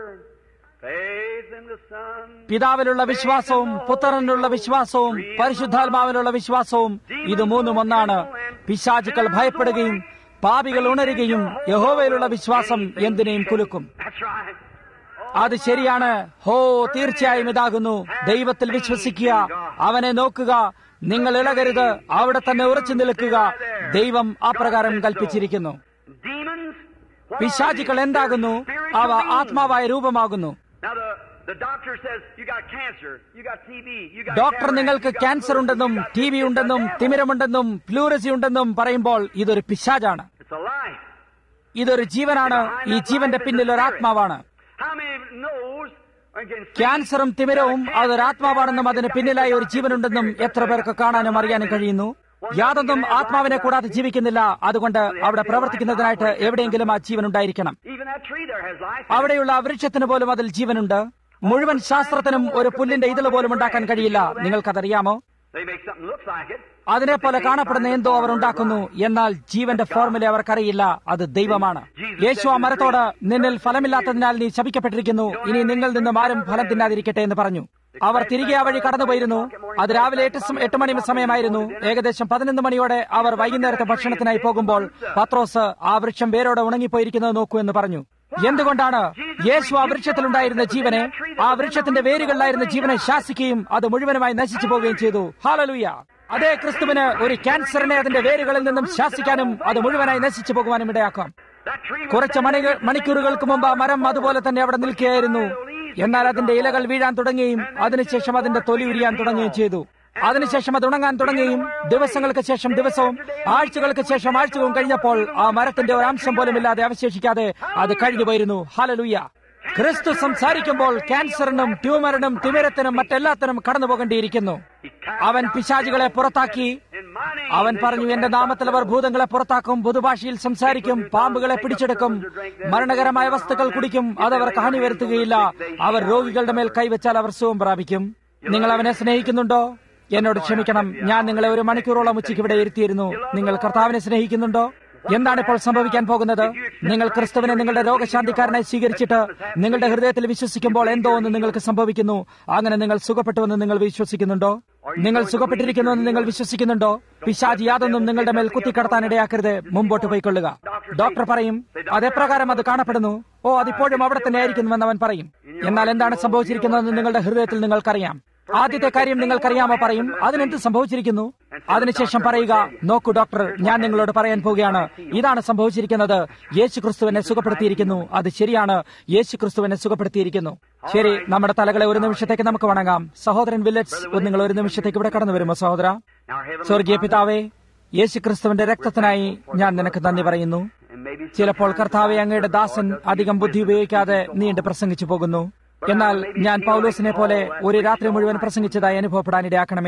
faith in the Son. പിതാവിലുള്ള വിശ്വാസവും പുത്രനിലുള്ള വിശ്വാസവും പരിശുദ്ധാത്മാവിലുള്ള വിശ്വാസവും ഇത് മൂന്നും ഒന്നാണ് പിശാചുക്കൾ ഭയപ്പെടുകയും പാപികൾ ഉണരുകയും യഹോവയിലുള്ള വിശ്വാസം എന്തിനേയും കുലുക്കും That's right. അത് ശരിയാണ് ഹോ തീർച്ചയായും ഇതാകുന്നു ദൈവത്തിൽ വിശ്വസിക്കുക അവനെ നോക്കുക നിങ്ങൾ ഇളകരുത് അവിടെ തന്നെ ഉറച്ചു നിൽക്കുക ദൈവം അപ്രകാരം കൽപ്പിച്ചിരിക്കുന്നു Demons. what are പിശാചുക്കൾ they? എന്താകുന്നു Spiritual അവ beings. ആത്മാവായ രൂപമാകുന്നു Now the, the doctor says you got cancer, you got TB, you got doctor cataract, നിങ്ങൾക്ക് you got ക്യാൻസർ flu, ഉണ്ടെന്നും you got T this, V you got ഉണ്ടെന്നും that. തിമിരമുണ്ടെന്നും pleurisy ഉണ്ടെന്നും പറയുമ്പോൾ ഇതൊരു പിശാചാണ് It's a lie. ഇതൊരു ജീവനാണ് ഈ ജീവന്റെ പിന്നിൽ ഒരു ആത്മാവാണ് How many knows and can see ക്യാൻസറും തിമിരവും അതൊരു ആത്മാവാണെന്നും അതിന് പിന്നിലായി ഒരു ജീവനുണ്ടെന്നും എത്ര പേർക്ക് കാണാനും അറിയാനും കഴിയുന്നു യാതൊന്നും ആത്മാവിനെ കൂടാതെ ജീവിക്കുന്നില്ല അതുകൊണ്ട് അവിടെ പ്രവർത്തിക്കുന്നതിനായിട്ട് എവിടെയെങ്കിലും ആ ജീവൻ ഉണ്ടായിരിക്കണം even that tree there has life? അവിടെയുള്ള ആ വൃക്ഷത്തിന് പോലും അതിൽ ജീവനുണ്ട് മുഴുവൻ ശാസ്ത്രത്തിനും ഒരു പുല്ലിന്റെ ഇതള് പോലും ഉണ്ടാക്കാൻ കഴിയില്ല നിങ്ങൾക്കതറിയാമോ They make something looks like it. അതിനെ പോലെ കാണപ്പെടുന്ന എന്തോ അവർ ഉണ്ടാക്കുന്നു എന്നാൽ ജീവന്റെ ഫോർമുല അവർക്കറിയില്ല അത് ദൈവമാണ് യേശു ആ മരത്തോട് നിന്നിൽ ഫലമില്ലാത്തതിനാൽ നീ ശപിക്കപ്പെട്ടിരിക്കുന്നു ഇനി നിങ്ങൾ നിന്നും ആരും ഫലം തിന്നാതിരിക്കട്ടെ എന്ന് പറഞ്ഞു അവർ തിരികെ ആ വഴി കടന്നുപോയിരുന്നു അത് രാവിലെ എട്ട് സം- എട്ട് മണി സമയമായിരുന്നു ഏകദേശം പതിനൊന്ന് മണിയോടെ അവർ വൈകുന്നേരത്തെ ഭക്ഷണത്തിനായി പോകുമ്പോൾ പത്രോസ് ആ വൃക്ഷം വേരോടെ ഉണങ്ങിപ്പോയിരിക്കുന്നത് നോക്കൂ എന്ന് പറഞ്ഞു എന്തുകൊണ്ടാണ് യേശു ആ വൃക്ഷത്തിലുണ്ടായിരുന്ന ജീവനെ ആ വൃക്ഷത്തിന്റെ വേരുകളിലായിരുന്ന ജീവനെ ശാസിക്കുകയും അത് മുഴുവനുമായി നശിച്ചു പോവുകയും ചെയ്തു ഹാലലൂയ അതേ ക്രിസ്തുവിന് ഒരു ക്യാൻസറിനെ അതിന്റെ വേരുകളിൽ നിന്നും ശാസിക്കാനും അത് മുഴുവനായി നശിച്ചു പോകുവാനും ഇടയാക്കാം That tree was കുറച്ച് മണികൾ മണിക്കൂറുകൾക്ക് മുമ്പ് ആ മരം അതുപോലെ തന്നെ അവിടെ നിൽക്കുകയായിരുന്നു എന്നാൽ അതിന്റെ ഇലകൾ വീഴാൻ തുടങ്ങുകയും അതിനുശേഷം അതിന്റെ തൊലി ഉരിയാൻ തുടങ്ങുകയും ചെയ്തു അതിനുശേഷം അത് ഉണങ്ങാൻ തുടങ്ങുകയും ദിവസങ്ങൾക്ക് ശേഷം ദിവസവും ആഴ്ചകൾക്ക് ശേഷം ആഴ്ചകളും കഴിഞ്ഞപ്പോൾ ആ മരത്തിന്റെ ഒരു അംശം പോലും ഇല്ലാതെ അവശേഷിക്കാതെ അത് കഴിഞ്ഞു പോയിരുന്നു ഹാലലൂയ ക്രിസ്തു സംസാരിക്കുമ്പോൾ ക്യാൻസറിനും ട്യൂമറിനും തിമിരത്തിനും മറ്റെല്ലാത്തിനും കടന്നു പോകേണ്ടിയിരിക്കുന്നു അവൻ പിശാചുകളെ പുറത്താക്കി in my name. അവൻ പറഞ്ഞു എന്റെ നാമത്തിൽ അവർ ഭൂതങ്ങളെ പുറത്താക്കും പുതുഭാഷയിൽ സംസാരിക്കും പാമ്പുകളെ പിടിച്ചെടുക്കും മരണകരമായ വസ്തുക്കൾ കുടിക്കും അത് അവർക്ക് ഹാനി വരുത്തുകയില്ല അവർ രോഗികളുടെ മേൽ കൈവച്ചാൽ അവർ സുഖം പ്രാപിക്കും നിങ്ങൾ അവനെ സ്നേഹിക്കുന്നുണ്ടോ എന്നോട് ക്ഷമിക്കണം ഞാൻ നിങ്ങളെ ഒരു മണിക്കൂറോളം ഉച്ചയ്ക്ക് ഇവിടെ ഇരുത്തിയിരുന്നു നിങ്ങൾ കർത്താവിനെ സ്നേഹിക്കുന്നുണ്ടോ എന്താണ് ഇപ്പോൾ സംഭവിക്കാൻ പോകുന്നത് നിങ്ങൾ ക്രിസ്തുവിനെ നിങ്ങളുടെ രോഗശാന്തിക്കാരനായി സ്വീകരിച്ചിട്ട് നിങ്ങളുടെ ഹൃദയത്തിൽ വിശ്വസിക്കുമ്പോൾ എന്തോ ഒന്ന് നിങ്ങൾക്ക് സംഭവിക്കുന്നു അങ്ങനെ നിങ്ങൾ സുഖപ്പെട്ടുവെന്ന് നിങ്ങൾ വിശ്വസിക്കുന്നുണ്ടോ നിങ്ങൾ സുഖപ്പെട്ടിരിക്കുന്നുവെന്ന് നിങ്ങൾ വിശ്വസിക്കുന്നുണ്ടോ പിശാജ് യാതൊന്നും നിങ്ങളുടെ മേൽ കുത്തിക്കടത്താൻ ഇടയാക്കരുത് മുമ്പോട്ട് പോയിക്കൊള്ളുക ഡോക്ടർ പറയും അതെപ്രകാരം അത് കാണപ്പെടുന്നു ഓ അതിപ്പോഴും അവിടെ തന്നെ ആയിരിക്കുന്നുവെന്ന് അവൻ പറയും എന്നാൽ എന്താണ് സംഭവിച്ചിരിക്കുന്നതെന്ന് നിങ്ങളുടെ ഹൃദയത്തിൽ നിങ്ങൾക്കറിയാം ആദ്യത്തെ കാര്യം നിങ്ങൾക്കറിയാമോ പറയും അതിനെന്ത് സംഭവിച്ചിരിക്കുന്നു അതിനുശേഷം പറയുക നോക്കൂ ഡോക്ടർ ഞാൻ നിങ്ങളോട് പറയാൻ പോവുകയാണ് ഇതാണ് സംഭവിച്ചിരിക്കുന്നത് യേശു ക്രിസ്തുവിനെ സുഖപ്പെടുത്തിയിരിക്കുന്നു അത് ശരിയാണ് യേശു ക്രിസ്തുവിനെ സുഖപ്പെടുത്തിയിരിക്കുന്നു ശരി നമ്മുടെ തലകളെ ഒരു നിമിഷത്തേക്ക് നമുക്ക് വണങ്ങാം സഹോദരൻ വില്ലറ്റ്സ് നിങ്ങൾ ഒരു നിമിഷത്തേക്ക് ഇവിടെ കടന്നു വരുമോ സഹോദര Now, our heavenly സ്വർഗീയ Father, പിതാവേ യേശു ക്രിസ്തുവിന്റെ രക്തത്തിനായി ഞാൻ നിനക്ക് നന്ദി പറയുന്നു and maybe ചിലപ്പോൾ കർത്താവെ അങ്ങയുടെ ദാസൻ അധികം ബുദ്ധി ഉപയോഗിക്കാതെ നീണ്ട് പ്രസംഗിച്ചു പോകുന്നു എന്നാൽ ഞാൻ പൗലോസിനെ പോലെ ഒരു രാത്രി മുഴുവൻ പ്രസംഗിച്ചതായി അനുഭവപ്പെടാൻ ഇടയാക്കണമേ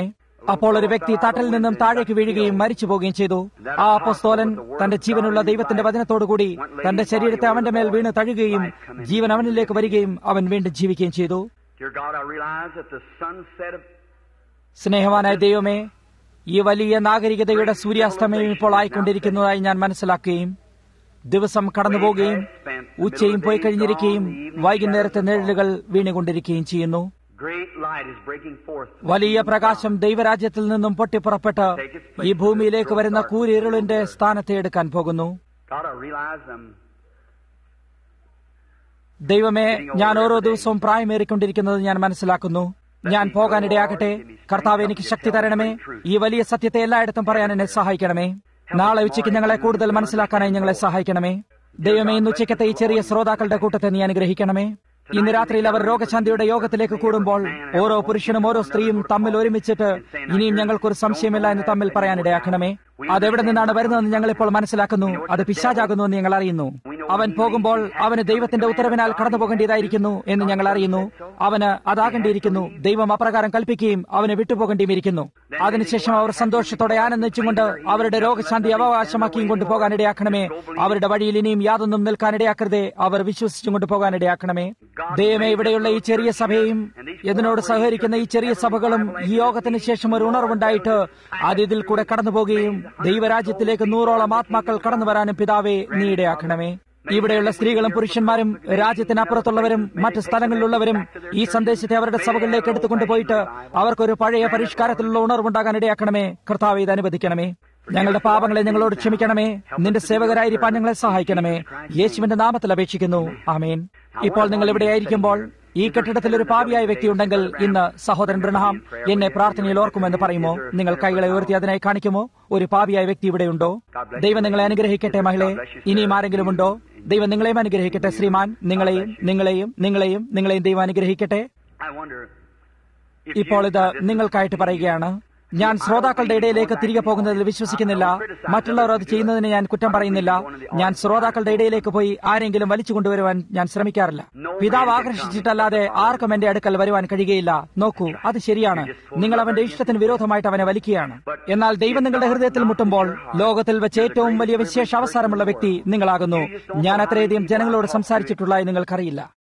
അപ്പോൾ ഒരു വ്യക്തി തട്ടിൽ നിന്നും താഴേക്ക് വീഴുകയും മരിച്ചു പോവുകയും ചെയ്തു ആ അപ്പസ്തോലൻ തന്റെ ജീവനുള്ള ദൈവത്തിന്റെ വചനത്തോടുകൂടി തന്റെ ശരീരത്തെ അവന്റെ മേൽ വീണ് തഴുകുകയും ജീവൻ അവനിലേക്ക് വരികയും അവൻ വീണ്ടും ജീവിക്കുകയും ചെയ്തു Dear God, I realize that the sunset of സ്നേഹവാനായ ദൈവമേ ഈ വലിയ നാഗരികതയുടെ സൂര്യാസ്തമയം ഇപ്പോൾ ആയിക്കൊണ്ടിരിക്കുന്നതായി ഞാൻ മനസ്സിലാക്കുകയും ദിവസം കടന്നുപോവുകയും ഉച്ചയും പോയി കഴിഞ്ഞിരിക്കുകയും വൈകുന്നേരത്തെ നിഴലുകൾ വീണുകൊണ്ടിരിക്കുകയും ചെയ്യുന്നു great light is breaking forth. വലിയ പ്രകാശം ദൈവരാജ്യത്തിൽ നിന്നും പൊട്ടിപ്പുറപ്പെട്ട് ഈ ഭൂമിയിലേക്ക് വരുന്ന കൂരിരുളിന്റെ സ്ഥാനത്തെ എടുക്കാൻ പോകുന്നു God, I realize I'm ദൈവമേ ഞാൻ ഓരോ ദിവസവും പ്രായമേറിക്കൊണ്ടിരിക്കുന്നത് ഞാൻ മനസ്സിലാക്കുന്നു ഞാൻ പോകാനിടയാകട്ടെ കർത്താവ് എനിക്ക് ശക്തി തരണമേ ഈ വലിയ സത്യത്തെ എല്ലായിടത്തും പറയാൻ എന്നെ സഹായിക്കണമേ നാളെ ഉച്ചയ്ക്ക് ഞങ്ങളെ കൂടുതൽ മനസ്സിലാക്കാനായി ഞങ്ങളെ സഹായിക്കണമേ ദൈവമേ ഇന്ന് ഉച്ചയ്ക്കത്തെ ഈ ചെറിയ ശ്രോതാക്കളുടെ കൂട്ടത്തെ നീ അനുഗ്രഹിക്കണമേ ഇന്ന് രാത്രിയിൽ അവർ രോഗശാന്തിയുടെ യോഗത്തിലേക്ക് കൂടുമ്പോൾ ഓരോ പുരുഷനും ഓരോ സ്ത്രീയും തമ്മിൽ ഒരുമിച്ചിട്ട് ഇനിയും ഞങ്ങൾക്കൊരു സംശയമില്ല എന്ന് തമ്മിൽ പറയാനിടയാക്കണമേ അതെവിടെ നിന്നാണ് വരുന്നതെന്ന് ഞങ്ങൾ ഇപ്പോൾ മനസ്സിലാക്കുന്നു അത് പിശാചാകുന്നു എന്ന് ഞങ്ങൾ അറിയുന്നു അവൻ പോകുമ്പോൾ അവന് ദൈവത്തിന്റെ ഉത്തരവിനാൽ കടന്നു പോകേണ്ടതായിരിക്കുന്നു എന്ന് ഞങ്ങൾ അറിയുന്നു അവന് അതാകേണ്ടിയിരിക്കുന്നു ദൈവം അപ്രകാരം കൽപ്പിക്കുകയും അവന് വിട്ടുപോകേണ്ടിയും ഇരിക്കുന്നു അതിനുശേഷം അവർ സന്തോഷത്തോടെ ആനന്ദിച്ചുകൊണ്ട് അവരുടെ രോഗശാന്തി അവകാശമാക്കിയും കൊണ്ട് പോകാനിടയാക്കണമേ അവരുടെ വഴിയിൽ ഇനിയും യാതൊന്നും നിൽക്കാനിടയാക്കരുതേ അവർ വിശ്വസിച്ചും കൊണ്ട് പോകാനിടയാക്കണമേ ദൈവമേ ഇവിടെയുള്ള ഈ ചെറിയ സഭയും ഇതിനോട് സഹകരിക്കുന്ന ഈ ചെറിയ സഭകളും ഈ യോഗത്തിന് ശേഷം ഒരു ഉണർവുണ്ടായിട്ട് അത് ഇതിൽ കൂടെ കടന്നു പോകുകയും ദൈവരാജ്യത്തിലേക്ക് നൂറോളം ആത്മാക്കൾ കടന്നു വരാനും പിതാവേ നീ ഇടയാക്കണമേ ഇവിടെയുള്ള സ്ത്രീകളും പുരുഷന്മാരും രാജ്യത്തിനപ്പുറത്തുള്ളവരും മറ്റ് സ്ഥലങ്ങളിലുള്ളവരും ഈ സന്ദേശത്തെ അവരുടെ സഭകളിലേക്ക് എടുത്തുകൊണ്ട് പോയിട്ട് അവർക്കൊരു പഴയ പരിഷ്കാരത്തിലുള്ള ഉണർവുണ്ടാകാൻ ഇടയാക്കണമേ കർത്താവ് ഇത് അനുവദിക്കണമേ ഞങ്ങളുടെ പാപങ്ങളെ ഞങ്ങളോട് ക്ഷമിക്കണമേ നിന്റെ സേവകരായിരിക്കാൻ ഞങ്ങളെ സഹായിക്കണമേ യേശുവിന്റെ നാമത്തിൽ അപേക്ഷിക്കുന്നു ആമേൻ ഇപ്പോൾ നിങ്ങൾ ഇവിടെ ആയിരിക്കുമ്പോൾ ഈ കെട്ടിടത്തിൽ ഒരു പാപിയായ വ്യക്തി ഉണ്ടെങ്കിൽ ഇന്ന് സഹോദരൻ ബ്രഹ്ഹാം എന്നെ പ്രാർത്ഥനയിൽ ഓർക്കുമെന്ന് പറയുമോ നിങ്ങൾ കൈകളെ ഉയർത്തി അതിനായി കാണിക്കുമോ ഒരു പാപിയായ വ്യക്തി ഇവിടെയുണ്ടോ ദൈവം നിങ്ങളെ അനുഗ്രഹിക്കട്ടെ മകളെ ഇനിയും ആരെങ്കിലും ഉണ്ടോ ദൈവം നിങ്ങളെയും അനുഗ്രഹിക്കട്ടെ ശ്രീമാൻ നിങ്ങളെയും നിങ്ങളെയും നിങ്ങളെയും നിങ്ങളെയും ദൈവം അനുഗ്രഹിക്കട്ടെ I wonder if ഇപ്പോൾ you- ഇത് I just- നിങ്ങൾക്കായിട്ട് പറയുകയാണ് ഞാൻ ശ്രോതാക്കളുടെ ഇടയിലേക്ക് തിരികെ പോകുന്നതിൽ വിശ്വസിക്കുന്നില്ല മറ്റുള്ളവർ അത് ചെയ്യുന്നതിന് ഞാൻ കുറ്റം പറയുന്നില്ല ഞാൻ ശ്രോതാക്കളുടെ ഇടയിലേക്ക് പോയി ആരെങ്കിലും വലിച്ചു കൊണ്ടുവരുവാൻ ഞാൻ ശ്രമിക്കാറില്ല പിതാവ് ആകർഷിച്ചിട്ടല്ലാതെ ആർക്കും എന്റെ അടുക്കൽ വരുവാൻ കഴിയുകയില്ല നോക്കൂ അത് ശരിയാണ് നിങ്ങൾ അവന്റെ ഇഷ്ടത്തിന് വിരോധമായിട്ട് അവനെ വലിക്കുകയാണ് എന്നാൽ ദൈവം നിങ്ങളുടെ ഹൃദയത്തിൽ മുട്ടുമ്പോൾ ലോകത്തിൽ വെച്ച് ഏറ്റവും വലിയ വിശേഷ അവസാനമുള്ള വ്യക്തി നിങ്ങളാകുന്നു ഞാൻ അത്രയധികം ജനങ്ങളോട് സംസാരിച്ചിട്ടുള്ളതായി നിങ്ങൾക്കറിയില്ല